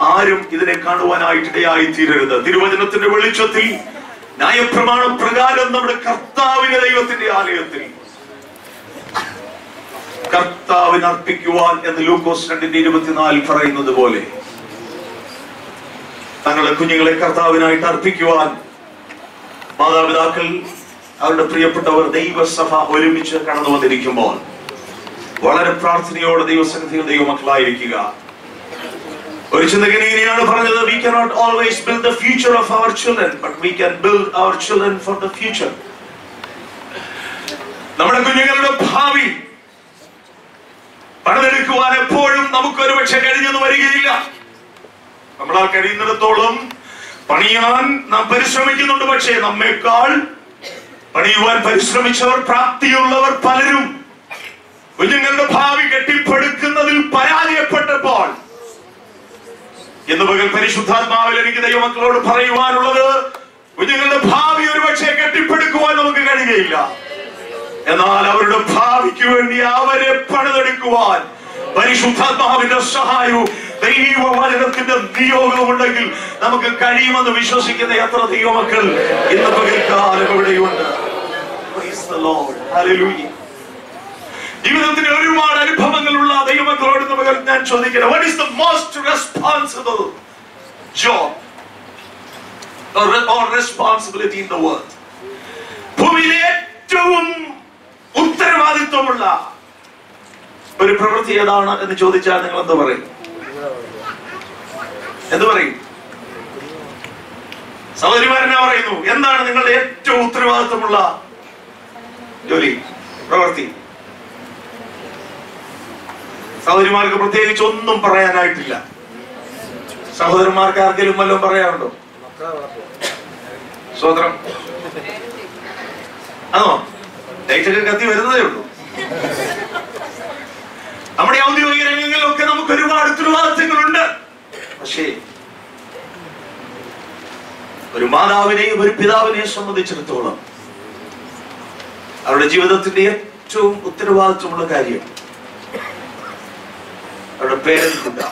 ആരും ഇതിനെ കാണുവാനായിട്ടിടയായി തീരരുത് തിരുവചനത്തിന്റെ വെളിച്ചത്തിൽ ന്യായപ്രമാണ പ്രകാരം നമ്മുടെ കർത്താവിന്റെ ദൈവത്തിന്റെ ആലയത്തിൽ കർത്താവിന് അർപ്പിക്കുവാൻ എന്ന് ലൂക്കോസ് രണ്ടിന്റെ ഇരുപത്തിനാലിൽ പറയുന്നത് പോലെ തങ്ങളുടെ കുഞ്ഞുങ്ങളെ കർത്താവിനായിട്ട് അർപ്പിക്കുവാൻ മാതാപിതാക്കൾ അവരുടെ പ്രിയപ്പെട്ടവർ ദൈവസഭ ഒരുമിച്ച് കടന്നു വന്നിരിക്കുമ്പോൾ വളരെ പ്രാർത്ഥനയോടെ ദൈവസന്നിധിയിൽ ദൈവമക്കളായിരിക്കുക ഒരു ചിന്തകൻ ഇങ്ങനെയാണ് പറഞ്ഞത് we cannot always build the future of our children but we can build our children for the future നമ്മുടെ കുഞ്ഞുങ്ങളുടെ ഭാവി പണിതെടുക്കുവാൻ എപ്പോഴും നമുക്ക് ഒരു പക്ഷെ കഴിഞ്ഞെന്ന് വരികയില്ല നമ്മളാൽ കഴിയുന്നിടത്തോളം പണിയാൻ നാം പരിശ്രമിക്കുന്നുണ്ട് പക്ഷേ നമ്മേക്കാൾ പണിയുവാൻ പരിശ്രമിച്ചവർ പ്രാപ്തിയുള്ളവർ പലരും കുഞ്ഞുങ്ങളുടെ ഭാവി കെട്ടിപ്പടുക്കുന്നതിൽ പരാജയപ്പെട്ടപ്പോൾ ഇന്ന് പകൽ പരിശുദ്ധാത്മാവിൽ എനിക്ക് ദൈവമക്കളോട് പറയുവാനുള്ളത് കുഞ്ഞുങ്ങളുടെ ഭാവി ഒരുപക്ഷെ കെട്ടിപ്പടുക്കുവാൻ നമുക്ക് കഴിയുകയില്ല എന്നാൽ അവരുടെ ഭാവിക്ക് വേണ്ടി അവരെ പണിതെടുക്കുവാൻ പരിശുദ്ധാത്മാവിന്റെ സഹായവും ദൈവവചനത്തിന്റെ നിയോഗവും ഉണ്ടെങ്കിൽ നമുക്ക് കഴിയുമെന്ന് വിശ്വസിക്കുന്ന എത്ര ദൈവമക്കൾ ഇന്ന് പകൽക്കാലം ഇവിടെയുണ്ട് Praise the Lord. Hallelujah. ജീവിതത്തിൽ ഒരുപാട് അനുഭവങ്ങളുള്ള ദൈവമക്കളോട് ഇന്ന് പകൽ ഞാൻ ചോദിക്കണം what is the most responsible job or responsibility in the world ഭൂമിയിലെ ഏറ്റവും ഉത്തരവാദിത്വമുള്ള ഒരു പ്രവൃത്തി ഏതാണ് എന്ന് ചോദിച്ചാൽ നിങ്ങൾ എന്ത് പറയും എന്ത് പറയും സഹോദരിമാരനെ പറയുന്നു എന്താണ് നിങ്ങളുടെ ഏറ്റവും ഉത്തരവാദിത്വമുള്ള ജോലി പ്രവൃത്തി സഹോദരിമാർക്ക് പ്രത്യേകിച്ച് ഒന്നും പറയാനായിട്ടില്ല സഹോദരന്മാർക്ക് ആർക്കെങ്കിലും വല്ലതും പറയാനുണ്ടോ സ്വതന്ത്രം ആണോ ലൈറ്റൊക്കെ കത്തി വരുന്നതേ ഉള്ളൂ നമ്മുടെ ഔദ്യോഗിക രംഗങ്ങളിലൊക്കെ നമുക്ക് ഒരുപാട് ഉത്തരവാദിത്തങ്ങളുണ്ട് പക്ഷേ ഒരു മാതാവിനെയും ഒരു പിതാവിനെയും സംബന്ധിച്ചിടത്തോളം അവരുടെ ജീവിതത്തിന്റെ ഏറ്റവും ഉത്തരവാദിത്വമുള്ള കാര്യം അവരുടെ പേരൻകുണ്ട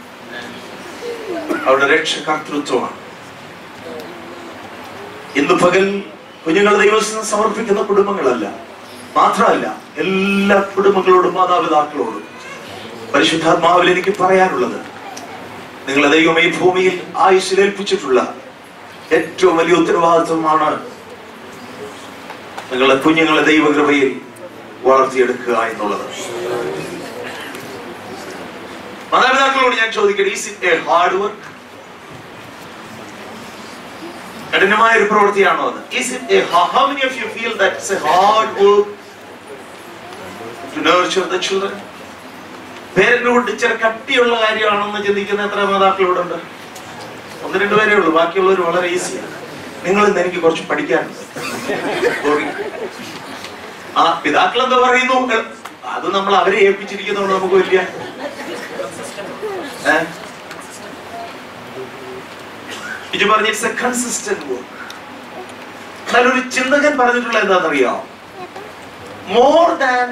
അവരുടെ രക്ഷകർത്തൃത്വമാണ് ഇന്ന് പകൽ കുഞ്ഞുങ്ങൾ ദൈവത്തിന് സമർപ്പിക്കുന്ന കുടുംബങ്ങളല്ല മാത്രമല്ല എല്ലാ കുടുംബങ്ങളോടും മാതാപിതാക്കളോടും പരിശുദ്ധാത്മാവിൽ എനിക്ക് പറയാനുള്ളത് നിങ്ങളെ ദൈവം ഈ ഭൂമിയിൽ ആയുസ്സിൽ ഏൽപ്പിച്ചിട്ടുള്ള ഏറ്റവും വലിയ ഉത്തരവാദിത്വമാണ് നിങ്ങളുടെ കുഞ്ഞുങ്ങളെ ദൈവകൃപയിൽ വളർത്തിയെടുക്കുക എന്നുള്ളത് മാതാപിതാക്കളോട് ഞാൻ ചോദിക്കട്ടെ is it a hard work കഠിനമായ ഒരു പ്രവൃത്തിയാണോ അത് is it a how many of you feel that it's a hard work to nurture the children പേരന്റുകൊണ്ട് ഇച്ചിരി കട്ടിയുള്ള കാര്യമാണെന്ന് ചിന്തിക്കുന്ന എത്ര മാതാക്കളോടുണ്ട് ഒന്ന് രണ്ട് പേരേ ഉള്ളൂ ബാക്കിയുള്ളവർ വളരെ ഈസിയാണ് നിങ്ങൾ ഇന്ന് എനിക്ക് കുറച്ച് പഠിക്കാനുണ്ട് Sorry. ആ പിതാക്കൾ എന്താ പറയുന്നു അത് നമ്മൾ അവരെ ഏൽപ്പിച്ചിരിക്കുന്നതുകൊണ്ട് നമുക്ക് വലിയ ഏ? ഇത് പറഞ്ഞ ഇറ്റ്സ് എ കൺസിസ്റ്റന്റ് വർക്ക് എന്നാൽ ഒരു ചിന്തകൻ പറഞ്ഞിട്ടുള്ള എന്താണെന്നറിയാം more than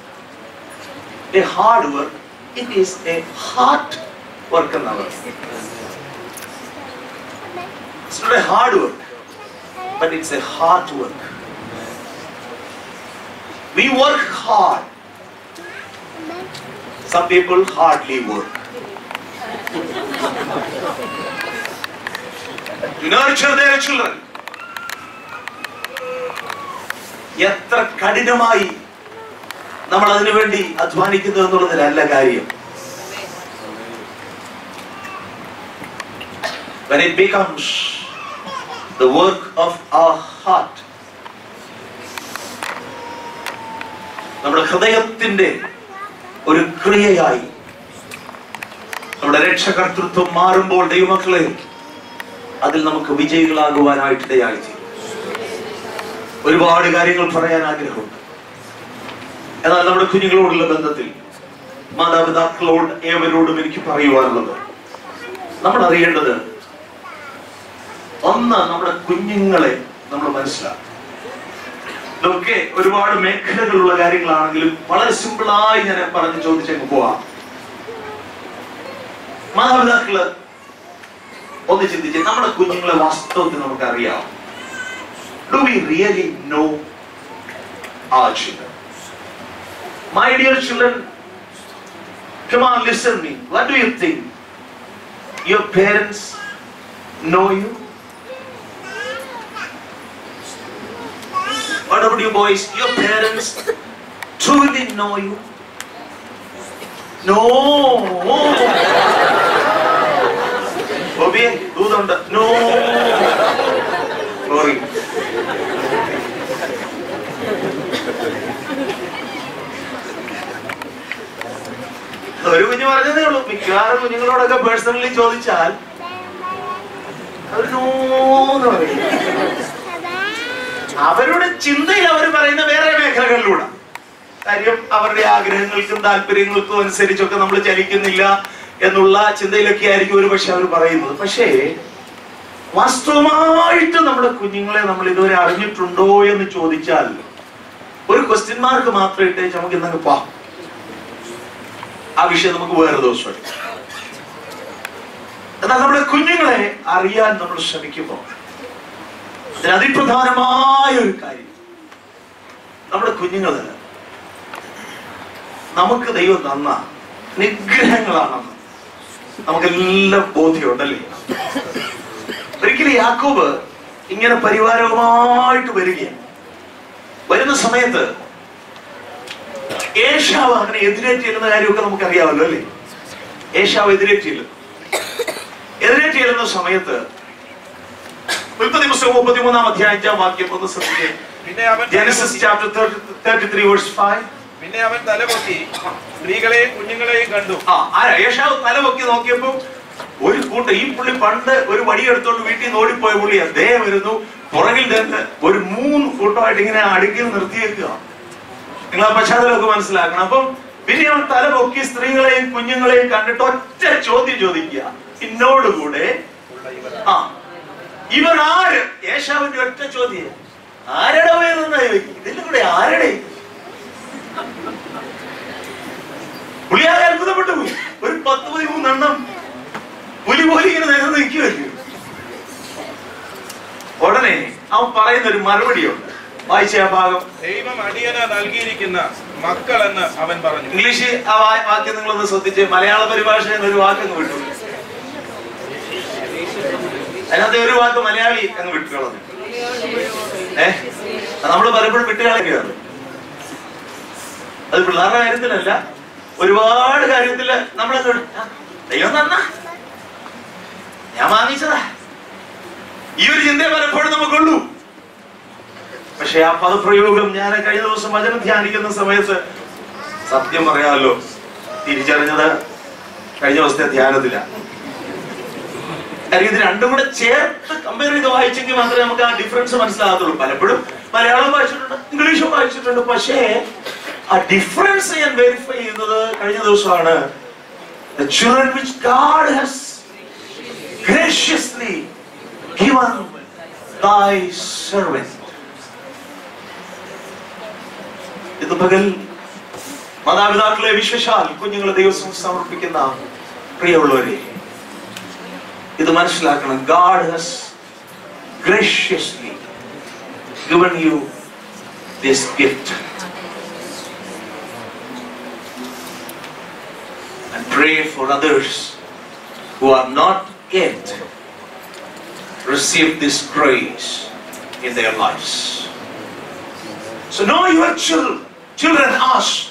a hard work it is a heart work എന്നാണ് It's not a hard work, but it's a heart work. We work hard. Some people hardly work. To nurture their children. എത്ര കഠിനമായി നമ്മൾ അതിനു വേണ്ടി അധ്വാനിക്കുന്നു എന്നുള്ളതിലല്ല കാര്യം when it becomes the work of our heart നമ്മുടെ ഹൃദയത്തിന്റെ ഒരു ക്രിയയായി നമ്മുടെ രക്ഷകർത്തൃത്വം മാറുമ്പോൾ ദൈവമക്കളെ അതിൽ നമുക്ക് വിജയികളാകുവാനായിട്ടിടയായി തീരും ഒരുപാട് കാര്യങ്ങൾ പറയാൻ ആഗ്രഹമുണ്ട് എന്നാൽ നമ്മുടെ കുഞ്ഞുങ്ങളോടുള്ള ബന്ധത്തിൽ മാതാപിതാക്കളോട് ഏവരോടും എനിക്ക് പറയുവാനുള്ളത് നമ്മൾ അറിയേണ്ടത് ഒന്ന് നമ്മുടെ കുഞ്ഞുങ്ങളെ നമ്മൾ മനസ്സിലാക്കും ഇതൊക്കെ ഒരുപാട് മേഖലകളുള്ള കാര്യങ്ങളാണെങ്കിലും വളരെ സിമ്പിളായി ഞാൻ പറഞ്ഞ് ചോദിച്ചങ്ങ് പോവാം മാതാപിതാക്കള് ഒന്ന് ചിന്തിച്ച് നമ്മുടെ കുഞ്ഞുങ്ങളെ വാസ്തവത്തിൽ നമുക്ക് അറിയാം do we really know our children my dear children come on listen me what do you think your parents know you what about you boys your parents truly know you no ബോബിയെ ദൂതുണ്ട് no sorry ഒരു കുഞ്ഞു പറഞ്ഞതേ ഉള്ളൂ മിക്കവാറും കുഞ്ഞുങ്ങളോടൊക്കെ personally ചോദിച്ചാൽ അവർ നോന്ന് പറയും അവരുടെ ചിന്തയിൽ അവർ പറയുന്ന വേറെ മേഖലകളിലൂടെ കാര്യം അവരുടെ ആഗ്രഹങ്ങൾക്കും താല്പര്യങ്ങൾക്കും അനുസരിച്ചൊക്കെ നമ്മൾ ചലിക്കുന്നില്ല എന്നുള്ള ചിന്തയിലൊക്കെ ആയിരിക്കും ഒരു പക്ഷെ അവർ പറയുന്നത് പക്ഷേ വാസ്തവമായിട്ട് നമ്മുടെ കുഞ്ഞുങ്ങളെ നമ്മൾ ഇതുവരെ അറിഞ്ഞിട്ടുണ്ടോ എന്ന് ചോദിച്ചാൽ ഒരു ക്വസ്റ്റ്യൻ മാർക്ക് മാത്രം ഇട്ടേച്ച് നമുക്ക് ഇന്നങ്ങ് പാ ആ വിഷയം നമുക്ക് വേറെ ദിവസം എടുക്കാം എന്നാൽ നമ്മുടെ കുഞ്ഞുങ്ങളെ അറിയാൻ നമ്മൾ ശ്രമിക്കുമ്പോൾ അതിന് അതിപ്രധാനമായ ഒരു കാര്യം നമ്മുടെ കുഞ്ഞുങ്ങള് നമുക്ക് ദൈവം തന്ന നിഗ്രഹങ്ങളാണെന്ന് നമുക്കെല്ലാം ബോധ്യമുണ്ടല്ലേ ഒരിക്കലും യാക്കോബ് ഇങ്ങനെ പരിവാരവുമായിട്ട് വരികയാണ് വരുന്ന സമയത്ത് ഏഷാവ് അങ്ങനെ എതിരേറ്റ് ചെല്ലുന്ന കാര്യമൊക്കെ നമുക്കറിയാമല്ലോ അല്ലേ ഏഷാവ് എതിരേറ്റ് ചെല്ലും എതിരേറ്റ് ചെല്ലുന്ന സമയത്ത് ഉൽപ്പത്തി പുസ്തകം മുപ്പത്തിമൂന്നാം അധ്യായം വാക്യം ഒന്ന് ശ്രദ്ധിക്കുക പിന്നെ അവൻ Genesis chapter thirty three verse five പിന്നെ അവൻ തലപൊക്കി സ്ത്രീകളെയും കുഞ്ഞുങ്ങളെയും കണ്ടു ആ ആരാ യേശാവ് തല പൊക്കി നോക്കിയപ്പോ ഒരു കൂട്ടം ഈ പുള്ളി പണ്ട് ഒരു വടി എടുത്തോണ്ട് വീട്ടിൽ നിന്ന് ഓടിപ്പോയ പുള്ളി അദ്ദേഹം വരുന്നു പുറകിൽ നിന്ന് ഒരു മൂന്ന് കൂട്ടമായിട്ട് ഇങ്ങനെ അടുക്കിൽ നിർത്തിയേക്കുക നിങ്ങൾ ആ പശ്ചാത്തലമൊക്കെ മനസ്സിലാക്കണം അപ്പം പിന്നെ അവൻ തല പൊക്കി സ്ത്രീകളെയും കുഞ്ഞുങ്ങളെയും കണ്ടിട്ട് ഒറ്റ ചോദ്യം ചോദിക്കുക എന്നോടുകൂടെ ഉള്ള ഇവർ ആ ഇവർ ആര് യേശാവിന്റെ ഒറ്റ ചോദ്യം ആരുടെ പോയതെന്നായി വെക്കും ഇതിന്റെ കൂടെ ആരുടെ പുള്ളിയാകെ അത്ഭുതപ്പെട്ടു പോയി ഒരു പത്ത് പതിമൂന്നെണ്ണം പുലി പോലെ ഇങ്ങനെ നിരന്ന് നിൽക്കുമല്ലോ ഉടനെ അവൻ പറയുന്ന ഒരു മറുപടിയുണ്ട് വായിച്ച ആ ഭാഗം ദൈവം അടിയന് നൽകിയിരിക്കുന്ന മക്കളെന്ന് അവൻ പറഞ്ഞു ഇംഗ്ലീഷ് ആ വാ- വാക്യം നിങ്ങളൊന്ന് ശ്രദ്ധിച്ച് മലയാള പരിഭാഷയിൽ നിന്ന് ഒരു വാക്ക് അങ്ങ് വിട്ടു അതിനകത്ത് ഒരു വാക്ക് മലയാളി അങ്ങ് വിട്ടുകളഞ്ഞു ഏ നമ്മൾ പലപ്പോഴും വിട്ടുകളയുകയാണ് അത് പിള്ളേരുടെ കാര്യത്തിലല്ല ഒരുപാട് കാര്യത്തില് നമ്മളങ്ങ് വിടും. ആ, ദൈവം തന്ന ഞാൻ വാങ്ങിച്ചതാ ഈ ഒരു ചിന്തയെ പലപ്പോഴും നമുക്കുള്ളൂ പക്ഷെ ആ പദപ്രയോഗം ഞാൻ കഴിഞ്ഞ ദിവസം വചനം ധ്യാനിക്കുന്ന സമയത്ത് സത്യം പറയാമല്ലോ തിരിച്ചറിഞ്ഞത് കഴിഞ്ഞ ദിവസത്തെ ധ്യാനത്തില കാര്യം ഇത് രണ്ടും കൂടെ ചേർത്ത് കമ്പയർ ചെയ്ത് വായിച്ചെങ്കിൽ മാത്രമേ നമുക്ക് ആ ഡിഫറൻസ് മനസ്സിലാകത്തുള്ളൂ പലപ്പോഴും മലയാളം വായിച്ചിട്ടുണ്ട് ഇംഗ്ലീഷും വായിച്ചിട്ടുണ്ട് പക്ഷേ ആ ഡിഫറൻസ് ഞാൻ വെരിഫൈ ചെയ്യുന്നത് കഴിഞ്ഞ ദിവസമാണ് The children which God has graciously given thy servant. ഇത് പകൽ മാതാപിതാക്കളെ വിശ്വശാൽ കുഞ്ഞുങ്ങളെ ദൈവം സമർപ്പിക്കുന്ന പ്രിയമുള്ളവരെ ഇത് മനസ്സിലാക്കണം God has graciously given you this gift and pray for others who are not yet received this grace in their lives. So know your children, children ask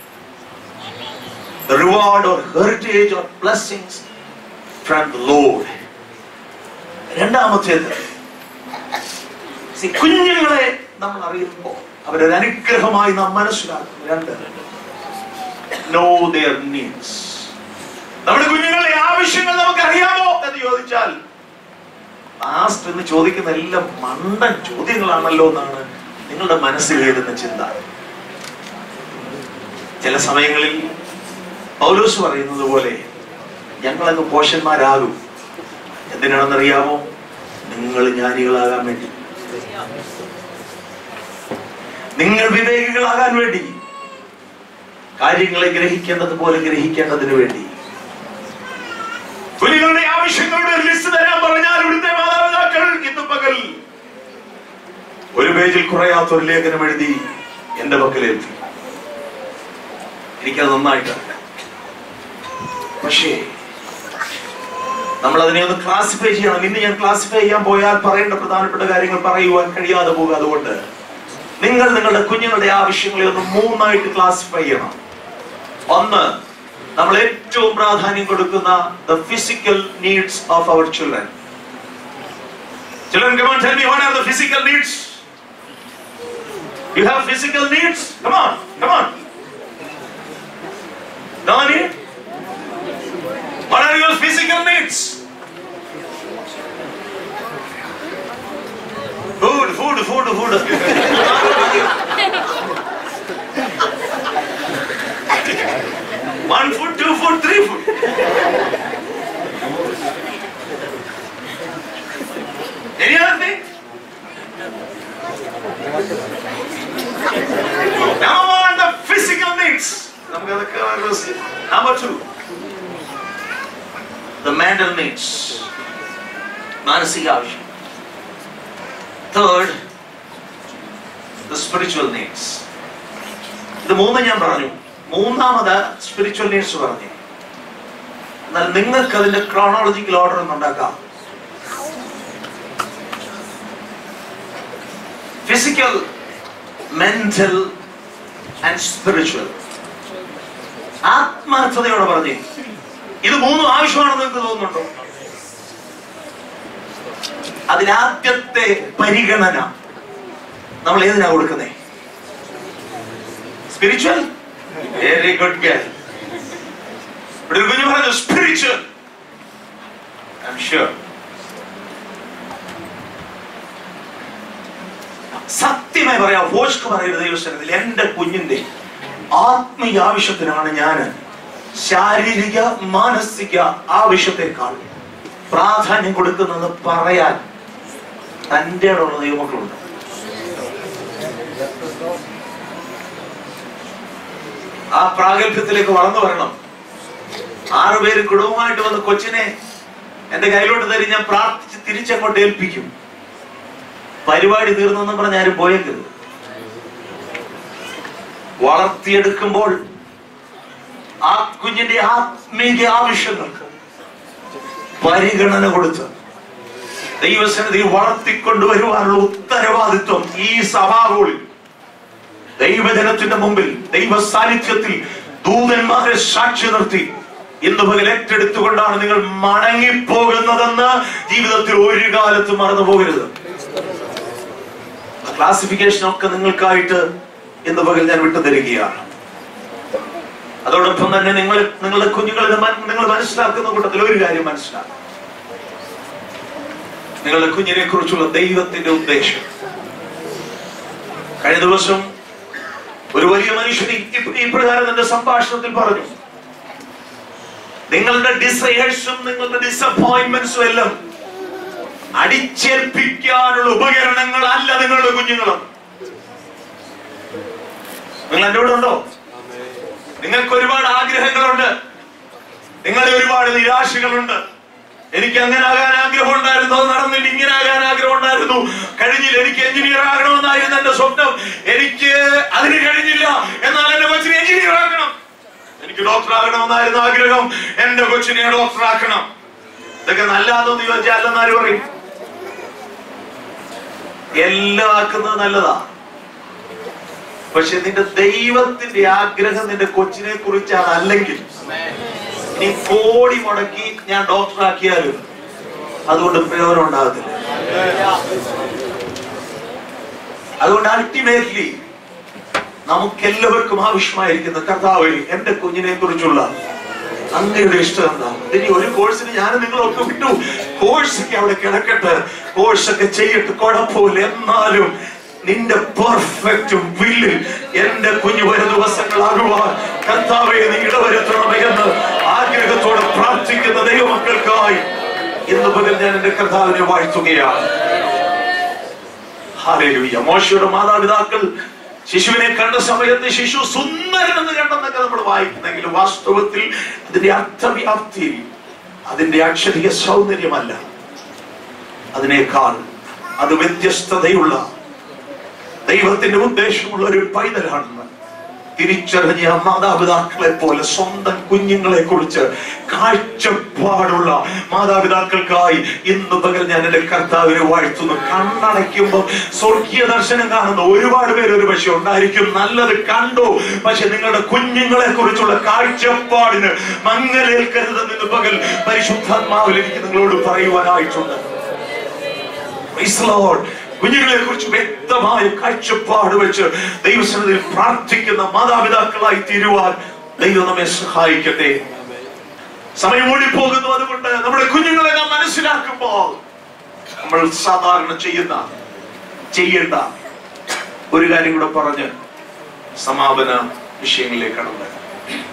the reward or heritage or blessings from the Lord. രണ്ടാമത്തേത് See, കുഞ്ഞുങ്ങളെ നമ്മൾ അറിയുമ്പോൾ അവരൊരു അനുഗ്രഹമായി നാം മനസ്സിലാക്കും രണ്ട് no their needs നമ്മുടെ കുഞ്ഞുങ്ങളുടെ ആവശ്യങ്ങൾ നമുക്ക് അറിയാമോ എന്ന് ചോദിച്ചാൽ ലാസ്റ്റ് എന്ന് ചോദിക്കുന്ന എല്ലാം മണ്ടൻ ചോദ്യങ്ങളാണല്ലോ എന്നാണ് നിങ്ങളുടെ മനസ്സിൽ വരുന്ന ചിന്ത ചില സമയങ്ങളിൽ പൗലോസ് പറയുന്നത് പോലെ ഞങ്ങളങ്ങ് പോഷന്മാരാകും എന്തിനാണെന്നറിയാമോ നിങ്ങൾ ജ്ഞാനികളാകാൻ വേണ്ടി നിങ്ങൾ വിവേകികളാകാൻ വേണ്ടി കാര്യങ്ങളെ ഗ്രഹിക്കേണ്ടത് പോലെ ഗ്രഹിക്കേണ്ടതിന് വേണ്ടി കുഞ്ഞുങ്ങളുടെ ആവശ്യങ്ങളുടെ ഒരു ലിസ്റ്റ് തരാൻ കുറയാത്ത ഒരു ലേഖനം എഴുതി എന്റെ പക്കലേൽപ്പി എനിക്കത് നന്നായിട്ട് അറിയാം പക്ഷേ നമ്മൾ അതിനെ ഒന്ന് ക്ലാസിഫൈ ചെയ്യണം ഇന്ന് ഞാൻ ക്ലാസിഫൈ ചെയ്യാൻ പോയാൽ പറയേണ്ട പ്രധാനപ്പെട്ട കാര്യങ്ങൾ പറയുവാൻ കഴിയാതെ പോകും അതുകൊണ്ട് നിങ്ങൾ നിങ്ങളുടെ കുഞ്ഞുങ്ങളുടെ ആവശ്യങ്ങളെ ഒന്ന് മൂന്നായിട്ട് ക്ലാസിഫൈ ചെയ്യണം ഒന്ന് നമ്മൾ ഏറ്റവും പ്രാധാന്യം കൊടുക്കുന്ന the physical needs of our children Children, come on, tell me what are the physical needs? You have physical needs? Come on, come on. No need? What are your physical needs? Food, food, food, food. One food, two food, three food. Any other thing? Number one, the physical needs. Number two, the mental needs. മാനസിക ആവശ്യം third the spiritual needs ഇത് മൂന്ന് ഞാൻ പറഞ്ഞു മൂന്നാമത് spiritual needs പറഞ്ഞു എന്നാൽ നിങ്ങൾക്ക് അതിന്റെ ക്രോണോളജിക്കൽ ഓർഡർ ഒന്ന് ഉണ്ടാക്കാം ഫിസിക്കൽ മെന്റൽ ആൻഡ് സ്പിരിച്വൽ ആത്മാർത്ഥതയോടെ പറഞ്ഞു ഇത് മൂന്നും ആവശ്യമാണെന്ന് നിങ്ങൾക്ക് തോന്നുന്നുണ്ടോ അതിലാദ്യത്തെ പരിഗണന നമ്മൾ ഏതിനാ കൊടുക്കുന്നേ സ്പിരിച്വൽ വെരി ഗുഡ് ഗേൾ ഇവിടെ ഒരു കുഞ്ഞു പറഞ്ഞു സ്പിരിച്വൽ ഐ എം ഷുവർ സത്യമായി പറയാം വോഷ്ക്ക് പറയരുത് ദൈവസ്ഥലത്തിൽ എന്റെ കുഞ്ഞിന്റെ ആത്മീയ ആവശ്യത്തിനാണ് ഞാൻ ശാരീരിക മാനസിക ആവശ്യത്തെക്കാൾ പ്രാധാന്യം കൊടുക്കുന്നത് പറയാൻ തൻ്റെ ഉള്ള ദൈവമക്കളുണ്ട് ആ പ്രാഗൽഭ്യത്തിലേക്ക് വളർന്നു വരണം ആറുപേര് കുടുംബമായിട്ട് വന്ന് കൊച്ചിനെ എന്റെ കയ്യിലോട്ട് തരി ഞാൻ പ്രാർത്ഥിച്ച് തിരിച്ചങ്ങോട്ട് ഏൽപ്പിക്കും പരിപാടി തീർന്നെന്നും പറഞ്ഞ് ആരും പോയേക്കരുത് വളർത്തിയെടുക്കുമ്പോൾ ആ കുഞ്ഞിന്റെ ആത്മീയ ആവശ്യങ്ങൾക്ക് പരിഗണന കൊടുത്ത് ദൈവസന്നിധി വളർത്തിക്കൊണ്ടുവരുവാനുള്ള ഉത്തരവാദിത്വം ഈ സഭാഹോളിൽ ദൈവജനത്തിന്റെ മുമ്പിൽ ദൈവ സാന്നിധ്യത്തിൽ ദൂതന്മാരെ സാക്ഷി നിർത്തി ഇന്ന് പകൽ ഏറ്റെടുത്തുകൊണ്ടാണ് നിങ്ങൾ മടങ്ങിപ്പോകുന്നതെന്ന് ജീവിതത്തിൽ ഒരു കാലത്തും മറന്നു പോകരുത് ക്ലാസിഫിക്കേഷൻ ഒക്കെ നിങ്ങൾക്കായിട്ട് ഇന്ന് പകൽ ഞാൻ വിട്ടു തരികയാണ് അതോടൊപ്പം തന്നെ നിങ്ങൾ നിങ്ങളുടെ കുഞ്ഞുങ്ങളിൽ മൻ- നിങ്ങൾ മനസ്സിലാക്കുന്ന കൂട്ടത്തിൽ ഒരു കാര്യം മനസ്സിലാക്കും നിങ്ങളുടെ കുഞ്ഞിനെ കുറിച്ചുള്ള ദൈവത്തിന്റെ ഉദ്ദേശം കഴിഞ്ഞ ദിവസം ഒരു വലിയ മനുഷ്യൻ ഈ- ഈ- ഈ പ്രകാരം തന്റെ സംഭാഷണത്തിൽ പറഞ്ഞു നിങ്ങളുടെ ഡിസയേഴ്സും നിങ്ങളുടെ ഡിസപ്പോയിന്റ്മെന്റ്സും എല്ലാം അടിച്ചേൽപ്പിക്കാനുള്ള ഉപകരണങ്ങളല്ല നിങ്ങളുടെ കുഞ്ഞുങ്ങളും നിങ്ങൾ എൻ്റെ കൂടെ ഉണ്ടോ നിങ്ങൾക്ക് ഒരുപാട് ആഗ്രഹങ്ങളുണ്ട് നിങ്ങളുടെ ഒരുപാട് നിരാശകളുണ്ട് എനിക്ക് അങ്ങനെ ആകാൻ ആഗ്രഹം ഉണ്ടായിരുന്നു അത് നടന്നിട്ട് ഇങ്ങനെ ആകാൻ ആഗ്രഹം ഉണ്ടായിരുന്നു കഴിഞ്ഞില്ല എനിക്ക് എഞ്ചിനീയർ ആകണമെന്നായിരുന്നു എന്റെ സ്വപ്നം എനിക്ക് അതിന് കഴിഞ്ഞില്ല എന്നാൽ എന്റെ കൊച്ചിനെ എഞ്ചിനീയർ ആക്കണം എനിക്ക് ഡോക്ടർ ആകണമെന്നായിരുന്നു ആഗ്രഹം എന്റെ കൊച്ചിനെ ഡോക്ടർ ആക്കണം ഇതൊക്കെ നല്ലതാണെന്ന് ചോദിച്ചാൽ അല്ലെന്നാര് പറയും എല്ലാം ആക്കുന്നത് നല്ലതാ പക്ഷെ നിന്റെ ദൈവത്തിന്റെ ആഗ്രഹം നിന്റെ കൊച്ചിനെ കുറിച്ചാണ് അല്ലെങ്കിൽ നീ കോടി മുടക്കി ഞാൻ ഡോക്ടറാക്കിയാലും അതുകൊണ്ട് പ്രയോജനം ഉണ്ടാകത്തില്ല അതുകൊണ്ട് അൾട്ടിമേറ്റ്ലി നമുക്കെല്ലാവർക്കും ആവശ്യമായിരിക്കുന്ന കർത്താവ് എന്റെ കുഞ്ഞിനെ കുറിച്ചുള്ള അങ്ങയുടെ ഇഷ്ടം എന്താ ഇനി ഒരു കോഴ്സിന് ഞാൻ നിങ്ങളൊക്കെ വിട്ടു കോഴ്സൊക്കെ അവിടെ കിടക്കട്ടെ കോഴ്സൊക്കെ ചെയ്യട്ടെ കുഴപ്പമില്ല എന്നാലും നിന്റെ പെർഫെക്റ്റ് വില്ലിൽ എന്റെ കുഞ്ഞു വരും ദിവസങ്ങളാകുവാൻ കർത്താവെ നീ ഇടവരുത്തണമേ എന്ന് ആഗ്രഹത്തോടെ പ്രാർത്ഥിക്കുന്ന ദൈവമക്കൾക്കായി ഇന്ന് പകൽ ഞാൻ എന്റെ കർത്താവിനെ വാഴ്ത്തുകയാണ് ഹാലേലൂയ മോശയുടെ മാതാപിതാക്കൾ ശിശുവിനെ കണ്ട സമയത്ത് ശിശു സുന്ദരനെന്ന് കണ്ടെന്നൊക്കെ നമ്മൾ വായിക്കുന്നെങ്കിലും വാസ്തവത്തിൽ അതിന്റെ അർത്ഥവ്യാപ്തി അതിന്റെ അക്ഷരിക സൗന്ദര്യമല്ല അതിനേക്കാൾ അത് വ്യത്യസ്തതയുള്ള ദൈവത്തിന്റെ ഉദ്ദേശമുള്ള ഒരു പൈതലാണെന്ന് തിരിച്ചറിഞ്ഞ മാതാപിതാക്കളെ പോലെ സ്വന്തം കുഞ്ഞുങ്ങളെ കുറിച്ച് കാഴ്ചപ്പാടുള്ള മാതാപിതാക്കൾക്കായി ഇന്ന് പകൽ ഞാൻ എന്റെ കർത്താവിനെ വാഴ്ത്തുന്നു കണ്ണടയ്ക്കുമ്പോൾ സ്വർഗീയ ദർശനം കാണുന്ന ഒരുപാട് പേര് ഒരു പക്ഷെ ഉണ്ടായിരിക്കും നല്ലത് കണ്ടു പക്ഷെ നിങ്ങളുടെ കുഞ്ഞുങ്ങളെ കുറിച്ചുള്ള കാഴ്ചപ്പാടിന് മങ്ങലേൽക്കരുതെന്ന് ഇന്ന് പകൽ പരിശുദ്ധാത്മാവിൽ എനിക്ക് നിങ്ങളോട് പറയുവാനായിട്ടുണ്ട് Praise the Lord. കുഞ്ഞുങ്ങളെ കുറിച്ച് വ്യക്തമായ കാഴ്ചപ്പാട് വെച്ച് ദൈവസന്നിധിയിൽ പ്രാർത്ഥിക്കുന്ന മാതാപിതാക്കളായി തീരുവാൻ ദൈവം നമ്മെ സഹായിക്കട്ടെ സമയം ഓടിപ്പോകുന്നു അതുകൊണ്ട് നമ്മുടെ കുഞ്ഞുങ്ങളെ നാം മനസ്സിലാക്കുമ്പോൾ നമ്മൾ സാധാരണ ചെയ്യുന്ന ചെയ്യേണ്ട ഒരു കാര്യം കൂടെ പറഞ്ഞ് സമാപന വിഷയങ്ങളിലേക്ക് കടന്നു വരാം.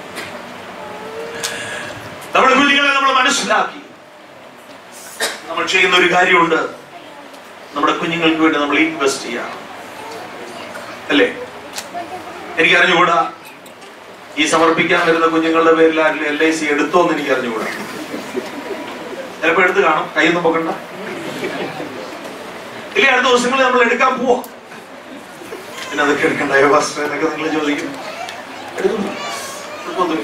നമ്മുടെ കുഞ്ഞുങ്ങളെ നമ്മൾ മനസ്സിലാക്കി നമ്മൾ ചെയ്യുന്ന ഒരു കാര്യമുണ്ട് നമ്മുടെ കുഞ്ഞുങ്ങൾക്ക് വേണ്ടി നമ്മൾ ഇൻവെസ്റ്റ് ചെയ്യണം അല്ലേ എനിക്ക് അറിഞ്ഞുകൂടാ ഈ സമർപ്പിക്കാൻ വരുന്ന കുഞ്ഞുങ്ങളുടെ പേരിൽ ആരെങ്കിലും എൽ ഐ സി എടുത്തോ എന്ന് എനിക്ക് അറിഞ്ഞുകൂടാ ചിലപ്പോ എടുത്ത് കാണും കൈയൊന്നും പൊക്കണ്ട ഇല്ല അടുത്ത ദിവസങ്ങളിൽ നമ്മൾ എടുക്കാൻ പോവാ പിന്നെ അതൊക്കെ എടുക്കണ്ടായോ ഫസ്റ്റ് എന്നൊക്കെ നിങ്ങൾ ചോദിക്കും എടുക്കുന്നു എടുക്കൊന്നുമില്ല.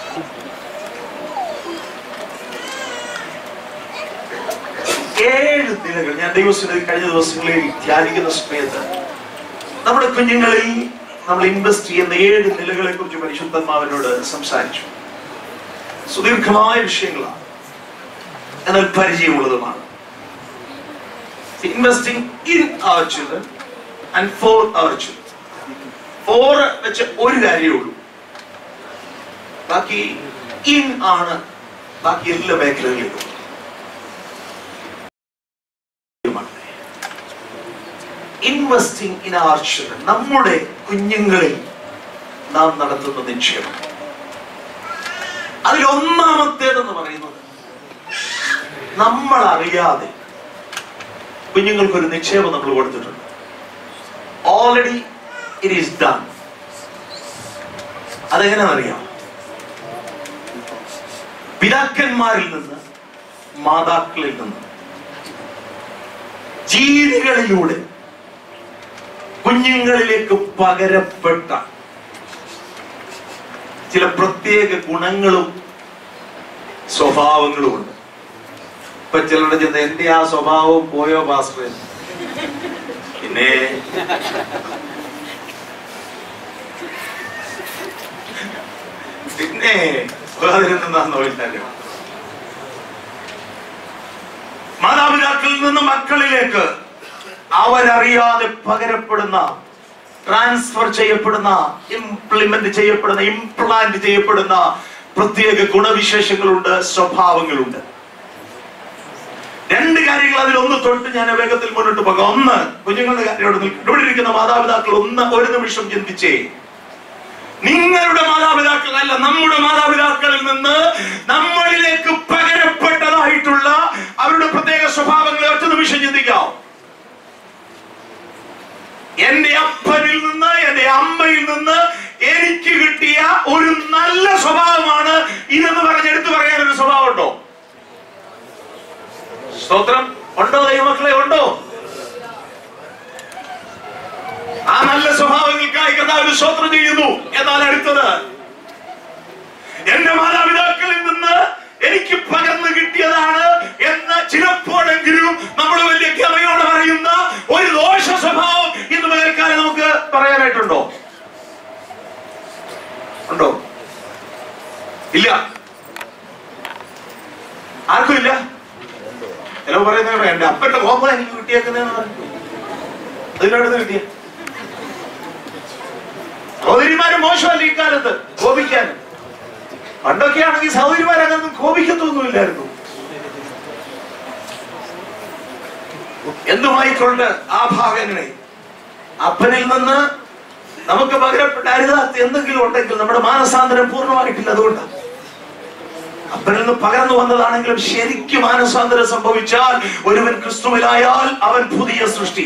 ഏഴ് നിലകൾ ഞാൻ ദൈവസ്ഥിതി കഴിഞ്ഞ ദിവസങ്ങളിൽ ധ്യാനിക്കുന്ന സമയത്ത് നമ്മുടെ കുഞ്ഞുങ്ങളിൽ നമ്മൾ ഇൻവെസ്റ്റ് ചെയ്യുന്ന ഏഴ് നിലകളെ കുറിച്ച് പരിശുദ്ധന്മാവിനോട് സംസാരിച്ചു സുദീർഘമായ വിഷയങ്ങളാണ് എന്നാൽ പരിചയമുള്ളതുമാണ് investing in our children and for our children for വെച്ച് ഒരു കാര്യമേ ഉള്ളൂ ബാക്കി ഇൻ ആണ് ബാക്കി എല്ലാ മേഖലകളിലും ഇൻവെസ്റ്റിംഗ് ഇൻ ആർ ചിൽഡ്രൻ നമ്മുടെ കുഞ്ഞുങ്ങളിൽ നാം നടത്തുന്ന നിക്ഷേപം അതിൽ ഒന്നാമത്തേതെന്ന് പറയുന്നത് നമ്മൾ അറിയാതെ കുഞ്ഞുങ്ങൾക്ക് ഒരു നിക്ഷേപം നമ്മൾ കൊടുത്തിട്ടുണ്ട് ഓൾറെഡി ഇറ്റ് ഈസ് ഡൺ അതെങ്ങനെയാണെന്നറിയാം പിതാക്കന്മാരിൽ നിന്ന് മാതാക്കളിൽ നിന്ന് ജീവികളിലൂടെ കുഞ്ഞുങ്ങളിലേക്ക് പകരപ്പെട്ട ചില പ്രത്യേക ഗുണങ്ങളും സ്വഭാവങ്ങളും ഉണ്ട് ഇപ്പൊ ചിലരുടെ ചെന്ന് എന്റെ ആ സ്വഭാവം പോയോ പാസ്റ്റർ പിന്നെ പിന്നെ പോകാതിരുന്നാന്ന് നോക്കിയാലോ മാതാപിതാക്കളിൽ നിന്ന് മക്കളിലേക്ക് അവരറിയാതെ പകരപ്പെടുന്ന ട്രാൻസ്ഫർ ചെയ്യപ്പെടുന്ന ഇംപ്ലിമെന്റ് ചെയ്യപ്പെടുന്ന ഇംപ്ലാന്റ് ചെയ്യപ്പെടുന്ന പ്രത്യേക ഗുണവിശേഷങ്ങളുണ്ട് സ്വഭാവങ്ങളുണ്ട് രണ്ട് കാര്യങ്ങൾ അതിൽ ഒന്ന് തൊട്ട് ഞാൻ വേഗത്തിൽ മുന്നോട്ട് പോകാം ഒന്ന് കുഞ്ഞുങ്ങളുടെ കാര്യത്തോട് നിൽക്കും ഇവിടെ ഇരിക്കുന്ന മാതാപിതാക്കൾ ഒന്ന് ഒരു നിമിഷം ചിന്തിച്ചേ നിങ്ങളുടെ മാതാപിതാക്കളല്ല നമ്മുടെ മാതാപിതാക്കളിൽ നിന്ന് നമ്മളിലേക്ക് പകരപ്പെട്ടതായിട്ടുള്ള അവരുടെ പ്രത്യേക സ്വഭാവങ്ങളെ ഒറ്റ നിമിഷം ചിന്തിക്കാം എന്റെ അപ്പനിൽ നിന്ന് എന്റെ അമ്മയിൽ നിന്ന് എനിക്ക് കിട്ടിയ ഒരു നല്ല സ്വഭാവമാണ് ഇതെന്ന് പറഞ്ഞ് എടുത്തു പറയാൻ ഒരു സ്വഭാവം ഉണ്ടോ സ്തോത്രം ഉണ്ടോ ദൈവമക്കളെ ഉണ്ടോ ആ നല്ല സ്വഭാവങ്ങൾക്കായി കർത്താവിന് സ്തോത്രം ചെയ്യുന്നു എന്നാൽ അടുത്തത് എന്റെ മാതാപിതാക്കളിൽ നിന്ന് എനിക്ക് പകർന്നു കിട്ടിയതാണ് എന്ന് ചിലപ്പോഴെങ്കിലും നമ്മൾ വലിയ ഗമയോടെ പറയുന്ന ഒരു ദോഷ സ്വഭാവം ഇന്ന് പകൽക്കാലം നമുക്ക് പറയാനായിട്ടുണ്ടോ ഉണ്ടോ ഇല്ല ആർക്കും ഇല്ല ചിലവ് പറയുന്നത് എന്റെ അപ്പന്റെ കോപം എനിക്ക് കിട്ടിയേക്കുന്നതെന്ന് പറഞ്ഞു അതിനടുത്ത് കിട്ടിയ സഹോദരിമാര് മോശമല്ല ഇക്കാലത്ത് കോപിക്കാൻ പണ്ടൊക്കെ ആണെങ്കിൽ സഹോദരിമാർ അങ്ങനൊന്നും കോപിക്കത്തൊന്നുമില്ലായിരുന്നു എന്തുമായിക്കൊണ്ട് ആ ഭാഗങ്ങളെ അപ്പനിൽ നിന്ന് നമുക്ക് പകരപ്പെട്ട അരുതാത്ത എന്തെങ്കിലും ഉണ്ടെങ്കിൽ നമ്മുടെ മാനസാന്തരം പൂർണ്ണമായിട്ടില്ല അതുകൊണ്ടാണ് അപ്പനിൽ നിന്ന് പകർന്നു വന്നതാണെങ്കിലും ശരിക്കും മാനസാന്തരം സംഭവിച്ചാൽ ഒരുവൻ ക്രിസ്തുവിലായാൽ അവൻ പുതിയ സൃഷ്ടി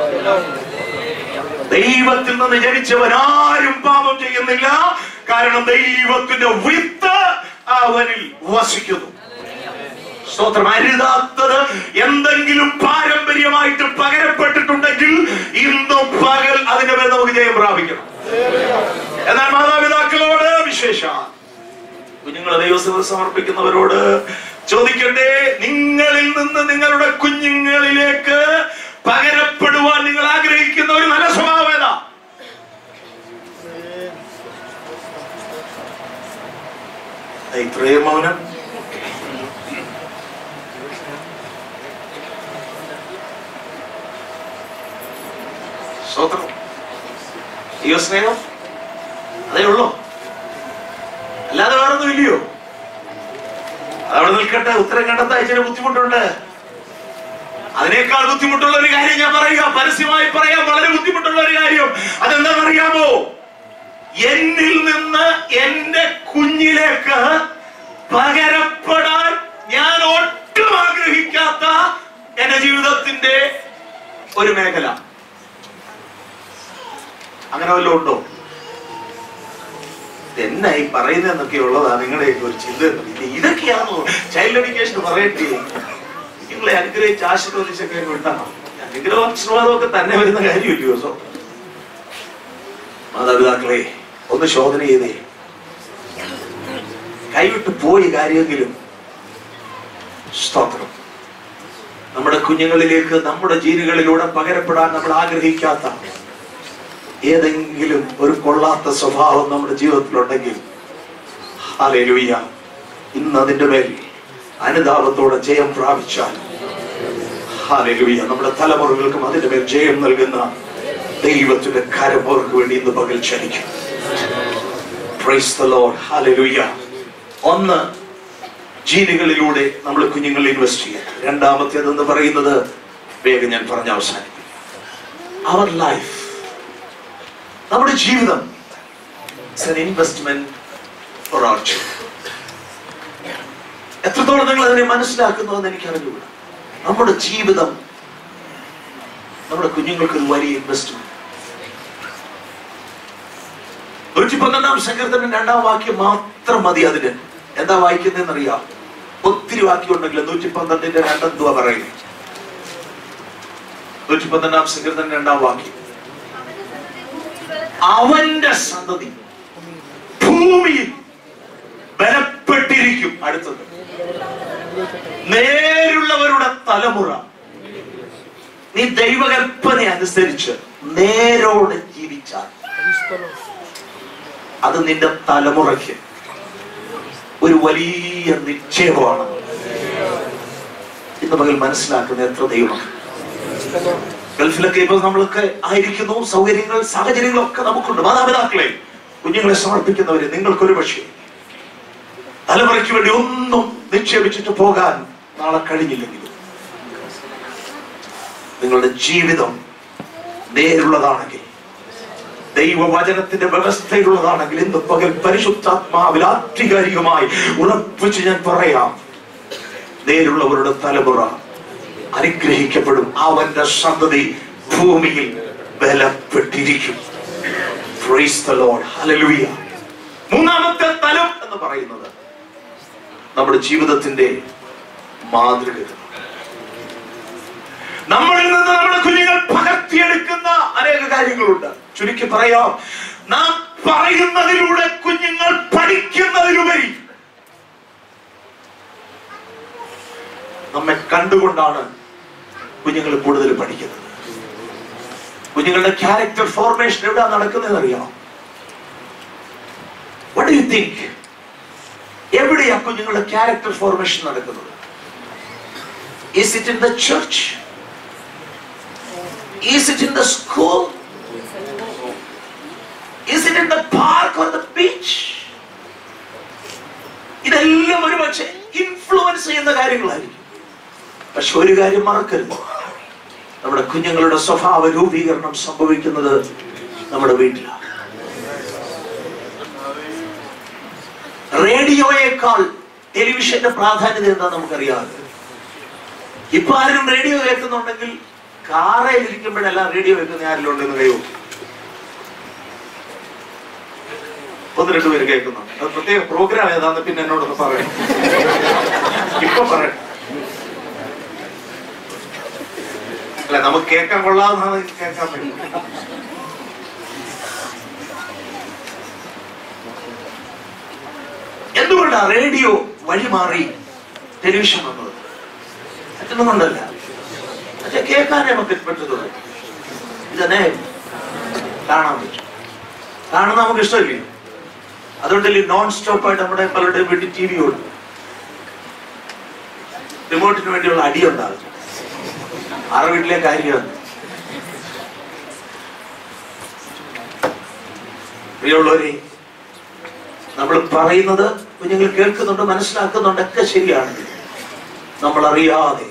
ദൈവത്തിൽ നിന്ന് ജനിച്ചവൻ ആരും പാപം ചെയ്യുന്നില്ല കാരണം ദൈവത്തിന്റെ വിത്ത് അവനിൽ വസിക്കുന്നു സ്തോത്രം അരുതാത്തത് എന്തെങ്കിലും പാരമ്പര്യമായിട്ട് പകരപ്പെട്ടിട്ടുണ്ടെങ്കിൽ ഇന്ന് പകൽ ജയം പ്രാപിക്കണം എന്നാൽ മാതാപിതാക്കളോട് വിശേഷ കുഞ്ഞുങ്ങളെ ദൈവസഭ സമർപ്പിക്കുന്നവരോട് ചോദിക്കട്ടെ നിങ്ങളിൽ നിന്ന് നിങ്ങളുടെ കുഞ്ഞുങ്ങളിലേക്ക് പകരപ്പെടുവാൻ നിങ്ങൾ ആഗ്രഹിക്കുന്ന ഒരു നല്ല സ്വഭാവം ഏതാ ഇത്രയും മൗനം സ്വതന്ത്രം ദൈവസ്നേഹം അതേ ഉള്ളൂ അല്ലാതെ വേറൊന്നും ഇല്ലയോ അതവിടെ നിൽക്കട്ടെ ഉത്തരം കണ്ടെത്താൻ ഇച്ചിരി ബുദ്ധിമുട്ടുണ്ട് അതിനേക്കാൾ ബുദ്ധിമുട്ടുള്ള ഒരു കാര്യം ഞാൻ പറയുക പരസ്യമായി പറയാം വളരെ ബുദ്ധിമുട്ടുള്ള ഒരു കാര്യം അതെന്താണെന്നറിയാമോ എന്നിൽ നിന്ന് എന്റെ കുഞ്ഞിലേക്ക് പകരപ്പെടാൻ ഞാൻ ഒട്ടും ആഗ്രഹിക്കാത്ത എന്റെ ജീവിതത്തിന്റെ ഒരു മേഖല അങ്ങനെ വല്ലതും ഉണ്ടോ എന്നാ ഈ പറയുന്നതെന്നൊക്കെ ഉള്ളതാ നിങ്ങളുടെ ഒരു ചിന്ത ഇത് ഇതൊക്കെയാണോ ചൈൽഡ് എഡ്യൂക്കേഷൻ പറയട്ടെ നിങ്ങളെ അനുഗ്രഹിച്ച് ആശീർവദിച്ചൊക്കെ വിട്ടാണോ അനുഗ്രഹ ആശീർവാദമൊക്കെ തന്നെ വരുന്ന കാര്യമില്ലയോ സോ മാതാപിതാക്കളെ ഒന്ന് ശോധന ചെയ്തേ കൈവിട്ട് പോയി കാര്യമെങ്കിലും സ്തോത്രം നമ്മുടെ കുഞ്ഞുങ്ങളിലേക്ക് നമ്മുടെ ജീനുകളിലൂടെ പകരപ്പെടാൻ നമ്മൾ ആഗ്രഹിക്കാത്ത ഏതെങ്കിലും ഒരു കൊള്ളാത്ത സ്വഭാവം നമ്മുടെ ജീവിതത്തിലുണ്ടെങ്കിൽ ഹാലേലൂയ ഇന്ന് അതിന്റെ മേൽ അനുതാപത്തോടെ ജയം പ്രാപിച്ചാൽ ഹാലേലൂയ നമ്മുടെ തലമുറകൾക്കും അതിന്റെ മേൽ ജയം നൽകുന്ന ദൈവത്തിന്റെ കരം അവർക്ക് വേണ്ടി ഇന്ന് പകൽ ക്ഷണിക്കും Praise the Lord. Hallelujah. ഒന്ന് ജീനുകളിലൂടെ നമ്മൾ കുഞ്ഞുങ്ങളിൽ ഇൻവെസ്റ്റ് ചെയ്യുക രണ്ടാമത്തേതെന്ന് പറയുന്നത് വേഗം ഞാൻ പറഞ്ഞ അവസാനിക്കും അവർ ലൈഫ് നമ്മുടെ ജീവിതം ഇൻവെസ്റ്റ്മെന്റ് ഫോർ അവർ എത്രത്തോളം നിങ്ങൾ അതിനെ മനസ്സിലാക്കുന്നുവെന്ന് എനിക്ക് അറിഞ്ഞുകൂടാ നമ്മുടെ ജീവിതം നമ്മുടെ കുഞ്ഞുങ്ങൾക്ക് ഒരു വലിയ ഇൻവെസ്റ്റ്മെന്റ് നൂറ്റി പന്ത്രണ്ടാം സങ്കീർത്തനം രണ്ടാം വാക്യം മാത്രം മതി അതിന് എന്താ വായിക്കുന്നതെന്ന് അറിയാം ഒത്തിരി വാക്യം ഉണ്ടെങ്കിൽ നൂറ്റി പന്ത്രണ്ടിന്റെ രണ്ടെന്തുവാ പറയുന്നത് നൂറ്റി പന്ത്രണ്ടാം സങ്കീർത്തനം രണ്ടാം വാക്യം അവന്റെ സന്തതി ഭൂമിയിൽ ബലപ്പെട്ടിരിക്കും അടുത്തത് നേരുള്ളവരുടെ തലമുറ നീ ദൈവകൽപ്പന അനുസരിച്ച് നേരോടെ ജീവിച്ചാൽ അത് നിന്റെ തലമുറയ്ക്ക് ഒരു വലിയ നിക്ഷേപമാണ് ഇന്ന് പകൽ മനസ്സിലാക്കുന്ന എത്ര ദൈവം ഗൾഫിലൊക്കെ ഇപ്പൊ നമ്മളൊക്കെ ആയിരിക്കുന്നു സൗകര്യങ്ങൾ സാഹചര്യങ്ങളൊക്കെ നമുക്കുണ്ട് മാതാപിതാക്കളെ കുഞ്ഞുങ്ങളെ സമർപ്പിക്കുന്നവര് നിങ്ങൾക്കൊരു പക്ഷേ തലമുറയ്ക്ക് വേണ്ടി ഒന്നും നിക്ഷേപിച്ചിട്ട് പോകാൻ നാളെ കഴിഞ്ഞില്ലെങ്കിലും നിങ്ങളുടെ ജീവിതം നേരുള്ളതാണെങ്കിൽ ദൈവവചനത്തിന്റെ വ്യവസ്ഥയിലുള്ളതാണെങ്കിൽ ഇന്ന് പകൽ പരിശുദ്ധാത്മാവിൽ ആധികാരികമായി ഉറപ്പിച്ച് ഞാൻ പറയാം നേരുള്ളവരുടെ തലമുറ അനുഗ്രഹിക്കപ്പെടും അവന്റെ സന്തതി ഭൂമിയിൽ ബലപ്പെട്ടിരിക്കും Praise the Lord. Hallelujah. മൂന്നാമത്തെ തലം എന്ന് പറയുന്നത് നമ്മുടെ ജീവിതത്തിന്റെ മാതൃക നമ്മളിൽ നിന്ന് നമ്മുടെ കുഞ്ഞുങ്ങൾ പകർത്തിയെടുക്കുന്ന അനേക കാര്യങ്ങളുണ്ട് ചുരുക്കി പറയാം നാം പറയുന്നതിലൂടെ കുഞ്ഞുങ്ങൾ പഠിക്കുന്നതിലുപരി നമ്മെ കണ്ടുകൊണ്ടാണ് കുഞ്ഞുങ്ങൾ കൂടുതൽ പഠിക്കുന്നത് കുഞ്ഞുങ്ങളുടെ ക്യാരക്ടർ ഫോർമേഷൻ എവിടെ നടക്കുന്നതെന്ന് അറിയാം വട്ട് യു തിങ്ക് എവിടെയാ കുഞ്ഞുങ്ങളുടെ ക്യാരക്ടർ ഫോർമേഷൻ നടക്കുന്നത് is it in the church is it in the school is it in the park or the beach ഇതെല്ലാം ഒരു പക്ഷേ ഇൻഫ്ലുവൻസ് ചെയ്യുന്ന കാര്യങ്ങളായിരിക്കും പക്ഷെ ഒരു കാര്യം മറക്കരുത് നമ്മുടെ കുഞ്ഞുങ്ങളുടെ സ്വഭാവ രൂപീകരണം സംഭവിക്കുന്നത് നമ്മുടെ വീട്ടിലാണ് റേഡിയോയേക്കാൾ ടെലിവിഷന്റെ പ്രാധാന്യത എന്താ നമുക്കറിയാം ഇപ്പൊ ആരും റേഡിയോ കേൾക്കുന്നുണ്ടെങ്കിൽ കാറയിൽ ഇരിക്കുമ്പോഴെല്ലാം റേഡിയോ കേൾക്കുന്ന ആരെങ്കിലും ഉണ്ടെന്ന് കഴിയോ ഒന്ന് രണ്ടു പേര് കേൾക്കുന്നുണ്ട് അത് പ്രത്യേക പ്രോഗ്രാം ഏതാന്ന് പിന്നെ എന്നോടൊന്ന് പറയണം ഇപ്പൊ പറയണം അല്ല നമുക്ക് കേൾക്കാൻ കൊള്ളാവുന്നതാണ് കേൾക്കാൻ പറ്റും എന്തുകൊണ്ടാ റേഡിയോ വഴി മാറി ടെലിവിഷൻ വന്നത് മറ്റൊന്നും കൊണ്ടല്ല പക്ഷെ കേൾക്കാനേ നമുക്ക് പറ്റത്തുള്ളൂ ഇതന്നെ കാണാൻ പറ്റും കാണുന്ന നമുക്ക് ഇഷ്ടമില്ലേ അതുകൊണ്ടല്ലേ നോൺ സ്റ്റോപ്പ് ആയിട്ട് നമ്മുടെ പലരുടെ വീട്ടിൽ ടി വി ഉണ്ട് റിമോട്ടിന് വേണ്ടിയുള്ള അടി ഉണ്ടാകും ആറ് വീട്ടിലെ കാര്യമാണ് പ്രിയമുള്ളവരെ നമ്മൾ പറയുന്നത് കുഞ്ഞുങ്ങൾ കേൾക്കുന്നുണ്ട് മനസ്സിലാക്കുന്നുണ്ട് ഒക്കെ ശരിയാണ് നമ്മൾ അറിയാതെ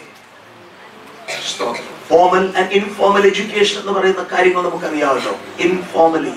ഫോമൽ ആൻഡ് ഇൻഫോമൽ എഡ്യൂക്കേഷൻ എന്ന് പറയുന്ന കാര്യങ്ങൾ നമുക്കറിയാമല്ലോ ഇൻഫോമലി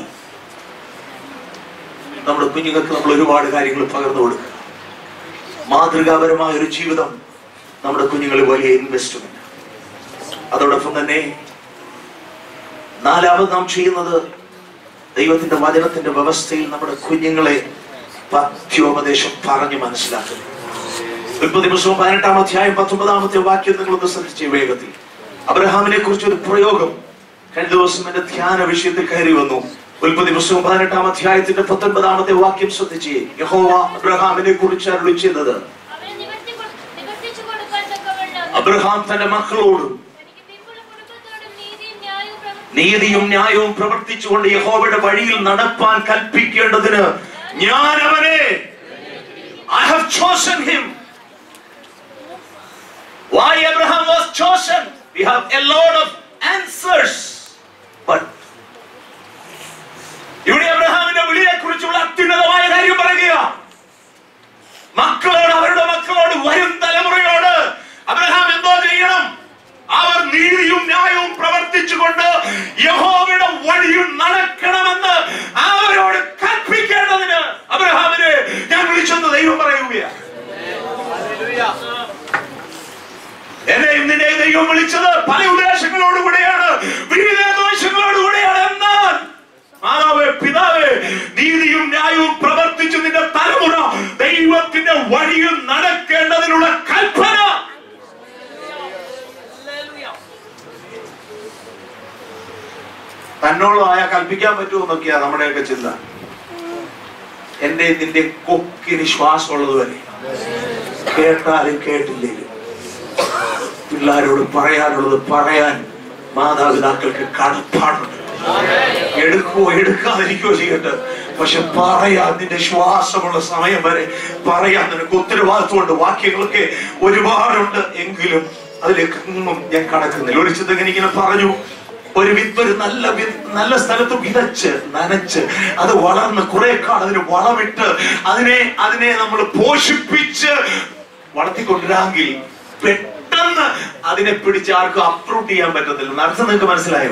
നമ്മുടെ കുഞ്ഞുങ്ങൾക്ക് നമ്മൾ ഒരുപാട് കാര്യങ്ങൾ പകർന്നു കൊടുക്കുക മാതൃകാപരമായ ഒരു ജീവിതം നമ്മുടെ കുഞ്ഞുങ്ങളിൽ വലിയ ഇൻവെസ്റ്റ്മെന്റ് അതോടൊപ്പം തന്നെ നാലാമത് നാം ചെയ്യുന്നത് ദൈവത്തിന്റെ വചനത്തിന്റെ വ്യവസ്ഥയിൽ നമ്മുടെ കുഞ്ഞുങ്ങളെ പഥ്യോപദേശം പറഞ്ഞു മനസ്സിലാക്കുന്നു ഉൽപ്പത്തി പുസ്തകം പതിനെട്ടാം അധ്യായം പത്തൊമ്പതാമത്തെ വാക്യം നിങ്ങളൊന്ന് ശ്രദ്ധിച്ച വേഗത്തിൽ അബ്രഹാമിനെ കുറിച്ച് ഒരു പ്രയോഗം കഴിഞ്ഞ ദിവസം എന്റെ ധ്യാന വിഷയത്തിൽ കയറി വന്നു ഉൽപ്പത്തി പുസ്തകം പതിനെട്ടാം അധ്യായത്തിന്റെ പത്തൊൻപതാമത്തെ വാക്യം ശ്രദ്ധിച്ച് യഹോവ അബ്രഹാമിനെ കുറിച്ച് അരുളി ചെയ്യുന്നത് അവനെ നിവർത്തി കൊ- നിവർത്തിച്ചു കൊടുക്കാൻ തക്കവണ്ണം അബ്രഹാം തന്റെ മക്കളോടും തനിക്ക് പിമ്പുള്ള കുടുംബത്തോടും നീതിയും ന്യായവും പ്രവർത്തി- നീതിയും ന്യായവും പ്രവർത്തിച്ചുകൊണ്ട് യഹോവയുടെ വഴിയിൽ നടപ്പാൻ കൽപ്പിക്കേണ്ടതിന് ഞാൻ അവനെ I have chosen him Why Abraham was chosen? We have a lot of answers. But ഇവിടെ അബ്രഹാമിന്റെ വിളിയെ കുറിച്ചുള്ള അത്യുന്നതമായ കാര്യം പറയുക മക്കളോട് അവരുടെ മക്കളോട് വരും തലമുറയോട് അബ്രഹാം എന്തോ ചെയ്യണം അവർ നീതിയും ന്യായവും പ്രവർത്തിച്ചുകൊണ്ട് യഹോവയുടെ വഴിയിൽ നടക്കണമെന്ന് അവരോട് കൽപ്പിക്കേണ്ടതിന് അബ്രഹാമിനെ ഞാൻ വിളിച്ചെന്ന് ദൈവം പറയുകയാണ് എന്നെയും നിന്നെ ദൈവം വിളിച്ചത് പല ഉദ്ദേശങ്ങളോടുകൂടെയാണ് വിവിധ ദോഷങ്ങളോടുകൂടെയാണ് എന്നാൽ മാതാവേ പിതാവേ നീതിയും ന്യായവും പ്രവർത്തിച്ചു നിന്റെ തലമുറ ദൈവത്തിന്റെ വഴിയിൽ നടക്കേണ്ടതിനുള്ള കൽപ്പന തന്നോളമായ കൽപ്പിക്കാൻ പറ്റുമോ എന്നൊക്കെയാ നമ്മുടെയൊക്കെ ചിന്ത എന്റെ നിന്റെ കൊക്കിന് ശ്വാസമുള്ളത് വരെ കേട്ടാലും കേട്ടില്ലേലും പിള്ളാരോട് പറയാനുള്ളത് പറയാൻ മാതാപിതാക്കൾക്ക് കടപ്പാടുണ്ട് എടുക്കുവോ എടുക്കാതിരിക്കുകയോ ചെയ്യട്ടെ പക്ഷെ പറയാൻ നിന്റെ ശ്വാസമുള്ള സമയം വരെ പറയാൻ നിനക്ക് ഉത്തരവാദിത്വമുണ്ട് വാക്യങ്ങളൊക്കെ ഒരുപാടുണ്ട് എങ്കിലും അതിലേക്കൊന്നും ഞാൻ കടക്കുന്നില്ല ഒരു ചിന്തകൻ ഇങ്ങനെ പറഞ്ഞു ഒരു വിത്ത് ഒരു നല്ല വിത്ത് നല്ല സ്ഥലത്ത് വിതച്ച് നനച്ച് അത് വളർന്ന് കുറെ കാലം അതിന് വളമിട്ട് അതിനെ അതിനെ നമ്മൾ പോഷിപ്പിച്ച് വളർത്തിക്കൊണ്ടിരാമെങ്കിൽ പെട്ടെന്ന് അതിനെ പിടിച്ച് ആർക്കും അപ്രൂവ് ചെയ്യാൻ പറ്റത്തില്ല അർത്ഥം നിങ്ങൾക്ക് മനസ്സിലായോ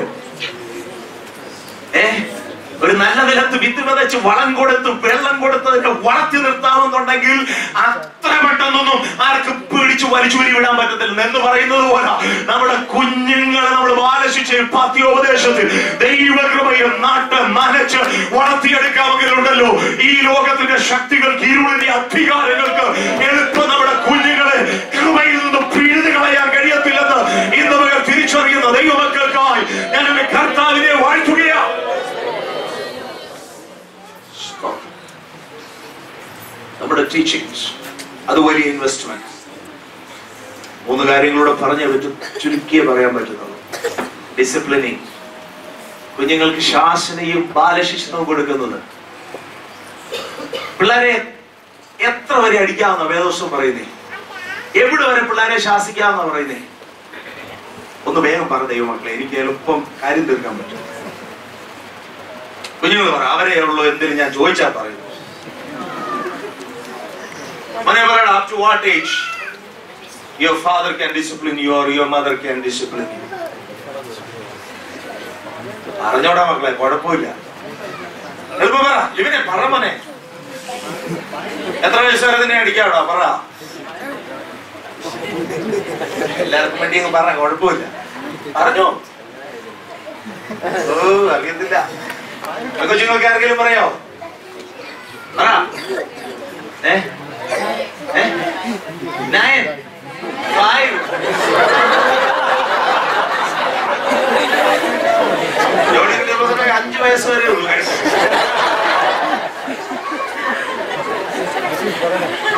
ഏ ഒരു നല്ല നിലത്ത് വിത്ത് വിതച്ച് വളം കൊടുത്ത് വെള്ളം കൊടുത്ത് അതിനെ വളർത്തി നിർത്താമെന്നുണ്ടെങ്കിൽ അത്ര പെട്ടെന്നൊന്നും ആർക്ക് പിടിച്ചു വലിച്ചൂരി വിടാൻ പറ്റത്തില്ല എന്ന് പറയുന്നത് പോലെ നമ്മുടെ കുഞ്ഞുങ്ങളെ നമ്മൾ ബാലശിക്ഷയിൽ പത്യോപദേശത്തിൽ ദൈവകൃപയിൽ നാട്ട് നനച്ച് വളർത്തിയെടുക്കാമെങ്കിലുണ്ടല്ലോ ഈ ലോകത്തിന്റെ ശക്തികൾക്ക് ഇരുളിന്റെ അധികാരങ്ങൾക്ക് എളുപ്പം നമ്മുടെ കുഞ്ഞുങ്ങളെ കൃപയിൽ നിന്ന് പിഴുതു കളയാൻ കഴിയത്തില്ലെന്ന് ഇന്ന് മകൾ തിരിച്ചറിയുന്ന ദൈവമക്കൾക്കായി ഞാൻ എന്റെ കർത്താവിനെ വാഴ്ത്തുകയാണ് നമ്മുടെ ടീച്ചിങ്സ് അത് വലിയ ഇൻവെസ്റ്റ്മെന്റ് മൂന്ന് കാര്യങ്ങളൂടെ പറഞ്ഞേ പറ്റും ചുരുക്കിയേ പറയാൻ പറ്റുന്നുള്ളൂ ഡിസിപ്ലിനിങ് കുഞ്ഞുങ്ങൾക്ക് ശാസനയും ബാലശിക്ഷണവും കൊടുക്കുന്നത് പിള്ളേരെ എത്ര വരെ അടിക്കാമെന്ന വേദോത്സവം പറയുന്നേ എവിടെ വരെ പിള്ളേരെ ശാസിക്കാമെന്ന പറയുന്നേ ഒന്ന് വേഗം പറ ദൈവമക്കളെ എനിക്ക് എളുപ്പം കാര്യം തീർക്കാൻ പറ്റും കുഞ്ഞുങ്ങൾ പറ അവരെ ഉള്ളൂ എന്തിനും ഞാൻ ചോദിച്ചാ പറയുന്നു മോനെ പറയണം up to what age your father can discipline you or your mother can discipline you അറിഞ്ഞോടാ മക്കളെ കുഴപ്പമില്ല എളുപ്പം പറ ഇവനെ പറ മോനെ എത്ര വയസ്സ് വരെ നിന്നെ അടിക്കാവിടാ പറ എല്ലാവർക്കും വേണ്ടി അങ്ങ് പറ കുഴപ്പമില്ല പറഞ്ഞോ ഓ അറിയത്തില്ല കൊച്ചുങ്ങൾക്ക് ആർക്കെങ്കിലും പറയോ പറ ഏ ഏ നയൻ ഫൈവ് ജോണിക്ക് ചെറുപ്പത്തിൽ അഞ്ച് വയസ്സ് വരെ ഉള്ളു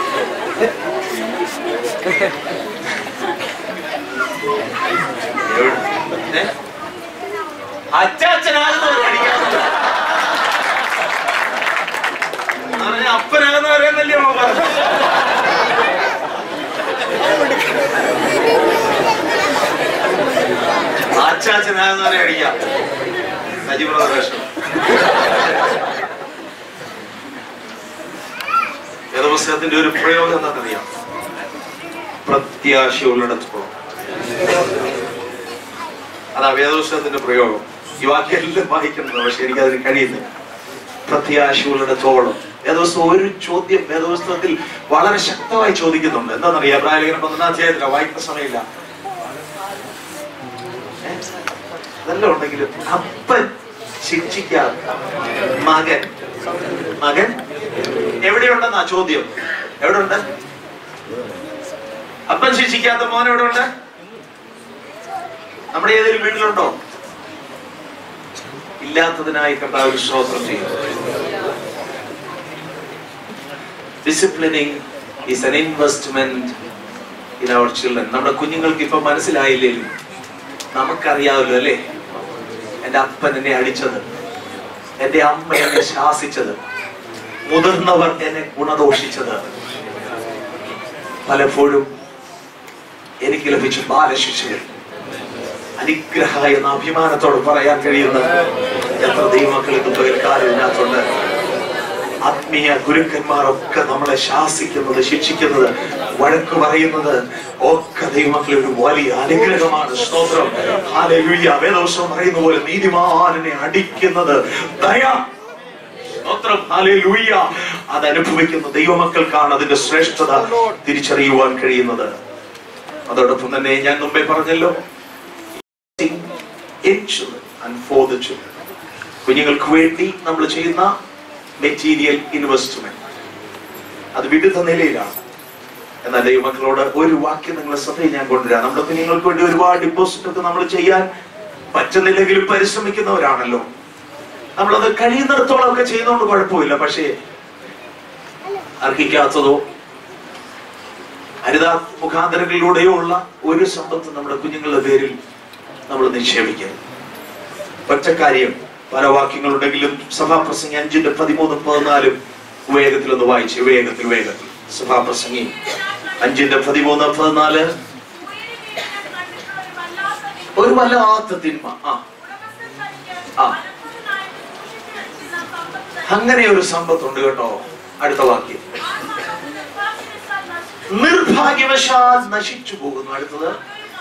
എവിടെ? ഏ? അച്ചാച്ചനാകുന്നവരെ അടിക്കാറുണ്ട് പറഞ്ഞ അപ്പനാകുന്നവരെന്നല്ലേ അമ്മ പറഞ്ഞത് അച്ചാച്ചനാകുന്നവരെ അടിക്കാം സജീവ പ്രവേശനം വേദപുസ്തകത്തിന്റെ ഒരു പ്രയോഗം എന്താണെന്നറിയാം പ്രത്യാശയുള്ളിടത്തോളം അതാ വേദപുസ്തകത്തിന്റെ പ്രയോഗം ഈ വാക്യം എല്ലാം വായിക്കുന്നത് പക്ഷെ എനിക്കതിന് കഴിയുന്നില്ല പ്രത്യാശയുള്ളിടത്തോളം വേദപുസ്തകം ഒരു ചോദ്യം വേദപുസ്തകത്തിൽ വളരെ ശക്തമായി ചോദിക്കുന്നുണ്ട് എന്താണെന്നറിയാം എബ്രാഹിം ലേഖനം പന്ത്രണ്ടാം അധ്യായത്തില വായിക്കുന്ന സമയമില്ല ഏ? അതെല്ലാം ഉണ്ടെങ്കിലും അപ്പൻ ശിക്ഷിക്കാതെ മകൻ മകൻ എവിടെയുണ്ടെന്നാ ചോദ്യം എവിടെ ഉണ്ട് അപ്പൻ ശിക്ഷിക്കാത്ത മോൻ എവിടെ ഉണ്ട് നമ്മുടെ ഏതെങ്കിലും വീട്ടിലുണ്ടോ ഇല്ലാത്തതിനായി കർത്താവ് സ്തോത്രം ചെയ്യും disciplining is an investment in our children നമ്മുടെ കുഞ്ഞുങ്ങൾക്ക് ഇപ്പൊ മനസ്സിലായില്ലേലും നമുക്കറിയാമല്ലോ അല്ലേ എന്റെ അപ്പൻ എന്നെ അടിച്ചത് എന്റെ അമ്മ എന്നെ ശാസിച്ചത് മുതിർന്നവർ എന്നെ ഗുണദോഷിച്ചത് പലപ്പോഴും എനിക്ക് ലഭിച്ച ബാലശിക്ഷകൾ അനുഗ്രഹ എന്ന അഭിമാനത്തോട് പറയാൻ കഴിയുന്ന എത്ര ദൈവമക്കൾ ഇന്ന് പകൽക്കാലം ഇതിനകത്തുണ്ട് ആത്മീയ ഗുരുക്കന്മാരൊക്കെ നമ്മളെ ശാസിക്കുന്നത് ശിക്ഷിക്കുന്നത് വഴക്ക് പറയുന്നത് ഒക്കെ ദൈവമക്കളെ ഒരു വലിയ അനുഗ്രഹമാണ് സ്തോത്രം ഹാലലുയ്യ വേദോത്സവം പറയുന്ന പോലെ നീതിമാനെ അടിക്കുന്നത് ദയ സ്തോത്രം ഹാലലുയ്യ അത് അനുഭവിക്കുന്ന ദൈവമക്കൾക്കാണ് അതിന്റെ ശ്രേഷ്ഠത തിരിച്ചറിയുവാൻ കഴിയുന്നത് അതോടൊപ്പം തന്നെ ഞാൻ മുമ്പേ പറഞ്ഞല്ലോ in children and for the children. കുഞ്ഞുങ്ങൾക്ക് വേണ്ടി നമ്മൾ ചെയ്യുന്ന മെറ്റീരിയൽ ഇൻവെസ്റ്റ്മെന്റ് അത് വിവിധ നിലയിലാണ് എന്നാൽ ദൈവമക്കളോട് ഒരു വാക്യം നിങ്ങളെ ശ്രദ്ധയിൽ ഞാൻ കൊണ്ടുവരാം നമ്മുടെ കുഞ്ഞുങ്ങൾക്ക് വേണ്ടി ഒരുപാട് ഡിപ്പോസിറ്റ് ഒക്കെ നമ്മൾ ചെയ്യാൻ പറ്റുന്നില്ലെങ്കിലും പരിശ്രമിക്കുന്നവരാണല്ലോ നമ്മളത് കഴിയുന്നിടത്തോളം ഒക്കെ ചെയ്യുന്നതുകൊണ്ട് കുഴപ്പമില്ല പക്ഷേ അർഹിക്കാത്തതോ ഹരിത മുഖാന്തരങ്ങളിലൂടെയോ ഉള്ള ഒരു സമ്പത്ത് നമ്മുടെ കുഞ്ഞുങ്ങളുടെ പേരിൽ നമ്മൾ നിക്ഷേപിക്കരുത് ഒറ്റക്കാര്യം പല വാക്യങ്ങളുണ്ടെങ്കിലും സഭാപ്രസംഗി അഞ്ചിന്റെ പതിമൂന്നും പതിനാലും വേഗത്തിലൊന്ന് വായിച്ച് വേഗത്തിൽ വേഗത്തിൽ സഭാപ്രസംഗി അഞ്ചിന്റെ പതിമൂന്ന് പതിനാല് ഒരു വല്ലാത്ത തിന്മ ആ ആ. അങ്ങനെ ഒരു സമ്പത്തുണ്ട് കേട്ടോ അടുത്ത വാക്യം നിർഭാഗ്യവശാൽ നശിച്ചു പോകുന്നു അടുത്തത്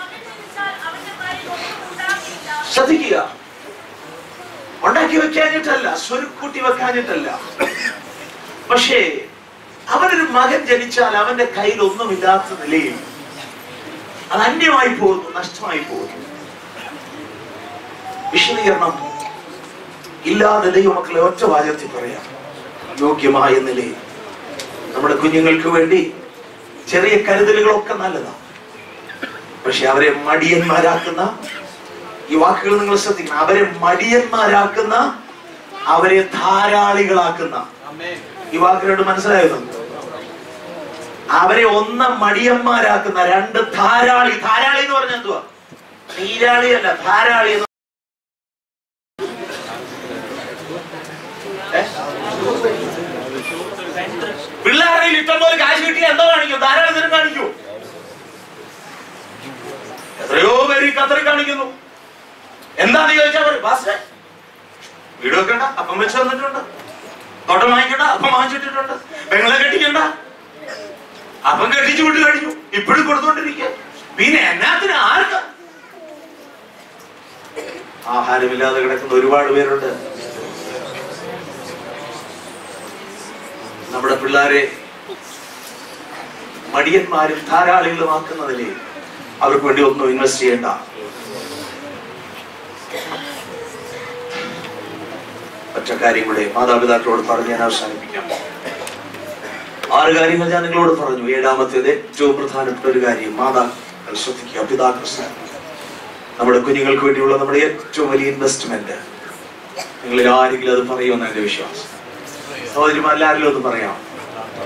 ശ്രദ്ധിക്കുക ഉണ്ടാക്കി വെക്കാഞ്ഞിട്ടല്ല സ്വരുക്കൂട്ടി വെക്കാഞ്ഞിട്ടല്ല പക്ഷേ അവനൊരു മകൻ ജനിച്ചാൽ അവന്റെ കയ്യിൽ ഒന്നുമില്ലാത്ത നിലയിൽ അത് അന്യമായി പോകുന്നു നഷ്ടമായി പോകുന്നു വിശദീകരണം ഇല്ലാതെ ദൈവമക്കളെ ഒറ്റ വാചകത്തിൽ പറയാം യോഗ്യമായ നിലയിൽ നമ്മുടെ കുഞ്ഞുങ്ങൾക്ക് വേണ്ടി ചെറിയ കരുതലുകളൊക്കെ നല്ലതാണ് പക്ഷെ അവരെ മടിയന്മാരാക്കുന്ന ഈ വാക്കുകൾ നിങ്ങൾ ശ്രദ്ധിക്കണം അവരെ മടിയന്മാരാക്കുന്ന അവരെ ധാരാളികളാക്കുന്ന ഈ വാക്കുകളോട് മനസ്സിലായോ നമുക്ക് അവരെ ഒന്ന് മടിയന്മാരാക്കുന്ന രണ്ട് ധാരാളി ധാരാളി എന്ന് പറഞ്ഞാൽ എന്തുവാ നീരാളി അല്ല ധാരാളി എന്ന് ഏ? പിള്ളേരുടെ കയ്യിൽ ഇഷ്ടം പോലെ കാശ് കിട്ടിയ എന്തോ കാണിക്കും ധാരാളം ഇതിനും കാണിക്കൂ എത്രയോ പേര് ഈ ഖത്തറിൽ കാണിക്കുന്നു എന്താന്ന് ചോദിച്ചാൽ പറയും ബാസ് വീട് വെക്കണ്ട അപ്പം വെച്ച് തന്നിട്ടുണ്ട് തോട്ടം വാങ്ങിക്കണ്ട അപ്പം വാങ്ങിച്ചിട്ടിട്ടുണ്ട് പെങ്ങളെ കെട്ടിക്കണ്ട അപ്പം കെട്ടിച്ചു വിട്ട് കഴിഞ്ഞു ഇപ്പോഴും കൊടുത്തോണ്ടിരിക്കുക പിന്നെ എന്നാത്തിന് ആർക്ക് ആഹാരമില്ലാതെ കിടക്കുന്ന ഒരുപാട് പേരുണ്ട് നമ്മുടെ പിള്ളേരെ മടിയന്മാരും ധാരാളികളുമാക്കുന്നതിലേ അവർക്ക് വേണ്ടി ഒന്നും ഇൻവെസ്റ്റ് ചെയ്യണ്ട ഒറ്റ കാര്യം കൂടെ മാതാപിതാക്കളോട് പറഞ്ഞ് ഞാൻ അവസാനിപ്പിക്കാം ആറ് കാര്യങ്ങൾ ഞാൻ നിങ്ങളോട് പറഞ്ഞു ഏഴാമത്തേത് ഏറ്റവും പ്രധാനപ്പെട്ട ഒരു കാര്യം മാതാക്കൾ ശ്രദ്ധിക്കുക പിതാക്കൾ ശ്രദ്ധിക്കുക നമ്മുടെ കുഞ്ഞുങ്ങൾക്ക് വേണ്ടിയുള്ള നമ്മുടെ ഏറ്റവും വലിയ ഇൻവെസ്റ്റ്മെന്റ് നിങ്ങളിൽ ആരെങ്കിലും അത് പറയുമെന്ന് എന്റെ വിശ്വാസം സഹോദരിമാരിൽ ആരെങ്കിലും ഒന്ന് പറയാം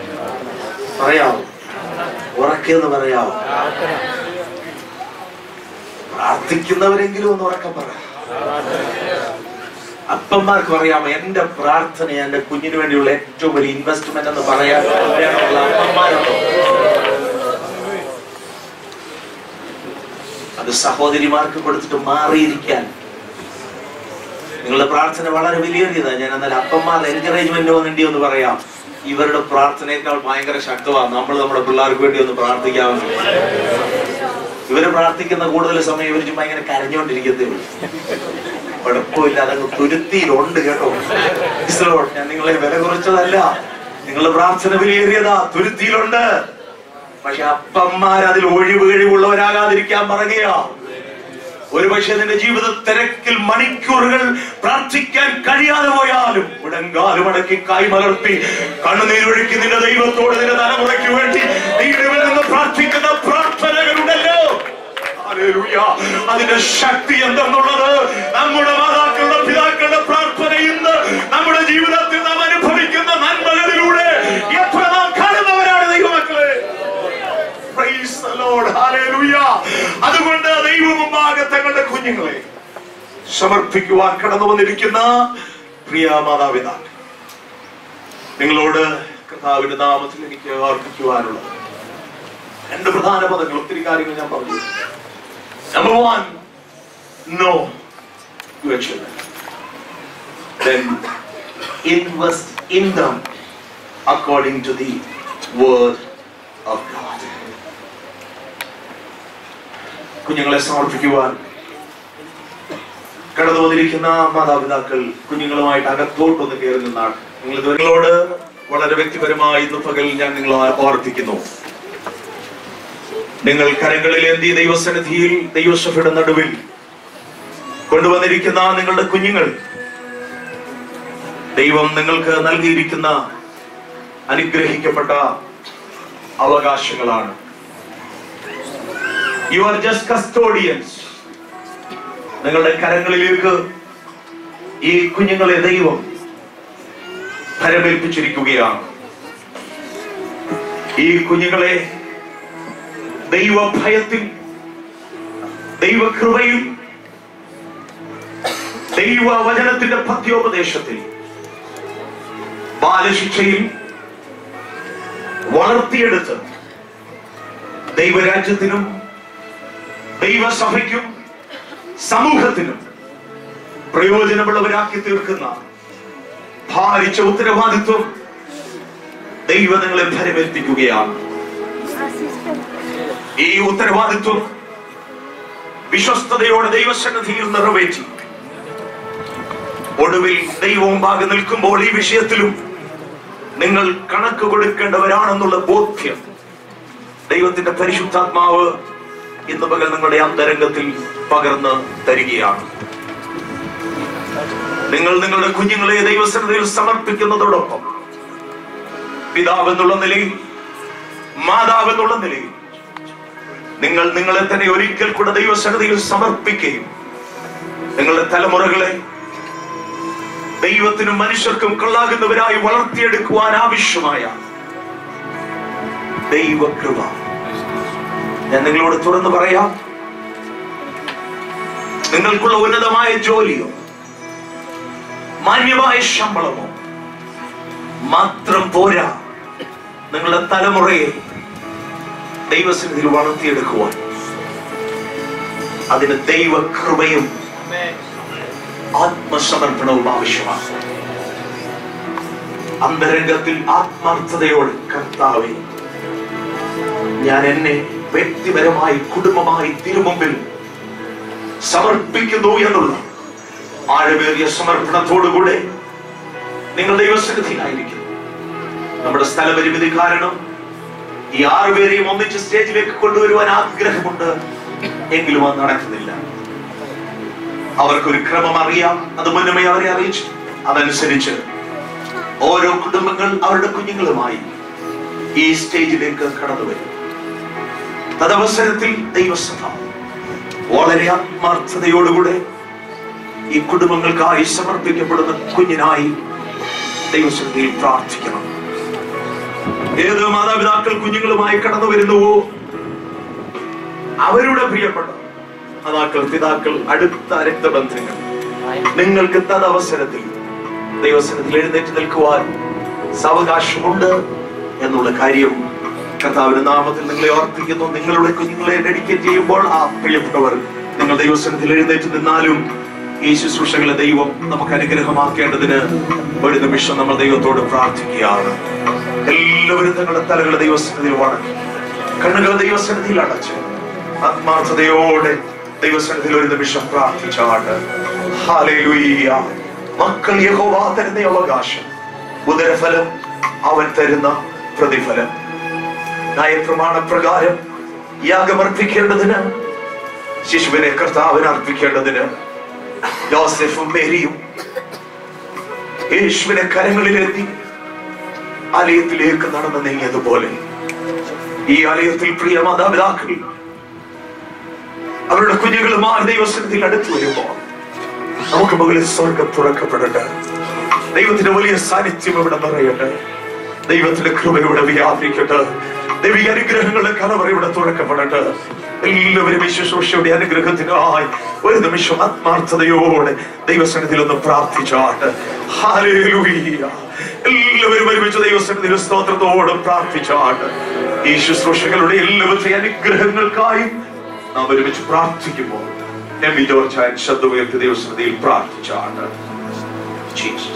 പറയാമോ ഉറക്കെന്ന് പറയാമോ പ്രാർത്ഥിക്കുന്നവരെങ്കിലും ഒന്ന് ഉറക്കം പറ അപ്പന്മാർക്ക് അറിയാമോ എന്റെ പ്രാർത്ഥന എന്റെ കുഞ്ഞിന് വേണ്ടിയുള്ള ഏറ്റവും വലിയ ഇൻവെസ്റ്റ്മെന്റ് എന്ന് പറയാൻ ഉള്ള അപ്പന്മാരുണ്ടോ അത് സഹോദരിമാർക്ക് കൊടുത്തിട്ട് മാറിയിരിക്കാൻ നിങ്ങളുടെ പ്രാർത്ഥന വളരെ വിലയേറിയതാണ് ഞാൻ എന്നാൽ അപ്പന്മാർ എൻകറേജ്മെന്റ് വേണ്ടി ഒന്ന് പറയാം ഇവരുടെ പ്രാർത്ഥനയേക്കാൾ ഭയങ്കര ശക്തമാണ് നമ്മൾ നമ്മുടെ പിള്ളേർക്ക് വേണ്ടി ഒന്ന് പ്രാർത്ഥിക്കാമെന്ന് ഇവര് പ്രാർത്ഥിക്കുന്ന കൂടുതൽ സമയം ഇവർ ചുമ്മാ ഇങ്ങനെ കരഞ്ഞുകൊണ്ടിരിക്കത്തേ ഉള്ളൂ കുഴപ്പമില്ല അതങ്ങ് തുരുത്തിയിലുണ്ട് കേട്ടോ Praise the Lord. ഞാൻ നിങ്ങളെ വില കുറച്ചതല്ല നിങ്ങളുടെ പ്രാർത്ഥന വിലയേറിയതാ തുരുത്തിയിലുണ്ട് പക്ഷെ അപ്പന്മാർ അതിൽ ഒഴിവ് കഴിവുള്ളവരാകാതിരിക്കാൻ പറയുകയാ ഒരുപക്ഷെ നിന്റെ ജീവിത തിരക്കിൽ മണിക്കൂറുകൾ പ്രാർത്ഥിക്കാൻ കഴിയാതെ പോയാലും മുടങ്കാലും അടക്കി കൈമലർത്തി കണ്ണുനീരൊഴുക്കി നിന്റെ ദൈവത്തോട് നിന്റെ തലമുറയ്ക്ക് വേണ്ടി നീ നിന്ന് പ്രാർത്ഥിക്കുന്ന പ്രാർത്ഥനകളുണ്ടല്ലോ ഹല്ലേലൂയ. അതിന്റെ ശക്തി എന്തെന്നുള്ളത് നമ്മുടെ മാതാക്കളുടെ പിതാക്കളുടെ പ്രാർത്ഥന ഇന്ന് നമ്മുടെ ജീവിതത്തിൽ നാം അനുഭവിക്കുന്ന നന്മകളിലൂടെ എത്ര നാം കാണുന്നവരാണ് ദൈവമക്കളെ Praise the Lord. Hallelujah. അതുകൊണ്ട് ദൈവമുമ്പാകെ തങ്ങളുടെ കുഞ്ഞുങ്ങളെ സമർപ്പിക്കുവാൻ കടന്നു വന്നിരിക്കുന്ന പ്രിയ മാതാപിതാക്കൾ നിങ്ങളോട് കർത്താവിന്റെ നാമത്തിൽ എനിക്ക് അർപ്പിക്കുവാനുള്ളത് രണ്ട് പ്രധാന പദങ്ങൾ ഒത്തിരി കാര്യങ്ങൾ ഞാൻ പറഞ്ഞു number one know your children then invest in them according to the word of God. കുഞ്ഞുങ്ങളെ സമർപ്പിക്കുവാൻ കടന്നു വന്നിരിക്കുന്ന മാതാപിതാക്കൾ കുഞ്ഞുങ്ങളുമായിട്ട് അകത്തോട്ടൊന്ന് കയറി നിന്നാണ് നിങ്ങൾ നിങ്ങളോട് വളരെ വ്യക്തിപരമായി ഇന്ന് പകൽ ഞാൻ നിങ്ങളെ ഓർപ്പിക്കുന്നു നിങ്ങൾ കരങ്ങളിലേന്തി ദൈവസന്നിധിയിൽ ദൈവസഭയുടെ നടുവിൽ കൊണ്ടുവന്നിരിക്കുന്ന നിങ്ങളുടെ കുഞ്ഞുങ്ങൾ ദൈവം നിങ്ങൾക്ക് നൽകിയിരിക്കുന്ന അനുഗ്രഹിക്കപ്പെട്ട അവകാശങ്ങളാണ് യു ആർ ജസ്റ്റ് കസ്റ്റോഡിയൻസ് നിങ്ങളുടെ കരങ്ങളിലേക്ക് ഈ കുഞ്ഞുങ്ങളെ ദൈവം ഫലമേൽപ്പിച്ചിരിക്കുകയാണ് ഈ കുഞ്ഞുങ്ങളെ ദൈവഭയത്തിൽ ദൈവകൃപയിൽ ദൈവവചനത്തിന്റെ പദ്യോപദേശത്തിൽ ബാലശിക്ഷയിൽ വളർത്തിയെടുത്ത് ദൈവരാജ്യത്തിനും ദൈവസഭയ്ക്കും സമൂഹത്തിനും പ്രയോജനമുള്ളവരാക്കി തീർക്കുന്ന ഭാരിച്ച ഉത്തരവാദിത്വം ദൈവം നിങ്ങളെ ഫലമേൽപ്പിക്കുകയാണ് ഈ ഉത്തരവാദിത്വം വിശ്വസ്തയോടെ ദൈവസന്നിധിയിൽ നിറവേറ്റി ഒടുവിൽ ദൈവവും ഭാഗം നിൽക്കുമ്പോൾ ഈ വിഷയത്തിലും നിങ്ങൾ കണക്ക് കൊടുക്കേണ്ടവരാണെന്നുള്ള ബോധ്യം ദൈവത്തിന്റെ പരിശുദ്ധാത്മാവ് ഇന്ന് പകൽ നിങ്ങളുടെ അന്തരംഗത്തിൽ പകർന്ന് തരികയാണ് നിങ്ങൾ നിങ്ങളുടെ കുഞ്ഞുങ്ങളെ ദൈവസന്നിധിയിൽ സമർപ്പിക്കുന്നതോടൊപ്പം പിതാവ് എന്നുള്ള നിലയിൽ മാതാവ് എന്നുള്ള നിലയിൽ നിങ്ങൾ നിങ്ങളെ തന്നെ ഒരിക്കൽ കൂടെ ദൈവസന്നിധിയിൽ സമർപ്പിക്കുകയും നിങ്ങളുടെ തലമുറകളെ ദൈവത്തിനും മനുഷ്യർക്കും കൊള്ളാകുന്നവരായി വളർത്തിയെടുക്കുവാൻ ആവശ്യമായ ദൈവകൃപ ഞാൻ നിങ്ങളോട് തുറന്നു പറയാം നിങ്ങൾക്കുള്ള ഉന്നതമായ ജോലിയോ മാന്യമായ ശമ്പളമോ മാത്രം പോരാ നിങ്ങളുടെ തലമുറയെ ദൈവസന്നിധിയിൽ വളർത്തിയെടുക്കുവാൻ അതിന് ദൈവകൃപയും ആത്മസമർപ്പണവും ആവശ്യമാണ് അന്തരംഗത്തിൽ ആത്മാർത്ഥതയോടെ കർത്താവെ ഞാൻ എന്നെ വ്യക്തിപരമായി കുടുംബമായി തിരുമുമ്പിൽ സമർപ്പിക്കുന്നു എന്നുള്ള ആഴമേറിയ സമർപ്പണത്തോടുകൂടെ നിങ്ങൾ ദൈവസന്നിധിയിലായിരിക്കും നമ്മുടെ സ്ഥലപരിമിതി കാരണം ഈ ആറുപേരെയും ഒന്നിച്ച് സ്റ്റേജിലേക്ക് കൊണ്ടുവരുവാൻ ആഗ്രഹമുണ്ട് എങ്കിലും അത് നടക്കുന്നില്ല അവർക്കൊരു ക്രമം അറിയാം അത് മുന്നമേ അവരെ അറിയിച്ചു അതനുസരിച്ച് ഓരോ കുടുംബങ്ങൾ അവരുടെ കുഞ്ഞുങ്ങളുമായി ഈ സ്റ്റേജിലേക്ക് കടന്നു വരും തദവസരത്തിൽ ദൈവസഭ വളരെ ആത്മാർത്ഥതയോടുകൂടെ ഈ കുടുംബങ്ങൾക്കായി സമർപ്പിക്കപ്പെടുന്ന കുഞ്ഞിനായി ദൈവസന്നിധിയിൽ പ്രാർത്ഥിക്കണം ഏത് മാതാപിതാക്കൾ കുഞ്ഞുങ്ങളുമായി കടന്നു വരുന്നുവോ അവരുടെ പ്രിയപ്പെട്ട മാതാക്കൾ പിതാക്കൾ അടുത്ത രക്തബന്ധങ്ങൾ നിങ്ങൾക്ക് തത് അവസരത്തിൽ ദൈവസനത്തിൽ എഴുന്നേറ്റ് നിൽക്കുവാൻ സാവകാശമുണ്ട് എന്നുള്ള കാര്യം കർത്താവിന്റെ നാമത്തിൽ നിങ്ങളെ ഓർപ്പിക്കുന്നു നിങ്ങളുടെ കുഞ്ഞുങ്ങളെ ഡെഡിക്കേറ്റ് ചെയ്യുമ്പോൾ ആ പ്രിയപ്പെട്ടവർ നിങ്ങൾ ദൈവസനത്തിൽ എഴുന്നേറ്റ് നിന്നാലും ഈ ശുശ്രൂഷകളെ ദൈവം നമുക്ക് അനുഗ്രഹമാക്കേണ്ടതിന് ഒരു നിമിഷം നമ്മൾ ദൈവത്തോട് പ്രാർത്ഥിക്കുകയാണ് എല്ലാവരും തങ്ങളുടെ തലകളെ ദൈവസനത്തിൽ വണങ്ങി കണ്ണുകൾ ദൈവസന്നിധിയിൽ അടച്ച് ആത്മാർത്ഥതയോടെ ദൈവസന്നിധിയിൽ ഒരു നിമിഷം പ്രാർത്ഥിച്ചാണ് ഹല്ലേലൂയ മക്കൾ യഹോവ തരുന്ന അവകാശം ഉദരഫലം അവൻ തരുന്ന പ്രതിഫലം നയപ്രമാണ പ്രകാരം യാഗമർപ്പിക്കേണ്ടതിന് ശിശുവിനെ കർത്താവിന് അർപ്പിക്കേണ്ടതിന് യോസെഫും മേരിയും യേശുവിനെ കരങ്ങളിലെത്തി ആലയത്തിലേക്ക് നടന്നു നീങ്ങിയതുപോലെ ഈ ആലയത്തിൽ പ്രിയ മാതാപിതാക്കൾ അവരുടെ കുഞ്ഞുങ്ങളുമായി ദൈവസനത്തിൽ അടുത്തു വരുമ്പോൾ നമുക്ക് മുകളിൽ സ്വർഗം തുറക്കപ്പെടട്ടെ ദൈവത്തിന്റെ വലിയ സാന്നിധ്യം ഇവിടെ നിറയട്ടെ ദൈവത്തിന്റെ കൃപ ഇവിടെ വ്യാപരിക്കട്ടെ ദൈവിക അനുഗ്രഹങ്ങളുടെ കലവറ ഇവിടെ തുറക്കപ്പെടട്ടെ എല്ലാവരും ഈ ശുശ്രൂഷയുടെ അനുഗ്രഹത്തിനായി ഒരു നിമിഷം ആത്മാർത്ഥതയോടെ ദൈവസന്നിധിയിൽ ഒന്ന് പ്രാർത്ഥിച്ചാട്ട് ഹല്ലേലൂയ എല്ലാവരും ഒരുമിച്ച് ദൈവസന്നിധിയിൽ സ്തോത്രത്തോടെ പ്രാർത്ഥിച്ചാട്ട് ഈ ശുശ്രൂഷകളുടെ എല്ലാവരുടെ അനുഗ്രഹങ്ങൾക്കായും നാം ഒരുമിച്ച് പ്രാർത്ഥിക്കുമ്പോൾ എം വി ജോർജ് ആൻഡ് ശബ്ദമുയർത്തി ദൈവസന്നിധിയിൽ പ്രാർത്ഥിച്ചാണ് ജീസസ്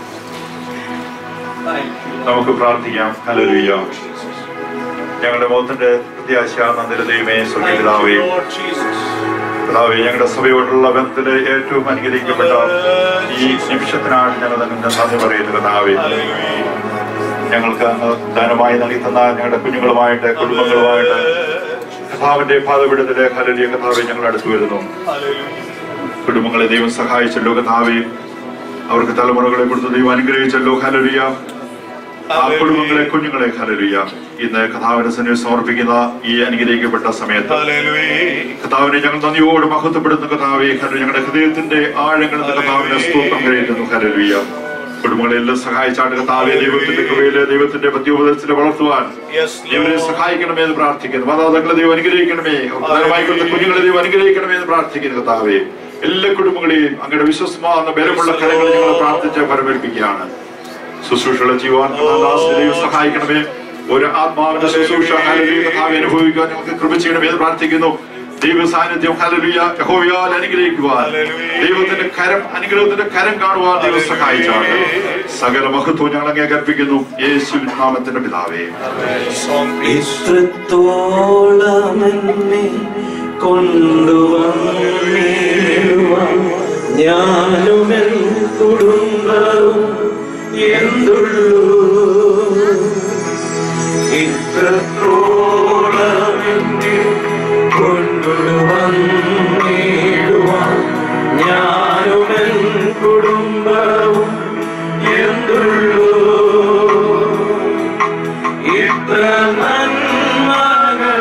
നമുക്ക് പ്രാർത്ഥിക്കാം ഹല്ലേലൂയ ഞങ്ങളുടെ മുഖത്തിന്റെ പ്രത്യാശ നന്ദിര ദൈവമേ സ്വർഗപിതാവേ പിതാവേ ഞങ്ങളുടെ സഭയോടുള്ള ബന്ധത്തിലെ ഏറ്റവും അനുഗ്രഹിക്കപ്പെട്ട ഈ നിമിഷത്തിനാണ് ഞങ്ങൾ നിങ്ങളുടെ നന്ദി പറയുന്നത് കർത്താവേ ഞങ്ങൾക്ക് അങ്ങ് ദാനമായി നൽകി തന്ന ഞങ്ങളുടെ കുഞ്ഞുങ്ങളുമായിട്ട് കുടുംബങ്ങളുമായിട്ട് കഥാവിന്റെ പാതപിടത്തിലെ ഹലലിയ കഥാവെ ഞങ്ങൾ അടുത്തു വരുന്നു കുടുംബങ്ങളെ ദൈവം സഹായിച്ചല്ലോ കഥാവെ അവർക്ക് തലമുറകളെ കൊടുത്ത് ദൈവം അനുഗ്രഹിച്ചല്ലോ ഹലലിയ ആ കുടുംബങ്ങളെ കുഞ്ഞുങ്ങളെ ഹലലിയ ഇന്ന് കഥാവിന്റെ സന്നിധി സമർപ്പിക്കുന്ന ഈ അനുഗ്രഹിക്കപ്പെട്ട സമയത്ത് കഥാവിനെ ഞങ്ങൾ നന്ദിയോട് മഹത്വപ്പെടുന്ന കഥാവെ ഹലു ഞങ്ങളുടെ ഹൃദയത്തിന്റെ ആഴങ്ങളിൽ നിന്ന് കഥാവിനെ സ്തോത്രം കഴിയുന്നു ഹലലിയ കുടുംബങ്ങളെ എല്ലാം സഹായിച്ചാണ് കഥാവെ ദൈവത്തിന്റെ കൃപയിലെ ദൈവത്തിന്റെ പത്യോപദേശത്തിലെ വളർത്തുവാൻ ദൈവനെ സഹായിക്കണമേ എന്ന് പ്രാർത്ഥിക്കുന്നു മാതാപിതാക്കളെ ദൈവം അനുഗ്രഹിക്കണമേ പ്രധാനമായി കൊടുത്ത കുഞ്ഞുങ്ങളെ ദൈവം അനുഗ്രഹിക്കണമേ എന്ന് പ്രാർത്ഥിക്കുന്നു കഥാവെ എല്ലാ കുടുംബങ്ങളെയും അങ്ങയുടെ വിശ്വസമാകുന്ന ബലമുള്ള കരങ്ങൾ ഞങ്ങൾ പ്രാർത്ഥിച്ച് പരമേൽപ്പിക്കുകയാണ് ശുശ്രൂഷകളെ ചെയ്യുവാൻ കർത്താദാസിനെ ദൈവം സഹായിക്കണമേ ഒരു ആത്മാവിന്റെ ശുശ്രൂഷ ഹല്ലേലൂയ കഥാവെ അനുഭവിക്കാൻ ഞങ്ങൾക്ക് കൃപ ചെയ്യണമേ എന്ന് പ്രാർത്ഥിക്കുന്നു ദൈവ സാന്നിധ്യം ഹല്ലേലൂയ യഹോവയാൽ അനുഗ്രഹിക്കുവാൻ ദൈവത്തിന്റെ കരം അനുഗ്രഹത്തിന്റെ കരം കാണുവാൻ ദൈവം സഹായിച്ചാണ് സകല മഹത്വം ഞങ്ങൾ അങ്ങേ കൽപ്പിക്കുന്നു യേശുവിൻ നാമത്തിന്റെ പിതാവേ ഇത്രത്തോളം എന്നെ കൊണ്ടുവന്നിടുവാൻ ഞാനും എൻ കുടുംബവും എന്തുള്ളൂ ഇത്രത്തോളം എന്നെ കൊണ്ടുവന്നിടുവാൻ ഞാനും എൻ കുടുംബവും എന്തുള്ളൂ ഇത്ര നന്മകൾ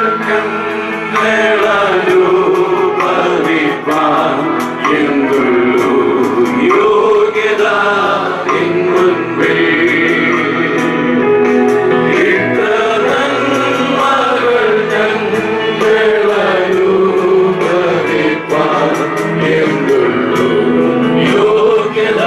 കണ്ടളരൂപവിപ്പാൻ എന്തുള്ളൂ യോഗ്യത എന്നുൻപിൽ. ഇത്ര നന്മകൾ കണ്ടളരൂപവിപ്പാൻ എന്തുള്ളൂ യോഗ്യത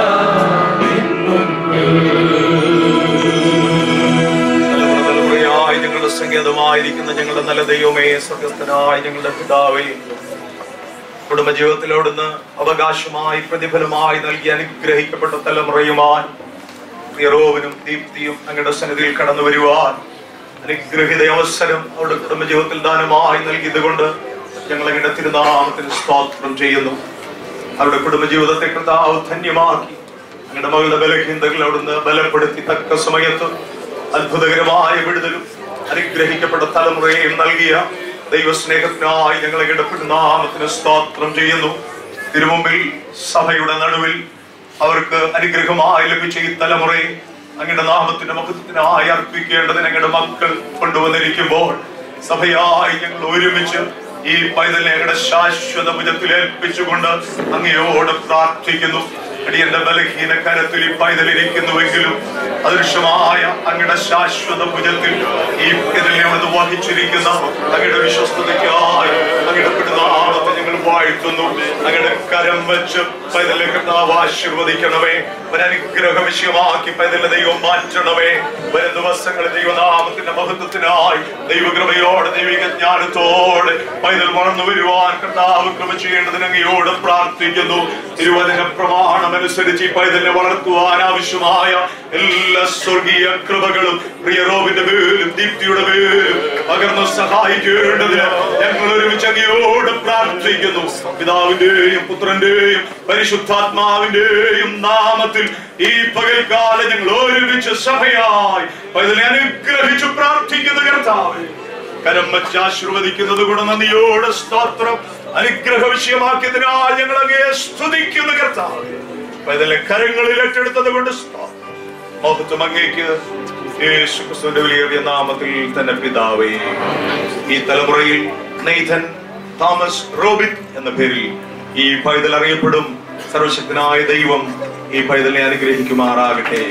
തലമുറയായി ഞങ്ങളുടെ സങ്കേതമായിരിക്കുന്ന ഞങ്ങളുടെ നല്ല ദൈവമേ സ്വർഗസ്ഥനായ ഞങ്ങളുടെ പിതാവേ കുടുംബജീവിതത്തിലോടുന്ന് അവകാശമായി പ്രതിഫലമായി നൽകി അനുഗ്രഹിക്കപ്പെട്ട തലമുറയുമായി നിറോവിനും ദീപ്തിയും ഞങ്ങളുടെ സന്നിധിയിൽ കടന്നു വരുവാൻ അനുഗ്രഹിത അവസരം അവരുടെ കുടുംബജീവിതത്തിൽ ദാനമായി നൽകിയത് കൊണ്ട് ഞങ്ങൾ ഞങ്ങളുടെ തിരുനാമത്തിന് സ്തോത്രം ചെയ്യുന്നു അവരുടെ കുടുംബജീവിതത്തെ കർത്താവ് ധന്യമാക്കി ഞങ്ങളുടെ മകളുടെ ബലഹീനതകൾ അവിടുന്ന് ബലപ്പെടുത്തി തക്ക സമയത്ത് അത്ഭുതകരമായ വിടുതലും അനുഗ്രഹിക്കപ്പെട്ട തലമുറയെയും നൽകിയ ദൈവസ്നേഹത്തിനായി ഞങ്ങളെ കിടപ്പെട്ട നാമത്തിന് സ്തോത്രം ചെയ്യുന്നു തിരുമുമ്പിൽ സഭയുടെ നടുവിൽ അവർക്ക് അനുഗ്രഹമായി ലഭിച്ച ഈ തലമുറയെ അങ്ങയുടെ നാമത്തിന്റെ മഹത്വത്തിനായി അർപ്പിക്കേണ്ടതിന് ഞങ്ങളുടെ മക്കൾ കൊണ്ടുവന്നിരിക്കുമ്പോൾ സഭയായി ഞങ്ങൾ ഒരുമിച്ച് ഈ പൈതലിനെ ഞങ്ങളുടെ ശാശ്വത ഭുജത്തിൽ ഏൽപ്പിച്ചുകൊണ്ട് അങ്ങയോട് പ്രാർത്ഥിക്കുന്നു അടിയന്റെ ബലഹീന കരത്തിൽ ഈ പൈതലിരിക്കുന്നുവെങ്കിലും അദൃശ്യമായ അങ്ങയുടെ ശാശ്വത ഭുജത്തിൽ ഈ ഇതിനെ വഹിച്ചിരിക്കുന്ന അങ്ങയുടെ വിശ്വസ്തതയ്ക്കായി അങ്ങയുടെ പിടുനാളത്തെ ഞങ്ങൾ വാഴ്ത്തുന്നു അങ്ങയുടെ കരം വെച്ച് പൈതലെ കർത്താവ് ആശീർവദിക്കണമേ ഒരു അനുഗ്രഹ വിഷയമാക്കി പൈതലെ ദൈവം മാറ്റണമേ വരും ദിവസങ്ങളിൽ ദൈവനാമത്തിന്റെ മഹത്വത്തിനായി ദൈവകൃപയോടെ ദൈവിക ജ്ഞാനത്തോടെ പൈതൽ വളർന്നു വരുവാൻ കർത്താവ് കൃപ ചെയ്യേണ്ടതിന് അങ്ങയോട് പ്രാർത്ഥിക്കുന്നു തിരുവചന പ്രമാണം അനുസരിച്ച് ഈ പൈതലിനെ വളർത്തുവാൻ ആവശ്യമായ എല്ലാ സ്വർഗീയ കൃപകളും പ്രിയറോവിന്റെ മേലും ദീപ്തിയുടെ മേലും പകർന്ന് സഹായിക്കേണ്ടതിന് ഞങ്ങൾ ഒരുമിച്ച് അങ്ങയോട് പ്രാർത്ഥിക്കുന്നു പിതാവിന്റെയും പുത്രന്റെയും പരിശുദ്ധാത്മാവിന്റെയും നാമത്തിൽ ഈ പകൽക്കാലം ഞങ്ങൾ ഒരുമിച്ച് സഭയായി പൈതലിനെ അനുഗ്രഹിച്ചു പ്രാർത്ഥിക്കുന്നു കർത്താവ് കരം വച്ച് ആശീർവദിക്കുന്നത് കൂടെ നന്ദിയോട് സ്തോത്രം അനുഗ്രഹ വിഷയമാക്കിയതിനാൽ ഞങ്ങൾ അങ്ങേ സ്തുതിക്കുന്നു കർത്താവ് പൈതലെ കരങ്ങളിൽ ഏറ്റെടുത്തത് കൊണ്ട് സ്തോത്രം മഹത്വം അങ്ങേക്ക് യേശു ക്രിസ്തുവിന്റെ വിലയേറിയ നാമത്തിൽ തന്നെ പിതാവേ ഈ തലമുറയിൽ നെയ്ഥൻ തോമസ് റോബിൻ എന്ന പേരിൽ ഈ പൈതൽ അറിയപ്പെടും സർവശക്തനായ ദൈവം ഈ പൈതലിനെ അനുഗ്രഹിക്കുമാറാകട്ടെ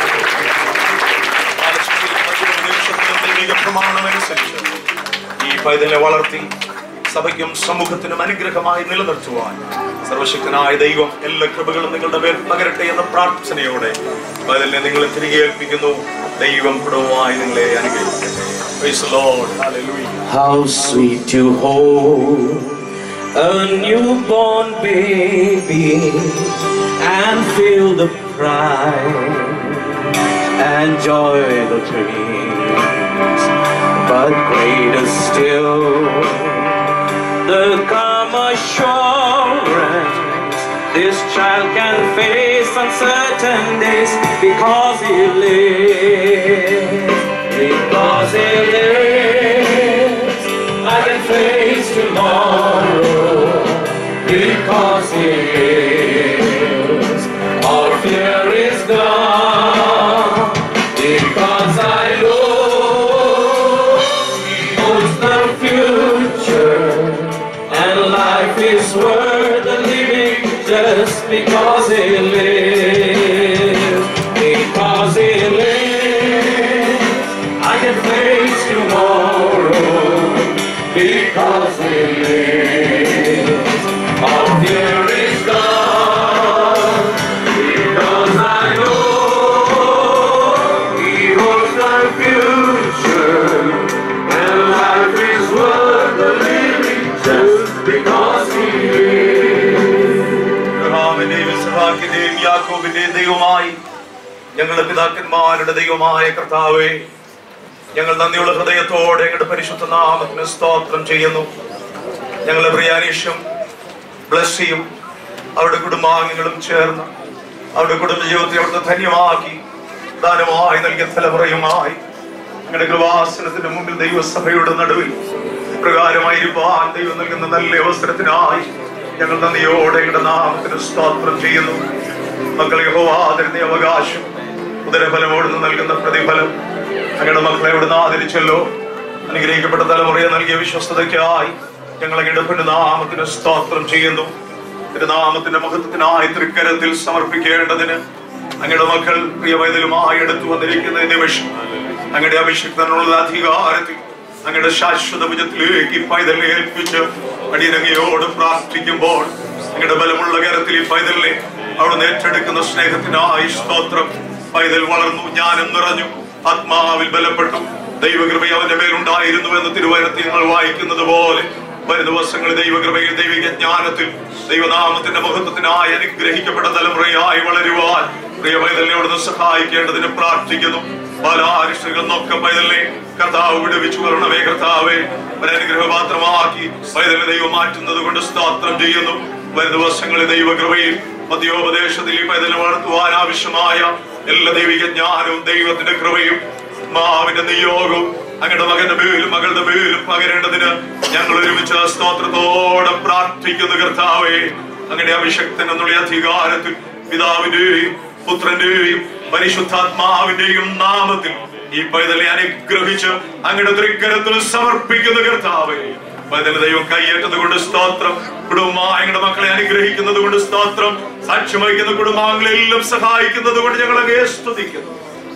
ദൈവിക പ്രമാണമനുസരിച്ച് ഈ പൈതലിനെ വളർത്തി സഭയ്ക്കും സമൂഹത്തിനും അനുഗ്രഹമായി നിലനിർത്തുവാൻ സർവശക്തനായ ദൈവം എല്ലാ കൃപകളും നിങ്ങളുടെ മേൽ പകരട്ടെ എന്ന പ്രാർത്ഥനയോടെ പൈതലിനെ നിങ്ങളെ തിരികെ ഏൽപ്പിക്കുന്നു ദൈവം കുടവുമായി നിങ്ങളെ അനുഗ്രഹിക്കട്ടെ Praise the Lord. Hallelujah. How sweet to hold a newborn baby and feel the pride and joy the dreams. But greater still, the calm assurance this child can face uncertain days because he lives. Because he lives, I can face tomorrow. Because he lives, all fear is gone. Because I know he owns the future, and life is worth the living just because he lives. Because he lives, I can face tomorrow. Because he lives, all fear is gone. Because I know he holds the future, and life is worth the living just because he lives. അബ്രഹാമിന്റെയും ഇസ്ഹാക്കിന്റെയും യാക്കോബിന്റെയും ദൈവമായി ഞങ്ങളുടെ പിതാക്കന്മാരുടെ ദൈവമായ കർത്താവേ ഞങ്ങൾ നന്ദിയുള്ള ഹൃദയത്തോടെ ഞങ്ങളുടെ പരിശുദ്ധ നാമത്തിന് സ്തോത്രം ചെയ്യുന്നു ഞങ്ങളുടെ പ്രിയാനീഷും ബ്ലസ്സിയും അവരുടെ കുടുംബാംഗങ്ങളും ചേർന്ന് അവരുടെ കുടുംബ ജീവിതത്തെ അവിടുത്തെ ധന്യമാക്കി ദാനമായി നൽകിയ തലമുറയുമായി ഞങ്ങളുടെ കൃപാസനത്തിന്റെ മുമ്പിൽ ദൈവസഭയുടെ നടുവിൽ പ്രകാരമായിരിക്കാൻ ദൈവം നൽകുന്ന നല്ല അവസരത്തിനായി ഞങ്ങൾ നന്ദിയോടെ ഞങ്ങളുടെ നാമത്തിന് സ്തോത്രം ചെയ്യുന്നു മക്കളെ യഹോവാതിരുന്ന അവകാശം ഉദരഫലമോടുന്ന് നൽകുന്ന പ്രതിഫലം ഞങ്ങളുടെ മക്കളെ അവിടുന്ന് ആദരിച്ചല്ലോ അനുഗ്രഹിക്കപ്പെട്ട തലമുറയെ നൽകിയ വിശ്വസ്തതയ്ക്കായി ഞങ്ങൾ അങ്ങയുടെ നാമത്തിന് സ്തോത്രം ചെയ്യുന്നു നാമത്തിന്റെ മഹത്വത്തിനായി തൃക്കരത്തിൽ സമർപ്പിക്കേണ്ടതിന് അങ്ങയുടെ മക്കൾ പ്രിയവൈതലുമായി എടുത്തു വന്നിരിക്കുന്ന ഈ നിമിഷം അങ്ങയുടെ അഭിഷിക്തനുള്ള അധികാരത്തിൽ അങ്ങയുടെ ശാശ്വത ഭുജത്തിലേക്ക് ഈ പൈതലിനെ ഏൽപ്പിച്ച് അടിയനങ്ങയോട് പ്രാർത്ഥിക്കുമ്പോൾ അങ്ങയുടെ ബലമുള്ള കരത്തിൽ ഈ പൈതലിനെ അവിടുന്ന് ഏറ്റെടുക്കുന്ന സ്നേഹത്തിനായി സ്തോത്രം പൈതൽ വളർന്നു ജ്ഞാനം നിറഞ്ഞു ആത്മാവിൽ ബലപ്പെട്ടു ദൈവകൃപ അവന്റെ മേലുണ്ടായിരുന്നു എന്ന് തിരുവനത്തിൽ ഞങ്ങൾ വായിക്കുന്നത് പോലെ വരും ദിവസങ്ങളിൽ ദൈവകൃപയിൽ ദൈവിക ജ്ഞാനത്തിൽ ദൈവനാമത്തിന്റെ മഹത്വത്തിനായി അനുഗ്രഹിക്കപ്പെട്ട തലമുറയായി വളരുവാൻ പ്രിയ പൈതലിനോട് സഹായിക്കേണ്ടതിന് പ്രാർത്ഥിക്കുന്നു പല അരിഷ്ടകൾ നോക്ക പൈതലിനെ കർത്താവ് വിടുവിച്ചു വരണമേ കർത്താവെ ഒരു അനുഗ്രഹപാത്രമാക്കി പൈതലിനെ ദൈവം മാറ്റുന്നത് കൊണ്ട് സ്തോത്രം ചെയ്യുന്നു വരും ദിവസങ്ങളിൽ ദൈവകൃപയിൽ മധ്യോപദേശത്തിൽ ഈ പൈതലിനെ വളർത്തുവാൻ ആവശ്യമായ എല്ലാ ദൈവിക ജ്ഞാനവും ദൈവത്തിന്റെ കൃപയും മാവിന്റെ നിയോഗവും അങ്ങയുടെ മകന്റെ മേലും മകളുടെ മേലും പകരേണ്ടതിന് ഞങ്ങൾ ഒരുമിച്ച് സ്തോത്രത്തോടെ പ്രാർത്ഥിക്കുന്നു കർത്താവേ അങ്ങയുടെ അഭിഷക്തൻ എന്നുള്ള അധികാരത്തിൽ പിതാവിന്റെയും പുത്രന്റെയും പരിശുദ്ധാത്മാവിന്റെയും നാമത്തിൽ ഈ പൈതലെ അനുഗ്രഹിച്ച് അങ്ങയുടെ തൃക്കരത്തിൽ സമർപ്പിക്കുന്ന കർത്താവേ പൈതൽ ദൈവം കൈയേറ്റത് കൊണ്ട് സ്തോത്രം കുടുംബായങ്ങളുടെ മക്കളെ അനുഗ്രഹിക്കുന്നത് കൊണ്ട് സ്തോത്രം സാക്ഷ്യം വഹിക്കുന്ന കുടുംബാംഗങ്ങളെല്ലാം സഹായിക്കുന്നത് കൊണ്ട് ഞങ്ങൾ അങ്ങേ സ്തുതിക്കുന്നു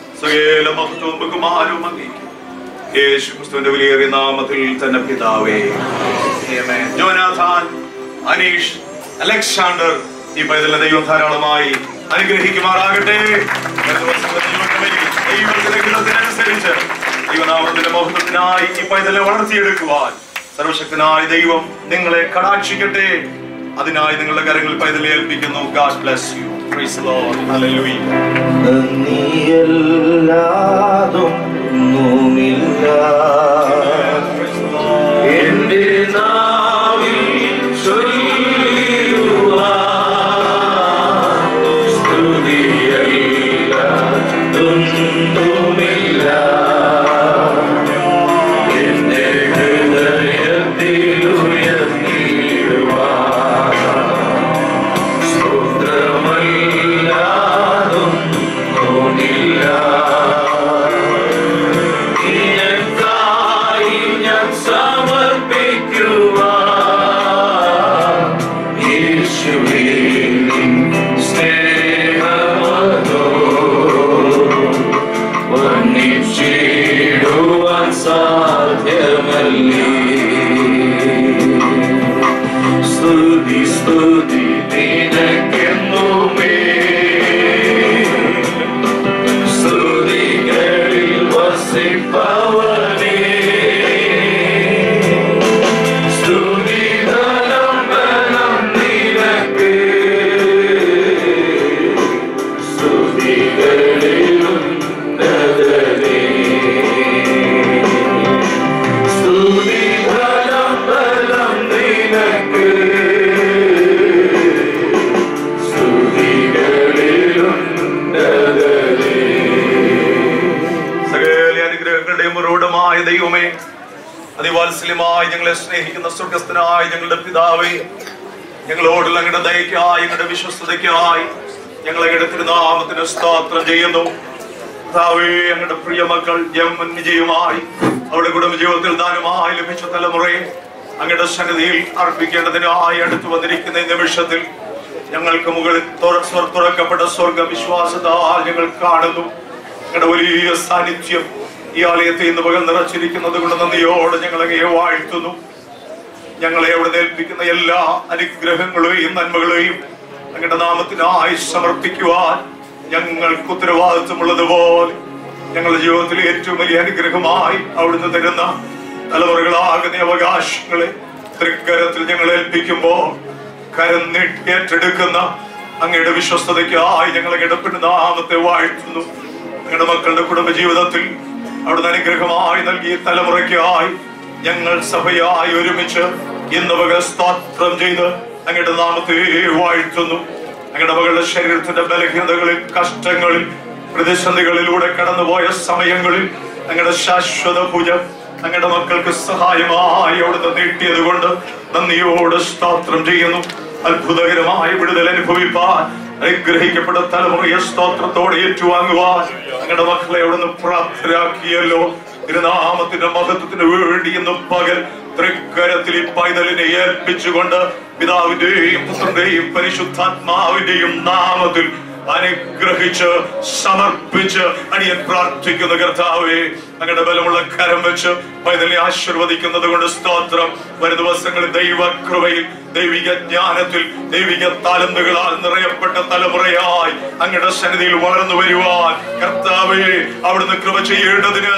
സകല മഹത്വവും ബഹുമാനവും അങ്ങേക്കും യേശു ക്രിസ്തുവിന്റെ വിലയേറിയ നാമത്തിൽ തന്നെ പിതാവേ Amen. ജോനാഥാൻ അനീഷ് അലക്സാണ്ടർ ഈ പൈതലിനെ ദൈവം ധാരാളമായി അനുഗ്രഹിക്കുമാറാകട്ടെ വരുന്ന ദിവസങ്ങളിൽ ദൈവകൃപയിൽ ദൈവത്തിന്റെ ഹിതത്തിനനുസരിച്ച് ദൈവനാമത്തിന്റെ മഹത്വത്തിനായി ഈ പൈതലെ വളർത്തിയെടുക്കുവാൻ സർവശക്തനായ ദൈവം നിങ്ങളെ കടാക്ഷിക്കട്ടെ അതിനായി നിങ്ങളുടെ കരങ്ങളിൽ പൈതലെ ഏൽപ്പിക്കുന്നു God bless you praise Lord hallelujah നീയല്ലാതൊന്നുമില്ല എന്റെ നാവിൽ ചൊല്ലിടുവാൻ സ്തുതിയല്ലാതൊന്നുമില്ല എന്റെ ഹൃദയത്തിൽ ഉയർന്നിടുവാൻ സ്തോത്രമല്ലാതൊന്നുമില്ല നിനക്കായി ഞാൻ സമർപ്പിക്കുവാൻ യേശുവേ നിൻ സ്നേഹമതോ വർണ്ണിച്ചിടുവാൻ സാധ്യമല്ലേ സ്തുതി സ്തുതി നിനക്കെന്നുമേ സ്തുതികളിൽ വസിപ്പവനേ സ്തുതി ധനം ബലം നിനക്ക് സ്തുതികളിലുന്നതനേ സ്തുതി ധനം ബലം നിനക്ക് സ്തുതികളിലുന്നതനേ സകല അനുഗ്രഹങ്ങളുടെയും ഉറവിടമായ ദൈവമേ അതിവാത്സല്യമായി ഞങ്ങളെ സ്നേഹിക്കുന്ന സ്വർഗസ്ഥനായ ഞങ്ങളുടെ പിതാവേ ഞങ്ങളോടുള്ള അങ്ങയുടെ ദയക്കായി ഞങ്ങളുടെ വിശ്വസ്തതയ്ക്കായി ഞങ്ങൾ അങ്ങയുടെ തിരുനാമത്തിന് സ്തോത്രം ചെയ്യുന്നു കർത്താവേ ഞങ്ങളുടെ പ്രിയ മക്കൾ ജന്മൻ വിജയമായി അവരുടെ കുടുംബ ജീവിതത്തിൽ ദാനമായി ലഭിച്ച തലമുറയെ അങ്ങയുടെ സന്നിധിയിൽ അർപ്പിക്കേണ്ടതിനായി അടുത്തു വന്നിരിക്കുന്ന ഈ നിമിഷത്തിൽ ഞങ്ങൾക്ക് മുകളിൽ തുറ- സ്വർ- തുറക്കപ്പെട്ട സ്വർഗ വിശ്വാസത്താൽ ഞങ്ങൾ കാണുന്നു ഞങ്ങളുടെ വലിയ സാന്നിധ്യം ഈ ആലയത്തെ ഇന്ന് പകൽ നിറച്ചിരിക്കുന്നത് കൊണ്ട് നന്ദിയോടെ ഞങ്ങൾ അങ്ങയെ വാഴ്ത്തുന്നു ഞങ്ങളെ അവിടെ ഏൽപ്പിക്കുന്ന എല്ലാ അനുഗ്രഹങ്ങളെയും നന്മകളെയും അങ്ങയുടെ നാമത്തിനായി സമർപ്പിക്കുവാൻ ഞങ്ങൾക്ക് ഉത്തരവാദിത്വമുള്ളതുപോലെ ഞങ്ങളുടെ ജീവിതത്തിലെ ഏറ്റവും വലിയ അനുഗ്രഹമായി അവിടുന്ന് തരുന്ന തലമുറകളാകുന്ന അവകാശങ്ങളെ തൃക്കരത്തിൽ ഞങ്ങൾ ഏൽപ്പിക്കുമ്പോൾ കരം നീട്ടി ഏറ്റെടുക്കുന്ന അങ്ങയുടെ വിശ്വസ്തതയ്ക്കായി ഞങ്ങൾ അങ്ങയുടെ നാമത്തെ വാഴ്ത്തുന്നു ഞങ്ങളുടെ മക്കളുടെ കുടുംബ ജീവിതത്തിൽ അവിടുന്ന് അനുഗ്രഹമായി നൽകിയ തലമുറയ്ക്കായി ഞങ്ങൾ സഭയായി ഒരുമിച്ച് ഇന്ന് പകൽ സ്തോത്രം ചെയ്ത് അങ്ങയുടെ നാമത്തെ വാഴ്ത്തുന്നു അങ്ങയുടെ മകളുടെ ശരീരത്തിന്റെ ബലഹീനതകളിൽ കഷ്ടങ്ങളിൽ പ്രതിസന്ധികളിലൂടെ കടന്നുപോയ സമയങ്ങളിൽ അങ്ങയുടെ ശാശ്വത പൂജ അങ്ങയുടെ മക്കൾക്ക് സഹായമായി അവിടുന്ന് നീട്ടിയത് കൊണ്ട് നന്ദിയോട് സ്തോത്രം ചെയ്യുന്നു അത്ഭുതകരമായ വിടുതൽ അനുഭവിപ്പാൻ അനുഗ്രഹിക്കപ്പെട്ട തലമുറയെ സ്തോത്രത്തോടെ ഏറ്റുവാങ്ങുവാൻ അങ്ങയുടെ മക്കളെ അവിടുന്ന് പ്രാപ്തരാക്കിയല്ലോ തിരുനാമത്തിന്റെ മഹത്വത്തിന് വേണ്ടി ഇന്ന് പകൽ തൃക്കരത്തിൽ ഈ പൈതലിനെ ഏൽപ്പിച്ചുകൊണ്ട് പിതാവിന്റെയും പുത്രന്റെയും പരിശുദ്ധാത്മാവിന്റെയും നാമത്തിൽ അനുഗ്രഹിച്ച് സമർപ്പിച്ച് അടിയൻ പ്രാർത്ഥിക്കുന്ന കർത്താവേ അങ്ങയുടെ ബലമുള്ള കരം വെച്ച് പൈതലിനെ ആശീർവദിക്കുന്നത് കൊണ്ട് സ്തോത്രം വരും ദിവസങ്ങളിൽ ദൈവകൃപയിൽ ദൈവിക ജ്ഞാനത്തിൽ ദൈവിക താലന്തുകളാൽ നിറയപ്പെട്ട തലമുറയായി അങ്ങയുടെ സന്നിധിയിൽ വളർന്നു വരുവാൻ കർത്താവേ അവിടുന്ന് കൃപ ചെയ്യേണ്ടതിന്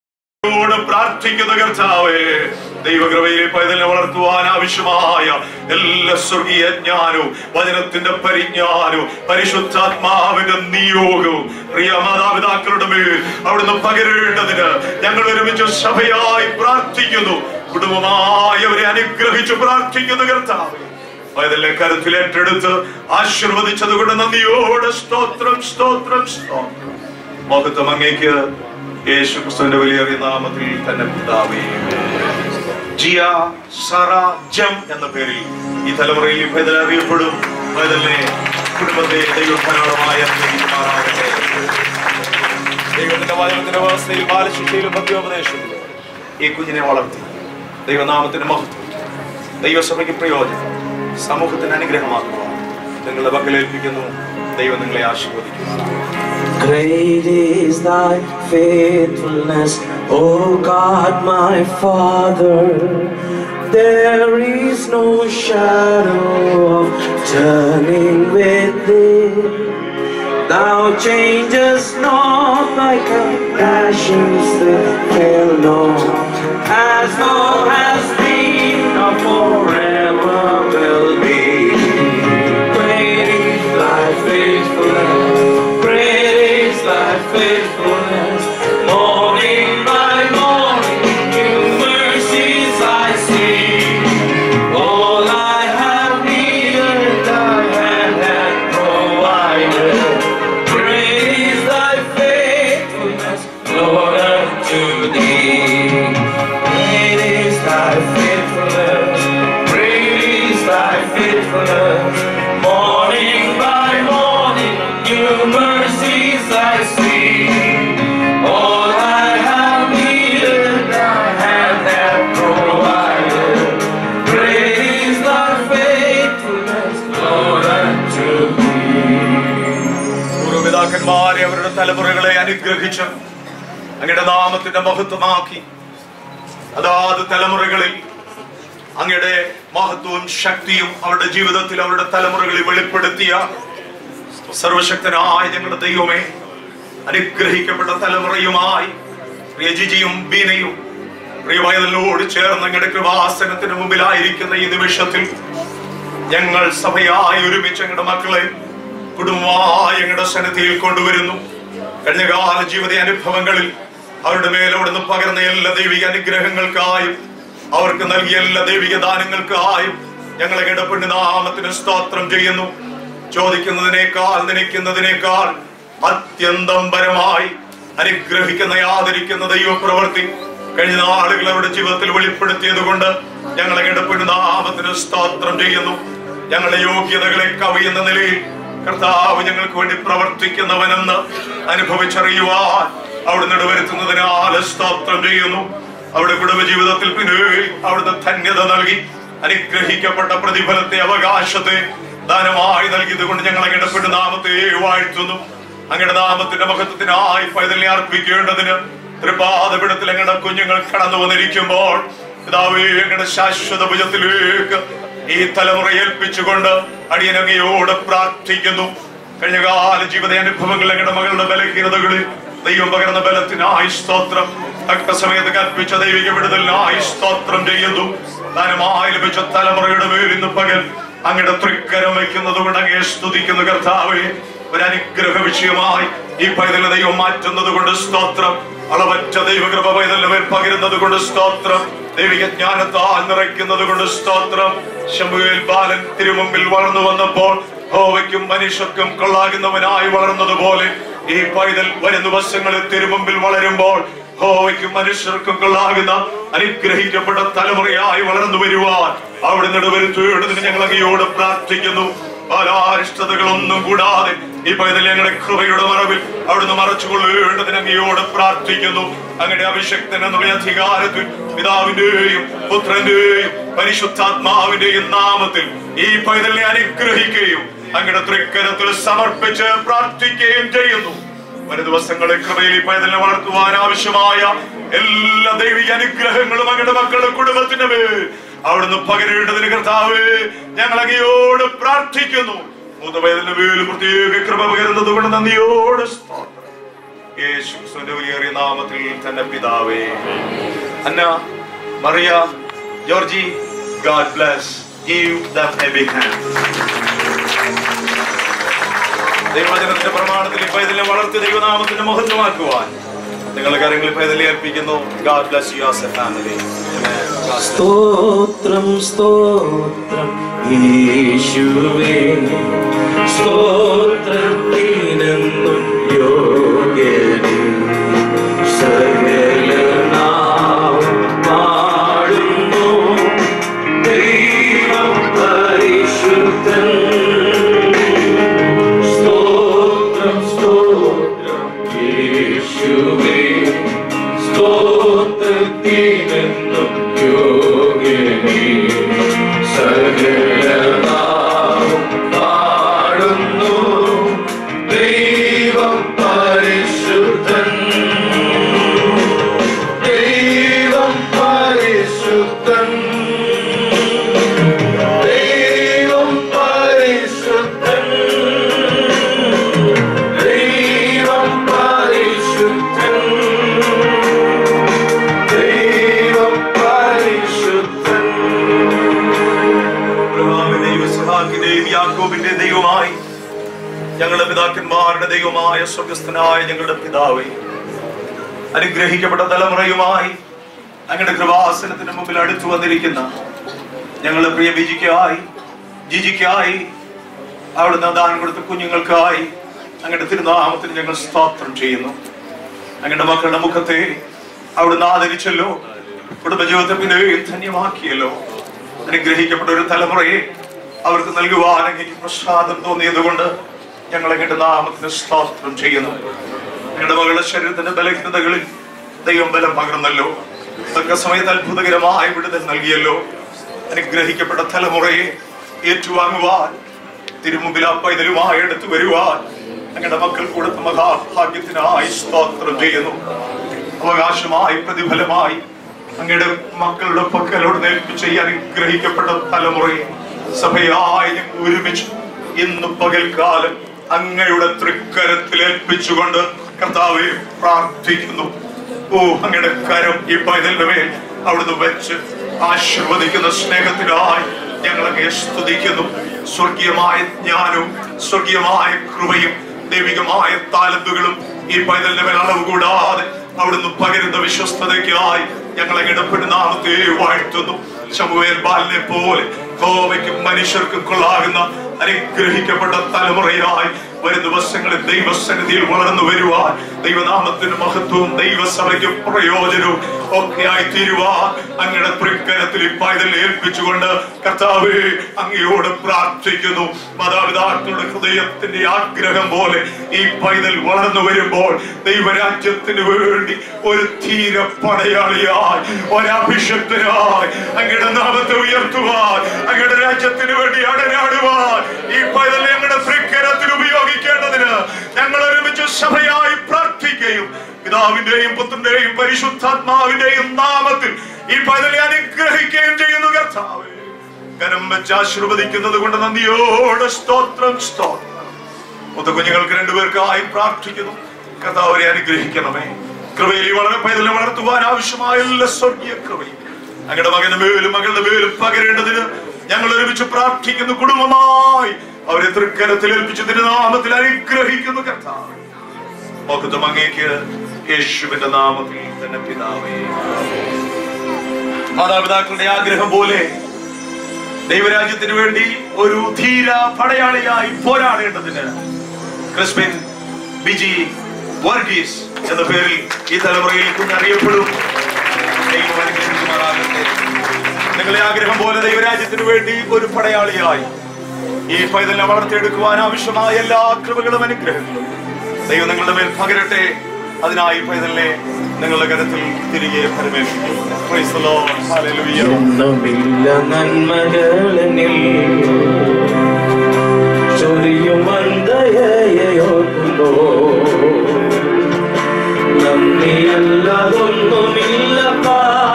ോട് പ്രാർത്ഥിക്കുന്ന കർത്താവേ ദൈവകൃപയിലെ പൈതലിനെ വളർത്തുവാൻ ആവശ്യമായ എല്ലാ സ്വർഗീയ ജ്ഞാനവും വചനത്തിന്റെ പരിജ്ഞാനവും പരിശുദ്ധാത്മാവിന്റെ നിയോഗവും പ്രിയ മാതാപിതാക്കളുടെ മേൽ അവിടുന്ന് പകരേണ്ടതിന് ഞങ്ങൾ ഒരുമിച്ച് സഭയായി പ്രാർത്ഥിക്കുന്നു കുടുംബമായി അവരെ അനുഗ്രഹിച്ച് പ്രാർത്ഥിക്കുന്നു കർത്താവേ പൈതലിനെ കരുത്തിൽ ഏറ്റെടുത്ത് ആശീർവദിച്ചത് കൊണ്ട് നന്ദിയോടെ സ്തോത്രം സ്തോത്രം സ്തോത്രം മഹത്വം അങ്ങേക്ക് യേശു ക്രിസ്തുവിന്റെ വലിയ നാമത്തിൽ തന്നെ പിതാവേ ജിയ സറ ജം എന്ന പേരിൽ ഈ തലമുറയിൽ ഈ പൈതൽ അറിയപ്പെടും പൈതലിനെ കുടുംബത്തെ ദൈവഫലമായ ദൈവത്തിന്റെ വചനത്തിന്റെ വ്യവസ്ഥയിൽ ബാലശിക്ഷയിലും ഭക്തിയോപദേശത്തിലും ഈ കുഞ്ഞിനെ വളർത്തി ദൈവനാമത്തിന്റെ മഹത്വം ദൈവസഭയ്ക്ക് പ്രയോജനം സമൂഹത്തിന് അനുഗ്രഹമാക്കുക നിങ്ങളുടെ പക്കലേൽപ്പിക്കുന്നു ദൈവം നിങ്ങളെ ആശീർവദിക്കുന്നു Great is thy faithfulness, O God my Father. There is no shadow of turning with thee. Thou changest not thy compassions that fail not. As thou hast been, nor forever will be. Great is thy faithfulness. Great is thy faithfulness. Morning by morning, new mercies I see. All I have needed, thy hand hath provided. Great is thy faithfulness, Lord, unto thee. Great is thy faithfulness. Great is thy faithfulness. Morning by morning, new mercies I see. All I have needed, thy hand hath provided. Great is thy faithfulness, Lord, unto thee. പൂർവ്വപിതാക്കന്മാരെ അവരുടെ തലമുറകളെ അനുഗ്രഹിച്ച് അങ്ങയുടെ നാമത്തിന്റെ മഹത്വമാക്കി അതാത് തലമുറകളിൽ അങ്ങയുടെ മഹത്വവും ശക്തിയും അവരുടെ ജീവിതത്തിൽ അവരുടെ തലമുറകളിൽ വെളിപ്പെടുത്തിയ സർവശക്തനായ ഞങ്ങളുടെ ദൈവമേ അനുഗ്രഹിക്കപ്പെട്ട തലമുറയുമായി പ്രിയ ജിജിയും ബീനയും പ്രിയ വയലിനോട് ചേർന്ന് അങ്ങയുടെ കൃപാസനത്തിന് മുമ്പിലായിരിക്കുന്ന ഈ നിമിഷത്തിൽ ഞങ്ങൾ സഭയായി ഒരുമിച്ച് ഞങ്ങളുടെ മക്കളെ കുടുംബമായി ഞങ്ങളുടെ സന്നിധിയിൽ കൊണ്ടുവരുന്നു കഴിഞ്ഞകാല ജീവിത അനുഭവങ്ങളിൽ അവരുടെ മേലോടുന്ന് പകർന്ന എല്ലാ ദൈവിക അനുഗ്രഹങ്ങൾക്കായും അവർക്ക് നൽകിയ എല്ലാ ദൈവിക ദാനങ്ങൾക്കായും ഞങ്ങളെ കിടപ്പുണ്ട് നാമത്തിന് സ്തോത്രം ചെയ്യുന്നു ചോദിക്കുന്നതിനേക്കാൾ നനയ്ക്കുന്നതിനേക്കാൾ അത്യന്തം പരമായി അനുഗ്രഹിക്കുന്ന ആദരിക്കുന്ന ദൈവപ്രവൃത്തി കഴിഞ്ഞ നാളുകൾ അവരുടെ ജീവിതത്തിൽ വെളിപ്പെടുത്തിയത് കൊണ്ട് ഞങ്ങളെ കിടപ്പുണ്ട് നാമത്തിന് സ്തോത്രം ചെയ്യുന്നു ഞങ്ങളുടെ യോഗ്യതകളെ കവിയുന്ന നിലയിൽ കർത്താവ് ഞങ്ങൾക്ക് വേണ്ടി പ്രവർത്തിക്കുന്നവനെന്ന് അനുഭവിച്ചറിയുവാൻ അവിടുന്ന് ഇടവരുത്തുന്നതിനാൽ സ്തോത്രം ചെയ്യുന്നു അവിടെ കുടുംബ ജീവിതത്തിൽ പിന്നെ അവിടുന്ന് ധന്യത നൽകി അനുഗ്രഹിക്കപ്പെട്ട പ്രതിഫലത്തെ അവകാശത്തെ ദാനമായി നൽകിയത് കൊണ്ട് ഞങ്ങളെ കിടപ്പെട്ട് നാമത്തെ വാഴ്ത്തുന്നു അങ്ങയുടെ നാമത്തിന്റെ മഹത്വത്തിനായി പൈതലിനെ അർപ്പിക്കേണ്ടതിന് തൃപാദപിടത്തിൽ ഞങ്ങളുടെ കുഞ്ഞുങ്ങൾ കടന്നു വന്നിരിക്കുമ്പോൾ പിതാവേ ഞങ്ങളുടെ ശാശ്വത ഭുജത്തിലേക്ക് ഈ തലമുറ ഏൽപ്പിച്ചുകൊണ്ട് അടിയനങ്ങയോട് പ്രാർത്ഥിക്കുന്നു കഴിഞ്ഞകാല ജീവിത അനുഭവങ്ങൾ ഞങ്ങളുടെ മകളുടെ ബലഹീനതകളിൽ ദൈവം പകർന്ന ബലത്തിനായി സ്തോത്രം തക്കസമയത്ത് കൽപ്പിച്ച ദൈവിക വിടുതലിനായി സ്തോത്രം ചെയ്യുന്നു ദാനമായി ലഭിച്ച തലമുറയുടെ മേൽ ഇന്ന് പകൽ അങ്ങയുടെ തൃക്കരം വയ്ക്കുന്നത് കൊണ്ട് അങ്ങയെ സ്തുതിക്കുന്നു കർത്താവേ ഒരു അനുഗ്രഹ വിഷയമായി ഈ പൈതലിനെ ദൈവം മാറ്റുന്നത് കൊണ്ട് സ്തോത്രം അളവറ്റ ദൈവകൃപ പൈതലിന്റെ മേൽ പകരുന്നത് കൊണ്ട് സ്തോത്രം ദൈവിക ജ്ഞാനത്താൽ നിറയ്ക്കുന്നത് കൊണ്ട് സ്തോത്രം ശമുവേൽ ബാലൻ തിരുമുമ്പിൽ വളർന്നു വന്നപ്പോൾ ഹോവയ്ക്കും മനുഷ്യർക്കും കൊള്ളാകുന്നവനായി വളർന്നതുപോലെ ഈ പൈതൽ വരും ദിവസങ്ങളിൽ തിരുമുമ്പിൽ വളരുമ്പോൾ ഹോവയ്ക്കും മനുഷ്യർക്കും കൊള്ളാകുന്ന അനുഗ്രഹിക്കപ്പെട്ട തലമുറയായി വളർന്നു വരുവാൻ അവിടെ നെടുവരുത്തേണ്ടതിന് ഞങ്ങൾ അങ്ങയോട് പ്രാർത്ഥിക്കുന്നു പലാരിഷ്ടതകളൊന്നും കൂടാതെ ഈ പൈതൽ ഞങ്ങളുടെ കൃപയുടെ മറവിൽ അവിടുന്ന് മറച്ചുകൊള്ളേണ്ടതിന് അങ്ങയോട് പ്രാർത്ഥിക്കുന്നു അങ്ങയുടെ അഭിഷക്തൻ എന്നുള്ള അധികാരത്തിൽ പിതാവിന്റെയും പുത്രന്റെയും പരിശുദ്ധാത്മാവിന്റെയും നാമത്തിൽ ഈ പൈതലിനെ അനുഗ്രഹിക്കുകയും അങ്ങയുടെ തൃക്കരത്തിൽ സമർപ്പിച്ച് പ്രാർത്ഥിക്കുകയും ചെയ്യുന്നു വരും ദിവസങ്ങളിൽ കൃപയിൽ ഈ പൈതലിനെ വളർത്തുവാൻ ആവശ്യമായ എല്ലാ ദൈവിക അനുഗ്രഹങ്ങളും അങ്ങയുടെ മക്കളുടെ കുടുംബത്തിന്റെ മേൽ അവിടുന്ന് പകരേണ്ടതിന് കർത്താവ് ഞങ്ങൾ അങ്ങയോട് പ്രാർത്ഥിക്കുന്നു മൂത്ത പൈതലിന്റെ മേൽ പ്രത്യേക കൃപ പകരുന്നത് കൊണ്ട് നന്ദിയോട് സ്തോത്രം യേശു ക്രിസ്തുവിന്റെ വലിയേറിയ നാമത്തിൽ തന്നെ പിതാവേ Anna Mariya Georgie God bless give them a big hand ദൈവവചനത്തിന്റെ പ്രമാണത്തിൽ ഇപ്പൊ ഇതിനെ വളർത്തി ദൈവനാമത്തിന്റെ മഹത്വമാക്കുവാൻ നിങ്ങളുടെ കാര്യങ്ങളിൽ ഇപ്പൊ ഇതിൽ ഏൽപ്പിക്കുന്നു God bless you as a family സ്തോത്രം സ്തോത്രം യേശുവേ സ്തോത്രത്തിനെന്നും യോഗ്യനേ സകലനാമം പാടുന്നു ദൈവം പരിശുദ്ധൻ സ്തോത്രം സ്തോത്രം യേശുവേ സ്തോത്രത്തിനെന്നും യോഗ്യനേ സകലനാമം പാടുന്നു ദൈവം പരിശുദ്ധൻ ദൈവം പരിശുദ്ധൻ അബ്രഹാമിന്റെയും ഇസ്ഹാക്കിന്റെയും യാക്കോബിന്റെ ദൈവമായി ഞങ്ങളുടെ പിതാക്കന്മാരുടെ ദൈവമായ സ്വർഗസ്ഥനായ ഞങ്ങളുടെ പിതാവേ അനുഗ്രഹിക്കപ്പെട്ട തലമുറയുമായി അങ്ങയുടെ കൃപാസനത്തിന് മുമ്പിൽ അടുത്തു വന്നിരിക്കുന്ന ഞങ്ങളുടെ പ്രിയ ബിജിക്കായി ജിജിക്കായി അവിടുന്ന് ദാനം കൊടുത്ത കുഞ്ഞുങ്ങൾക്കായി അങ്ങയുടെ തിരുനാമത്തിന് ഞങ്ങൾ സ്തോത്രം ചെയ്യുന്നു അങ്ങയുടെ മക്കളുടെ മുഖത്തെ അവിടുന്ന് ആദരിച്ചല്ലോ കുടുംബജീവിതത്തെ പിന്നെയും ധന്യമാക്കിയല്ലോ അനുഗ്രഹിക്കപ്പെട്ട ഒരു തലമുറയെ അവർക്ക് നൽകുവാൻ അങ്ങേക്ക് പ്രസാദം തോന്നിയത് കൊണ്ട് ഞങ്ങൾ അങ്ങയുടെ നാമത്തിന് സ്തോത്രം ചെയ്യുന്നു ഞങ്ങളുടെ മകളുടെ ശരീരത്തിന്റെ ബലഹീനതകളിൽ ദൈവം ബലം പകർന്നല്ലോ തക്ക സമയത്ത് അത്ഭുതകരമായ വിടുതൽ നൽകിയല്ലോ അനുഗ്രഹിക്കപ്പെട്ട തലമുറയെ ഏറ്റുവാങ്ങുവാൻ തിരുമുമ്പിൽ ആ പൈതലുമായി എടുത്തു വരുവാൻ ഞങ്ങളുടെ മക്കൾ കൊടുത്ത മഹാഭാഗ്യത്തിനായി സ്തോത്രം ചെയ്യുന്നു അവകാശമായി പ്രതിഫലമായി അങ്ങയുടെ മക്കളുടെ പക്കലോട് നേൽപ്പിച്ച ഈ അനുഗ്രഹിക്കപ്പെട്ട തലമുറയെ സഭയായി ഞങ്ങൾ ഒരുമിച്ച് ഇന്ന് പകൽക്കാലം അങ്ങയുടെ തൃക്കരത്തിൽ ഏൽപ്പിച്ചുകൊണ്ട് കർത്താവെ പ്രാർത്ഥിക്കുന്നു ഓ അങ്ങയുടെ കരം ഈ പൈതലിന്റെ മേൽ അവിടുന്ന് വെച്ച് ആശീർവദിക്കുന്ന സ്നേഹത്തിനായി ഞങ്ങൾ അങ്ങയെ സ്തുതിക്കുന്നു സ്വർഗീയമായ ജ്ഞാനവും സ്വർഗീയമായ കൃപയും ദൈവികമായ താലന്തുകളും ഈ പൈതലിന്റെ മേൽ അളവ് കൂടാതെ അവിടുന്ന് പകരുന്ന വിശ്വസ്തതയ്ക്കായി ഞങ്ങൾ അങ്ങയുടെ പെരുന്നാമത്തെ വാഴ്ത്തുന്നു ശമുവേൽ ബാലിനെ പോലെ കോവയ്ക്കും മനുഷ്യർക്കും കൊള്ളാകുന്ന അനുഗ്രഹിക്കപ്പെട്ട തലമുറയായി വരും ദിവസങ്ങളിൽ ദൈവസന്നിധിയിൽ വളർന്നു വരുവാൻ ദൈവനാമത്തിന് മഹത്വവും ദൈവസഭയ്ക്ക് പ്രയോജനവും ഒക്കെയായി തീരുവാൻ അങ്ങയുടെ തൃക്കരത്തിൽ ഈ പൈതൽ ഏൽപ്പിച്ചുകൊണ്ട് കർത്താവേ അങ്ങയോട് പ്രാർത്ഥിക്കുന്നു മാതാപിതാക്കളുടെ ഹൃദയത്തിന്റെ ആഗ്രഹം പോലെ ഈ പൈതൽ വളർന്നു വരുമ്പോൾ ദൈവരാജ്യത്തിന് വേണ്ടി ഒരു ധീര പടയാളിയായി ഒരഭിഷക്തനായി അങ്ങയുടെ നാമത്തെ ഉയർത്തുവാൻ അങ്ങയുടെ രാജ്യത്തിന് വേണ്ടി അടരാടുവാൻ ഈ പൈതൽ ഞങ്ങളുടെ തൃക്കരത്തിൽ ഉപയോഗിക്കേണ്ടതിന് ഞങ്ങൾ ഒരുമിച്ച് സഭയായി പ്രാർത്ഥിക്കുകയും പിതാവിന്റെയും പുത്രന്റെയും പരിശുദ്ധാത്മാവിന്റെയും നാമത്തിൽ ഈ പൈതലെ അനുഗ്രഹിക്കുകയും ചെയ്യുന്നു കർത്താവേ കരം വെച്ച് ആശീർവദിക്കുന്നത് കൊണ്ട് നന്ദിയോടെ സ്തോത്രം സ്തോത്രം മുത്ത കുഞ്ഞുങ്ങൾക്ക് രണ്ടുപേർക്കായി പ്രാർത്ഥിക്കുന്നു കർത്താവരെ അനുഗ്രഹിക്കണമേ കൃപയിൽ ഈ വളരെ പൈതലെ വളർത്തുവാൻ ആവശ്യമായ എല്ലാ സ്വർഗീയ കൃപയും അങ്ങയുടെ മകന്റെ മേലും മകളുടെ മേലും പകരേണ്ടതിന് ഞങ്ങൾ ഒരുമിച്ച് പ്രാർത്ഥിക്കുന്നു കുടുംബമായി അവരെ തൃക്കരത്തിൽ ഏൽപ്പിച്ച് തിരുനാമത്തിൽ അനുഗ്രഹിക്കുന്നു കർത്താവ് മൊത്തം അങ്ങേക്ക് യേശുവിന്റെ നാമത്തിൽ തന്നെ പിതാവേ മാതാപിതാക്കളുടെ ആഗ്രഹം പോലെ ദൈവരാജ്യത്തിന് വേണ്ടി ഒരു ധീര പടയാളിയായി പോരാടേണ്ടതിന് ക്രിസ്പിൻ ബിജി വർഗീസ് എന്ന പേരിൽ ഈ തലമുറയിൽ കുഞ്ഞറിയപ്പെടും ദൈവം അനുഗ്രഹിക്കുമാറാകട്ടെ നിങ്ങളെ ആഗ്രഹം പോലെ ദൈവരാജ്യത്തിന് വേണ്ടി ഒരു പടയാളിയായി ഈ പൈതലിനെ വളർത്തിയെടുക്കുവാൻ ആവശ്യമായ എല്ലാ കൃപകളും അനുഗ്രഹങ്ങളും ദൈവം നിങ്ങളുടെ മേൽ പകരട്ടെ അതിനായി പൈതലിനെ നിങ്ങളുടെ കരത്തിൽ തിരികെ പരമേൽപ്പിക്കും Praise the Lord. Hallelujah. ഒന്നുമില്ല നന്മകളിൽ ചൊരിയും മന്ദയോർക്കുമ്പോ നന്ദിയല്ലാതൊന്നുമില്ലപ്പാ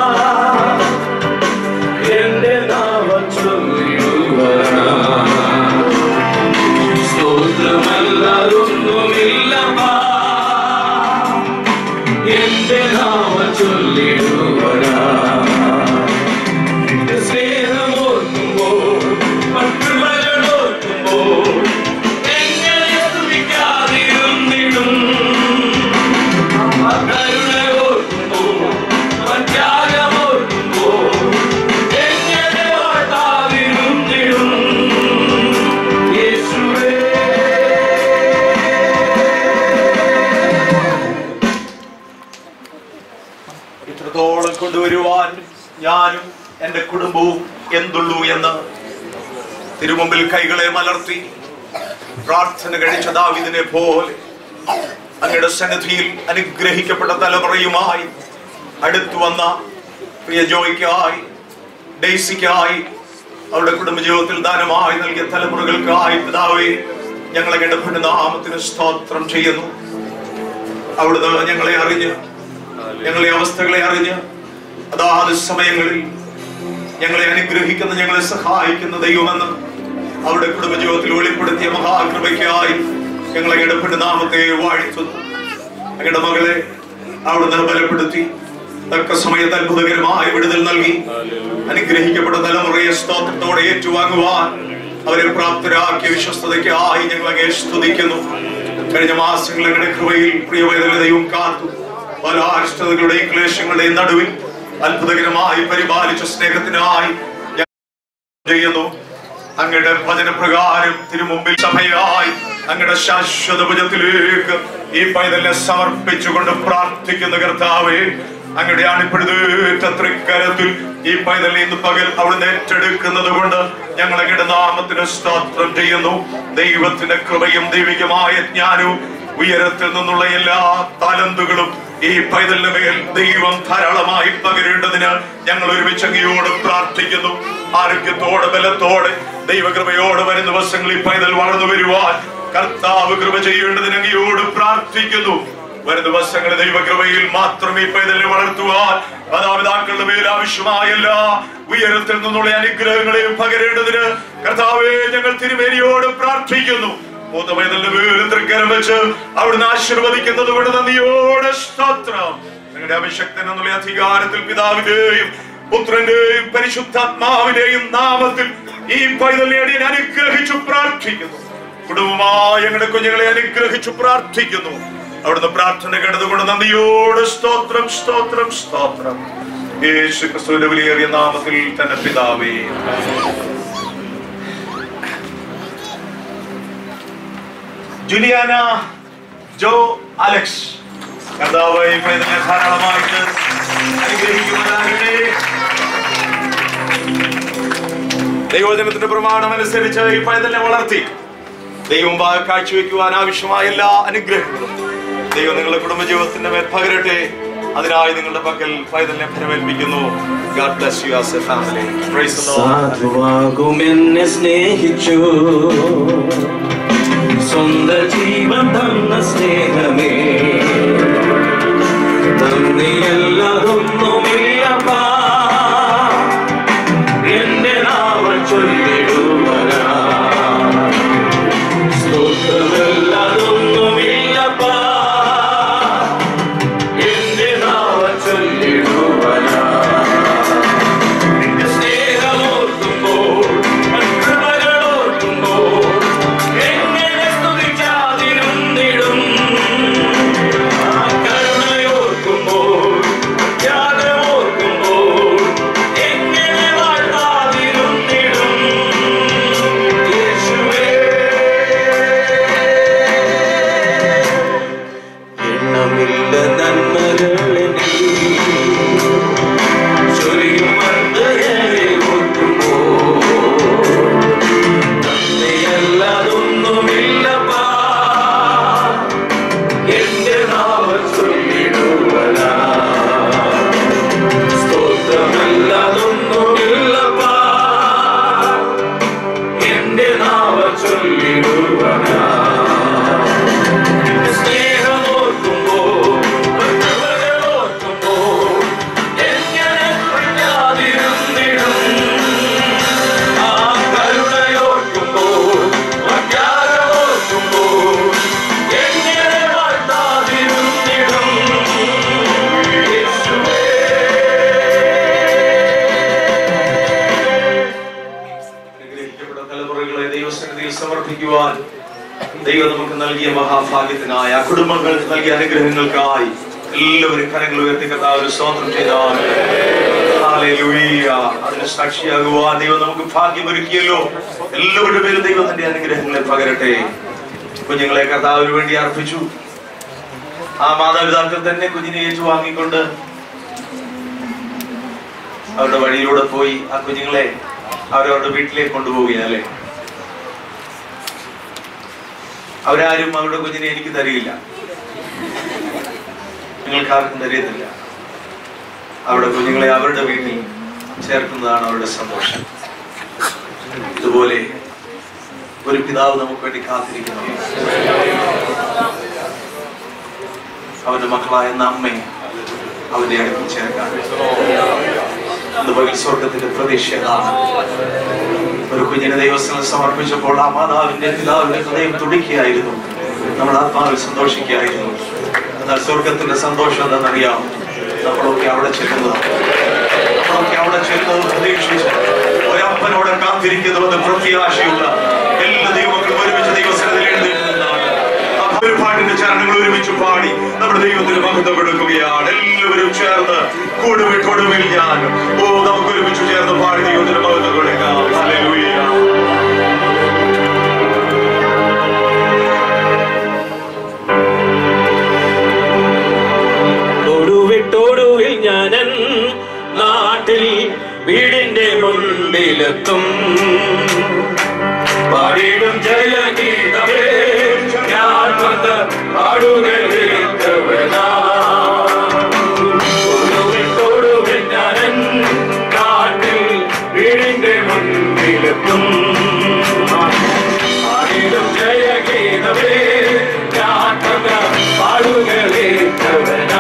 എന്റെ നാമം ചൊല്ലിടുവാനാ സ്തോത്രമല്ലാതൊന്നുമില്ലപ്പാ എന്റെ നാമം ചൊല്ലിടുവാനാ സ്നേഹമോർക്കുമ്പോൾ മറ്റുള്ളവരോർക്കുമ്പോൾ എങ്ങനെ തുടിക്കാതിരുന്നിടും കരുണയോർക്കുമ്പോൾ ത്യാഗമോർക്കുമ്പോൾ എങ്ങനെ വാഴ്ത്താതിരുന്നിടും യേശുവേ ഇത്രത്തോളം കൊണ്ടുവരുവാൻ ഞാനും എന്റെ കുടുംബവും എന്തുള്ളൂ എന്ന് തിരുമുമ്പിൽ കൈകളെ മലർത്തി പ്രാർത്ഥന കഴിച്ച ദാവിദിനെ പോലെ അങ്ങയുടെ സന്നിധിയിൽ അനുഗ്രഹിക്കപ്പെട്ട തലമുറയുമായി അടുത്തു വന്ന പ്രിയ ജോയ്ക്കായി ഡെയ്സിക്കായി അവരുടെ കുടുംബജീവിതത്തിൽ ദാനമായി നൽകിയ തലമുറകൾക്കായി പിതാവേ ഞങ്ങളെ കണ്ട നാമത്തിന് സ്തോത്രം ചെയ്യുന്നു അവിടുന്ന് ഞങ്ങളെ അറിഞ്ഞ് ഞങ്ങളെ അവസ്ഥകളെ അറിഞ്ഞ് അതാത് സമയങ്ങളിൽ ഞങ്ങളെ അനുഗ്രഹിക്കുന്ന ഞങ്ങളെ സഹായിക്കുന്ന ദൈവമെന്ന് അവരുടെ കുടുംബജീവിതത്തിൽ വെളിപ്പെടുത്തിയ മഹാകൃപയ്ക്കായി ഞങ്ങളെ ഇടപെട്ട് നാമത്തെ വാഴ്ത്തുന്നു ഞങ്ങളുടെ മകളെ അവിടുന്ന് ബലപ്പെടുത്തി തക്ക സമയത്ത് അത്ഭുതകരമായ വിടുതൽ നൽകി അനുഗ്രഹിക്കപ്പെട്ട തലമുറയെ സ്തോത്രത്തോടെ ഏറ്റുവാങ്ങുവാൻ അവരെ പ്രാപ്തരാക്കിയ വിശ്വസ്തതയ്ക്കായി ഞങ്ങൾ അങ്ങേ സ്തുതിക്കുന്നു കഴിഞ്ഞ മാസങ്ങൾ ഞങ്ങളുടെ കൃപയിൽ പ്രിയവേദന ദൈവം കാത്തു പല അരിഷ്ടതകളുടെയും ക്ലേശങ്ങളുടെയും നടുവിൽ അത്ഭുതകരമായി പരിപാലിച്ച സ്നേഹത്തിനായി ഞാൻ ചെയ്യുന്നു അങ്ങയുടെ വചനപ്രകാരം തിരുമുമ്പിൽ സഭയായി അങ്ങയുടെ ശാശ്വത ഭുജത്തിലേക്ക് ഈ പൈതലിനെ സമർപ്പിച്ചുകൊണ്ട് പ്രാർത്ഥിക്കുന്ന കർത്താവേ അങ്ങയുടെ അണിപ്പെടുത്തേറ്റ തൃക്കരത്തിൽ ഈ പൈതലിനെ ഇന്ന് പകൽ അവിടുന്ന് ഏറ്റെടുക്കുന്നത് കൊണ്ട് ഞങ്ങൾ അങ്ങയുടെ നാമത്തിന് സ്തോത്രം ചെയ്യുന്നു ദൈവത്തിന്റെ കൃപയും ദൈവികമായ ജ്ഞാനവും ഉയരത്തിൽ നിന്നുള്ള എല്ലാ താലന്തുകളും ഈ പൈതലിന് മേൽ ദൈവം ധാരാളമായി പകരേണ്ടതിന് ഞങ്ങൾ ഒരുമിച്ച് അങ്ങയോട് പ്രാർത്ഥിക്കുന്നു ആരോഗ്യത്തോടെ ബലത്തോടെ ദൈവകൃപയോടെ വരും ദിവസങ്ങളിൽ പൈതൽ വളർന്നു വരുവാൻ കർത്താവ് കൃപ ചെയ്യേണ്ടതിന് അങ്ങയോട് പ്രാർത്ഥിക്കുന്നു വരും ദിവസങ്ങളിൽ ദൈവകൃപയിൽ മാത്രം ഈ പൈതലിനെ വളർത്തുവാൻ മാതാപിതാക്കളുടെ മേൽ ആവശ്യമായല്ല ഉയരത്തിൽ നിന്നുള്ള അനുഗ്രഹങ്ങളെയും പകരേണ്ടതിന് കർത്താവെ ഞങ്ങൾ തിരുമേനിയോട് പ്രാർത്ഥിക്കുന്നു മൂത്ത പൈതലിന്റെ മേൽ തൃക്കരം വെച്ച് അവിടുന്ന് ആശീർവദിക്കുന്നത് കൊണ്ട് നന്ദിയോടെ സ്തോത്രം നിങ്ങളുടെ അഭിഷക്തൻ എന്നുള്ള അധികാരത്തിൽ പിതാവിന്റെയും പുത്രന്റെയും പരിശുദ്ധാത്മാവിന്റെയും നാമത്തിൽ ഈ പൈതലിനെ അടിയൻ അനുഗ്രഹിച്ചു പ്രാർത്ഥിക്കുന്നു കുടുംബമായ ഞങ്ങളുടെ കുഞ്ഞുങ്ങളെ അനുഗ്രഹിച്ചു പ്രാർത്ഥിക്കുന്നു അവിടുന്ന് പ്രാർത്ഥന കേട്ടതുകൊണ്ട് നന്ദിയോട് സ്തോത്രം സ്തോത്രം സ്തോത്രം യേശു ക്രിസ്തുവിന്റെ വിലയേറിയ നാമത്തിൽ തന്നെ പിതാവേ ജുലിയാന ജോ അലക്സ് കർത്താവ് ഈ പൈതലിനെ ധാരാളമായിട്ട് അനുഗ്രഹിക്കുവാനാകട്ടെ ദൈവജനത്തിന്റെ പ്രമാണം അനുസരിച്ച് ഈ പൈതലിനെ വളർത്തി ദൈവം മുമ്പാകെ കാഴ്ചവെക്കുവാൻ ആവശ്യമായ എല്ലാ അനുഗ്രഹങ്ങളും ദൈവം നിങ്ങളുടെ കുടുംബജീവിതത്തിന്റെ മേൽ പകരട്ടെ അതിനായി നിങ്ങളുടെ പക്കൽ പൈതലിനെ ഫലമേൽപ്പിക്കുന്നു God bless you as a family praise the Lord സാധുവാകുമെന്നെ സ്നേഹിച്ചു സ്വന്ത ജീവൻ തന്ന സ്നേഹമേ നന്ദിയല്ലതൊന്നുമില്ലപ്പാ എന്റെ നാവൽ ചൊല്ലിടുവനാ സ്തോത്രമല്ലതൊന്നുമില്ലപ്പാ എന്റെ നാവൽ ചൊല്ലിടുവനാ നിന്റെ സ്നേഹമോർക്കുമ്പോൾ കൃപകളോർക്കുമ്പോൾ എങ്ങനെ സ്തുതിക്കാതിരുന്നിടും ആ കരുണയോർക്കുമ്പോൾ ത്യാഗമോർക്കുമ്പോൾ എങ്ങനെ വാഴ്ത്താതിരുന്നിടും യേശുവേ എണ്ണമില്ല നന്മകളെ ചൊരിയും മർദ്ദയരെ ഓർക്കുമ്പോൾ നന്ദിയല്ലതൊന്നുമില്ലപ്പാ എന്റെ നാവ ചൊല്ലിടുവനാ സ്തോത്രമല്ലതൊന്നുമില്ലപ്പാ എന്റെ നാവ ചൊല്ലിടുവനാ നിന്റെ സ്നേഹമോർക്കുമ്പോൾ കൃപകളോർക്കുമ്പോൾ എങ്ങനെ കുഞ്ഞാതിരുന്നിടും ആ കരുണയോർക്കുമ്പോൾ ത്യാഗമോർക്കുമ്പോൾ എങ്ങനെ വാഴ്ത്താതിരുന്നിടും യേശുവേ അനുഗ്രഹിക്കപ്പെട്ട തലമുറകളെ ദൈവസന്നിധിയിൽ സമർപ്പിക്കുവാൻ ദൈവം നമുക്ക് നൽകിയ മഹാഭാഗ്യത്തിനായി ആ കുടുംബങ്ങൾക്ക് നൽകിയ അനുഗ്രഹങ്ങൾക്കായി എല്ലാവരും കരങ്ങൾ ഉയർത്തി കർത്താവ് സ്തോത്രം ചെയ്താൽ ഹല്ലേലൂയ. അതിന് സാക്ഷിയാകുവാൻ ദൈവം നമുക്ക് ഭാഗ്യമൊരുക്കിയല്ലോ എല്ലാവരുടെ പേരും ദൈവം തന്റെ അനുഗ്രഹങ്ങളെ പകരട്ടെ കുഞ്ഞുങ്ങളെ കർത്താവിന് വേണ്ടി അർപ്പിച്ചു ആ മാതാപിതാക്കൾ തന്നെ കുഞ്ഞിനെ ഏറ്റുവാങ്ങിക്കൊണ്ട് അവരുടെ വഴിയിലൂടെ പോയി ആ കുഞ്ഞുങ്ങളെ അവരവരുടെ വീട്ടിലേക്ക് കൊണ്ടുപോവുകയാണ് അല്ലേ അവരാരും അവരുടെ കുഞ്ഞിനെ എനിക്ക് തരികയില്ല നിങ്ങൾക്ക് ആർക്കും തരികത്തില്ല അവരുടെ കുഞ്ഞുങ്ങളെ അവരുടെ വീട്ടിൽ ചേർക്കുന്നതാണ് അവരുടെ സന്തോഷം ഇതുപോലെ ഒരു പിതാവ് നമുക്ക് വേണ്ടി കാത്തിരിക്കുന്നു അവന്റെ മക്കളായ നമ്മെ അവന്റെ അടുത്ത് ചേർക്കാൻ ഇന്ന് പകൽ സ്വർഗത്തിന്റെ പ്രതീക്ഷ അതാണ് ഒരു കുഞ്ഞിനെ ദൈവസ്ഥലം സമർപ്പിച്ചപ്പോൾ ആ മാതാവിന്റെ പിതാവിന്റെ ഹൃദയം തുടിക്കുകയായിരുന്നു നമ്മൾ ആത്മാവിൽ സന്തോഷിക്കുകയായിരുന്നു എന്നാൽ സ്വർഗത്തിന്റെ സന്തോഷം എന്താണെന്നറിയാം നമ്മളൊക്കെ അവിടെ ചെല്ലുന്നതാണ് നമ്മളൊക്കെ അവിടെ ചെല്ലുന്നത് പ്രതീക്ഷിച്ച് ഒരപ്പൻ പ്രത്യാശയോടെ കാത്തിരിക്കുന്നുവെന്ന് പ്രത്യാശയുള്ള എല്ലാ ദൈവങ്ങളും ഒരുമിച്ച് ദൈവസ്ഥലത്തിൽ എഴുന്നേൽക്കുന്നതാണ് ആ ഒരു പാട്ടിന്റെ ചരണങ്ങൾ ഒരുമിച്ച് പാടി നമ്മുടെ ദൈവത്തിന് മഹത്വം കൊടുക്കുകയാണ് എല്ലാവരും ചേർന്ന് കൊടുവിൽ കൊടുവിൽ ഞാൻ ഓ നമുക്ക് ഒരുമിച്ച് ചേർന്ന് പാടി ദൈവത്തിന് മഹത്വം കൊടുക്കാം ഹല്ലേലൂയ തൊടുവിട്ടൊടുവിൽ ഞാനൻ നാട്ടിൽ വീടിന്റെ മുൻപിലെത്തും പാടിടും ജയഗീതമേ ഞാൻ വന്ന് പാടുകേറ്റവനാ തൊടുവിട്ടൊടുവിൽ ഞാനൻ നാട്ടിൽ വീടിന്റെ മുൻപിലെത്തും പാടിടും ജയഗീതമേ ഞാൻ വന്ന് പാടുകേറ്റവനാ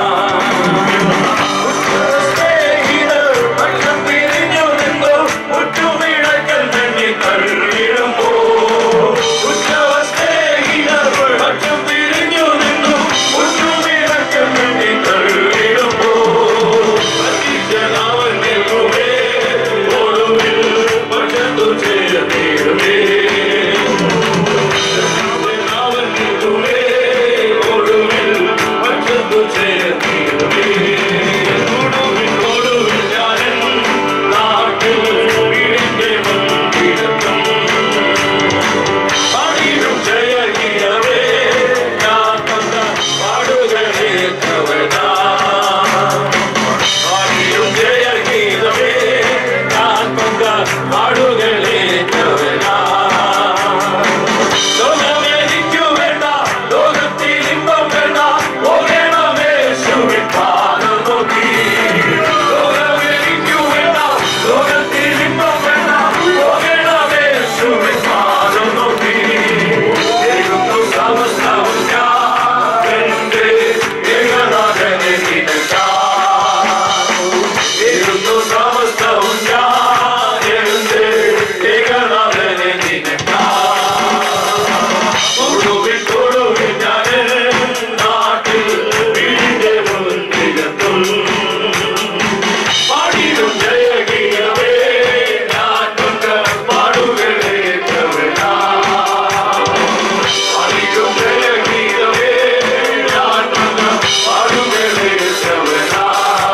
ലോകമേനിക്കു വേണ്ട ലോകത്തിൽ ഇമ്പം വേണ്ട പോകണമേ ശുഭിപ്പാനം നോക്കി ലോകമേനിക്കു വേണ്ട ലോകത്തിൽ ഇമ്പം വേണ്ട പോകണമേ ശുഭിപ്പാനം നോക്കി ദൈവമോ സമസ്തവും ഞാൻ എന്റെ ഏകനാഥനെ നിനക്കാം ദൈവമോ സമസ്തവും ഞാൻ എന്റെ ഏകനാഥനെ നിനക്കാം കൊടുവിൽ കൊടുവിൽ ഞാന് നാട്ടിൽ വീടിന്റെ മുൻപിലെത്തും പാടിടും ജയഗീതമേ ഞാൻ കൊണ്ട് പാടുകളേറ്റവനാ പാടിടും ജയഗീതമേ ഞാൻ കൊണ്ട് പാടുകളേറ്റവനാ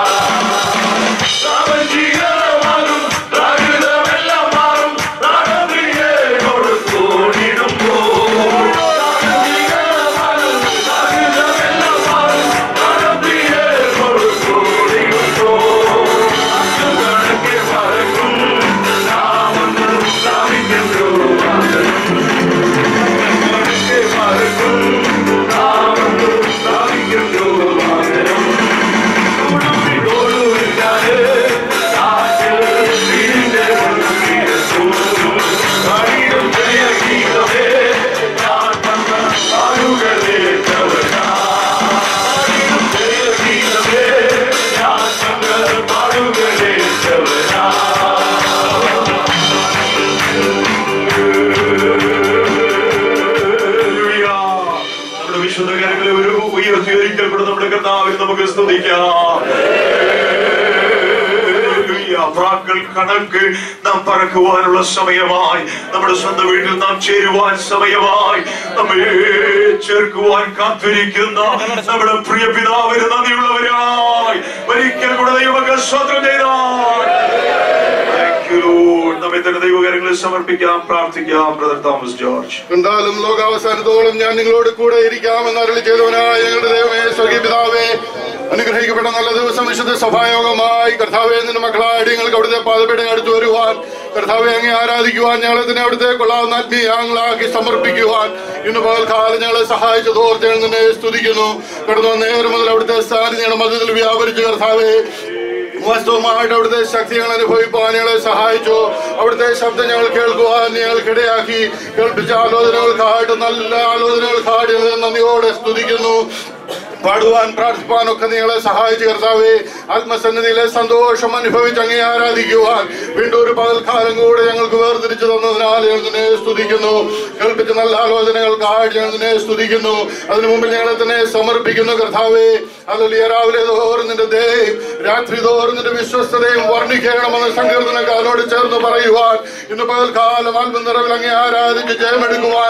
സാവജീകരമാകും പ്രാകൃതമെല്ലാം മാറും പ്രാണപ്രിയെ കൊടുക്കൂടിടുമ്പോ സാവജീകരമാകും പ്രാകൃതമെല്ലാം മാറും പ്രാണപ്രിയെ കൊടുക്കൂടിടുമ്പോ കണക്കെ പറക്കും നാമൊന്ന് സ്ഥാപിക്കുന്നു കണക്കെ പറക്കും നാമൊന്ന് സ്ഥാപിക്കുന്നു വാഹനം ഹല്ലേലൂയ. നമ്മുടെ വിശുദ്ധ കരങ്ങളെ ഒരു ഉയർത്തി ഒരിക്കൽ കൂടെ നമ്മുടെ കർത്താവിന് നമുക്ക് സ്തുതിക്കാം ഹല്ലേലൂയ. പ്രാക്കൾ കണക്ക് നാം പറക്കുവാനുള്ള സമയമായി നമ്മുടെ സ്വന്തം വീട്ടിൽ നാം ചേരുവാൻ സമയമായി നമ്മെ ചേർക്കുവാൻ കാത്തിരിക്കുന്ന നമ്മുടെ പ്രിയ പിതാവിന് നന്ദിയുള്ളവരായി ഒരിക്കൽ കൂടെ ദൈവമക്കൾ സ്വന്തം ചെയ്താൽ Thank you, Lord. നമ്മെ തന്നെ ദൈവകാര്യങ്ങളിൽ സമർപ്പിക്കാം പ്രാർത്ഥിക്കാം ബ്രദർ തോമസ് ജോർജ് എന്തായാലും ലോകാവസാനത്തോളം ഞാൻ നിങ്ങളോട് കൂടെ ഇരിക്കാമെന്ന് അരളി ചെയ്തവനായ ഞങ്ങളുടെ ദൈവമേ സ്വർഗീയ പിതാവേ അനുഗ്രഹിക്കപ്പെട്ട നല്ല ദിവസം വിശുദ്ധ സഭായോഗമായി കർത്താവെ നിന്റെ മക്കളായ നിങ്ങൾക്ക് അവിടുത്തെ പാതപീഠം അടുത്ത് വരുവാൻ കർത്താവെ അങ്ങേ ആരാധിക്കുവാൻ ഞങ്ങളെ തന്നെ അവിടുത്തെ കൊള്ളാവുന്ന ആത്മീയങ്ങളാക്കി സമർപ്പിക്കുവാൻ ഇന്ന് പകൽക്കാലം ഞങ്ങളെ സഹായിച്ചത് ഓർത്ത് ഞങ്ങൾ നിന്നെ സ്തുതിക്കുന്നു കടന്നു നേരം മുതൽ അവിടുത്തെ സ്ഥാനം ഞങ്ങളുടെ മധ്യത്തിൽ വ്യാപരിച്ചു കർത്താവെ വാസ്തവമായിട്ട് അവിടുത്തെ ശക്തി ഞങ്ങൾ അനുഭവിപ്പാൻ ഞങ്ങളെ സഹായിച്ചു അവിടുത്തെ ശബ്ദം ഞങ്ങൾ കേൾക്കുവാൻ ഞങ്ങൾക്കിടയാക്കി കേൾപ്പിച്ച ആലോചനകൾക്കായിട്ട് നല്ല ആലോചനകൾക്കായിട്ട് ഞങ്ങൾ നന്ദിയോടെ സ്തുതിക്കുന്നു പാടുവാൻ പ്രാർത്ഥിപ്പാൻ ഒക്കെ നിങ്ങളെ സഹായിച്ചു കർത്താവേ ആത്മസന്നിധിയിലെ സന്തോഷം അനുഭവിച്ച് അങ്ങേ ആരാധിക്കുവാൻ വീണ്ടും ഒരു പകൽക്കാലം കൂടെ ഞങ്ങൾക്ക് വേർതിരിച്ചു തന്നതിനാൽ ഞങ്ങൾ നിന്നെ സ്തുതിക്കുന്നു കേൾപ്പിച്ച നല്ല ആലോചനകൾക്കായിട്ട് ഞങ്ങൾ നിന്നെ സ്തുതിക്കുന്നു അതിനു മുമ്പിൽ ഞങ്ങളെ തന്നെ സമർപ്പിക്കുന്നു കർത്താവേ അല്ലെങ്കിൽ രാവിലെ തോറും നിന്റെ ദയയും രാത്രി തോറും നിന്റെ വിശ്വസ്തതയും വർണ്ണിക്കണമെന്ന് സങ്കീർത്തനക്കാരോട് ചേർന്ന് പറയുവാൻ ഇന്ന് പകൽക്കാലം ആത്മ നിറവിൽ അങ്ങേ ആരാധിച്ച് ജയമെടുക്കുവാൻ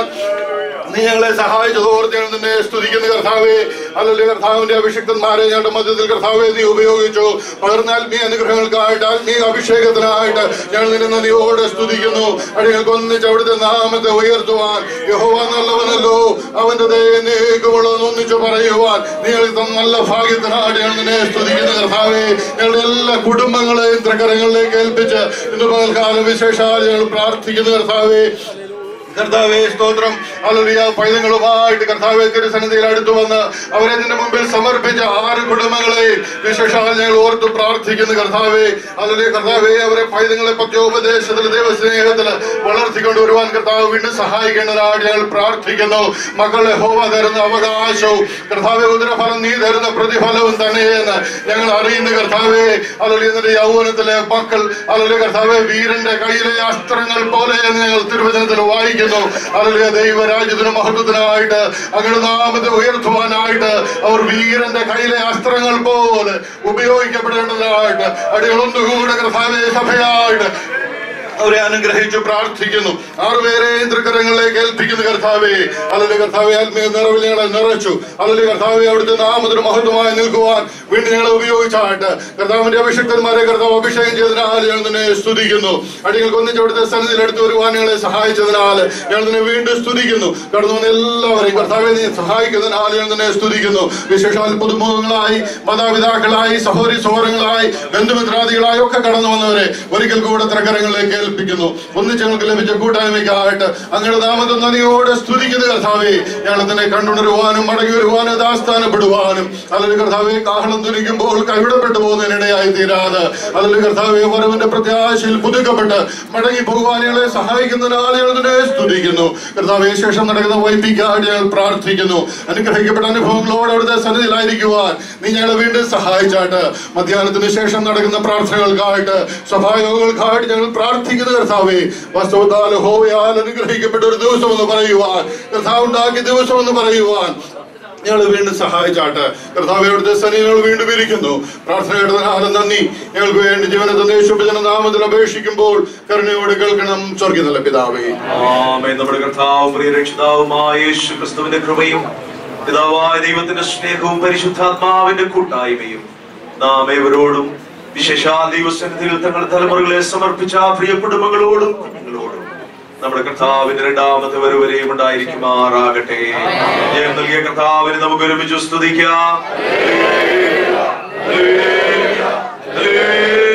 നീ ഞങ്ങളെ സഹായിച്ചു തോർത്ത് ഞങ്ങൾ നിന്നെ സ്തുതിക്കുന്ന കർത്താവേ അല്ലെങ്കിൽ കർത്താവിന്റെ അഭിഷിക്തന്മാരെ ഞങ്ങളുടെ മധ്യത്തിൽ കർത്താവെ നീ ഉപയോഗിച്ചു പകർന്ന ആത്മീയ അനുഗ്രഹങ്ങൾക്കായിട്ട് ആത്മീയ അഭിഷേകത്തിനായിട്ട് ഞങ്ങൾ നിന്നെ നദിയോടെ സ്തുതിക്കുന്നു അടികൾക്ക് ഒന്നിച്ച് അവിടുത്തെ നാമത്തെ ഉയർത്തുവാൻ യഹോവ നല്ലവനല്ലോ അവന്റെ ദയനേക്കുമുള്ളതെന്ന് ഒന്നിച്ച് പറയുവാൻ നീ ഞങ്ങൾക്ക് തന്ന നല്ല ഭാഗ്യത്തിനായിട്ട് ഞങ്ങൾ നിന്നെ സ്തുതിക്കുന്ന കർത്താവെ ഞങ്ങളുടെ എല്ലാ കുടുംബങ്ങളെയും തൃക്കരങ്ങളിലേക്ക് ഏൽപ്പിച്ച് ഇന്ന് പകൽക്കാലം വിശേഷാൽ ഞങ്ങൾ പ്രാർത്ഥിക്കുന്ന കർത്താവെ കർത്താവേ സ്തോത്രം അലറിയ പൈതങ്ങളുമായിട്ട് കർത്താവെ തിരുസന്നിധിയിൽ അടുത്തു വന്ന് അവരെ നിന്റെ മുമ്പിൽ സമർപ്പിച്ച ആറ് കുടുംബങ്ങളെ വിശേഷാൽ ഞങ്ങൾ ഓർത്ത് പ്രാർത്ഥിക്കുന്നു കർത്താവെ അലറിയ കർത്താവെ അവരെ പൈതങ്ങളെ പത്യോപദേശത്തിൽ ദൈവസ്നേഹത്തിൽ വളർത്തിക്കൊണ്ട് വരുവാൻ കർത്താവ് വീണ്ടും സഹായിക്കേണ്ടതായിട്ട് ഞങ്ങൾ പ്രാർത്ഥിക്കുന്നു മക്കളെ ഹോവ തരുന്ന അവകാശവും കർത്താവെ ഉദരഫലം നീ തരുന്ന പ്രതിഫലവും തന്നെയെന്ന് ഞങ്ങൾ അറിയുന്ന കർത്താവെ അലറിയ നിന്റെ യൗവനത്തിലെ മക്കൾ അലറിയ കർത്താവെ വീരന്റെ കയ്യിലെ അസ്ത്രങ്ങൾ പോലെ എന്ന് ഞങ്ങൾ തിരുവചനത്തിൽ വായിക്കുന്നു അലറിയ ദൈവരാജ്യത്തിന് മഹത്വത്തിനായിട്ട് അങ്ങനെ നാമത്തെ ഉയർത്തുവാനായിട്ട് അവർ വീരന്റെ കയ്യിലെ അസ്ത്രങ്ങൾ പോലെ ഉപയോഗിക്കപ്പെടേണ്ടതായിട്ട് അടികളൊന്നുകൂടെ കർത്താവെ സഭയായിട്ട് അവരെ അനുഗ്രഹിച്ചു പ്രാർത്ഥിക്കുന്നു ആറുപേരെയും തൃക്കരങ്ങളിലേക്ക് ഏൽപ്പിക്കുന്നു കർത്താവെ അല്ലെ കർത്താവെ ആത്മീയ നിറവിൽ ഞങ്ങളെ നിറച്ചു അല്ലെ കർത്താവെ അവിടുത്തെ നാമത്തിന് മഹത്വമായി നിൽക്കുവാൻ വീണ്ടും ഞങ്ങളെ ഉപയോഗിച്ചായിട്ട് കർത്താവിന്റെ അഭിഷക്തന്മാരെ കർത്താവ് അഭിഷേകം ചെയ്തതിനാൽ ഞങ്ങൾ നിന്നെ സ്തുതിക്കുന്നു അടികൾക്ക് ഒന്നിച്ച് അവിടുത്തെ സന്നിധിയിൽ എടുത്തു വരുവാൻ ഞങ്ങളെ സഹായിച്ചതിനാൽ ഞങ്ങൾ നിന്നെ വീണ്ടും സ്തുതിക്കുന്നു കടന്നു വന്ന എല്ലാവരെയും കർത്താവെ നീ സഹായിക്കുന്നതിനാൽ ഞങ്ങൾ നിന്നെ സ്തുതിക്കുന്നു വിശേഷാൽ പുതുമുഖങ്ങളായി മാതാപിതാക്കളായി സഹോദരി സഹോദരങ്ങളായി ബന്ധുമിത്രാദികളായി ഒക്കെ കടന്നു വന്നവരെ ഒരിക്കൽ കൂടെ തൃക്കരങ്ങളിലേക്ക് ഏൽപ്പിക്കുന്നു ഒന്നിച്ച് ഞങ്ങൾക്ക് ലഭിച്ച കൂട്ടായ്മയ്ക്കായിട്ട് അങ്ങയുടെ നാമത്തെ നദിയോടെ സ്തുതിക്കുന്ന കർത്താവെ ഞങ്ങൾ തന്നെ കണ്ടുണരുവാനും മടങ്ങി വരുവാനും ദാസ്ഥാനപ്പെടുവാനും അല്ലെങ്കിൽ കർത്താവെ കാഹളം തുനിക്കുമ്പോൾ കൈവിടപ്പെട്ടു പോകുന്നതിനിടയായി തീരാതെ അല്ലെങ്കിൽ കർത്താവെ വരവിന്റെ പ്രത്യാശയിൽ പുതുക്കപ്പെട്ട് മടങ്ങി പോകുവാൻ ഞങ്ങളെ സഹായിക്കുന്നതിനാൽ ഞങ്ങൾ തന്നെ സ്തുതിക്കുന്നു കർത്താവെ ശേഷം നടക്കുന്ന വൈപ്പിക്കായിട്ട് ഞങ്ങൾ പ്രാർത്ഥിക്കുന്നു അനുഗ്രഹിക്കപ്പെട്ട അനുഭവങ്ങളോട് അവിടുത്തെ സന്നിധിയിലായിരിക്കുവാൻ നീ ഞങ്ങളെ വീണ്ടും സഹായിച്ചാട്ട് മധ്യാഹ്നത്തിന് ശേഷം നടക്കുന്ന പ്രാർത്ഥനകൾക്കായിട്ട് സഭായോഗങ്ങൾക്കായിട്ട് ഞങ്ങൾ പ്രാർത്ഥിക്കുന്നു കർത്താവെ വസ്തുതാൽ ഹോയാൽ അനുഗ്രഹിക്കപ്പെട്ട ഒരു ദിവസം എന്ന് പറയുവാൻ കർത്താവ് ഉണ്ടാക്കിയ ദിവസം എന്ന് പറയുവാൻ ഞങ്ങൾ വീണ്ടും സഹായിച്ചാട്ട് കർത്താവയുടെ സനികൾ വീണ്ടും ഇരിക്കുന്നു പ്രാർത്ഥന കേട്ടതിനാലും നന്ദി ഞങ്ങൾക്ക് വേണ്ടി ജീവനത്തെ ദേശുഭജന നാമത്തിൽ അപേക്ഷിക്കുമ്പോൾ കരുണയോട് കേൾക്കണം സ്വർഗീയ നല്ല പിതാവേ ആമേൻ. നമ്മുടെ കർത്താവും പ്രിയ രക്ഷിതാവുമായ യേശു ക്രിസ്തുവിന്റെ കൃപയും പിതാവായ ദൈവത്തിന്റെ സ്നേഹവും പരിശുദ്ധാത്മാവിന്റെ കൂട്ടായ്മയും നാം ഏവരോടും വിശേഷാൽ ദൈവസന്നിധിയിൽ തങ്ങളുടെ തലമുറകളെ സമർപ്പിച്ച ആ പ്രിയ കുടുംബങ്ങളോടും കുഞ്ഞുങ്ങളോടും നമ്മുടെ കർത്താവിന്റെ രണ്ടാമത്തെ വരവരെയും ഉണ്ടായിരിക്കുമാറാകട്ടെ ജയം നൽകിയ കർത്താവിന് നമുക്ക് ഒരുമിച്ച് സ്തുതിക്കാം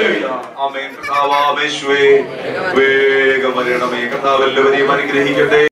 ആമേൻ കർത്താവാമേശ്വേ വേഗം വരണമേ കർത്താവ് എല്ലാവരെയും അനുഗ്രഹിക്കട്ടെ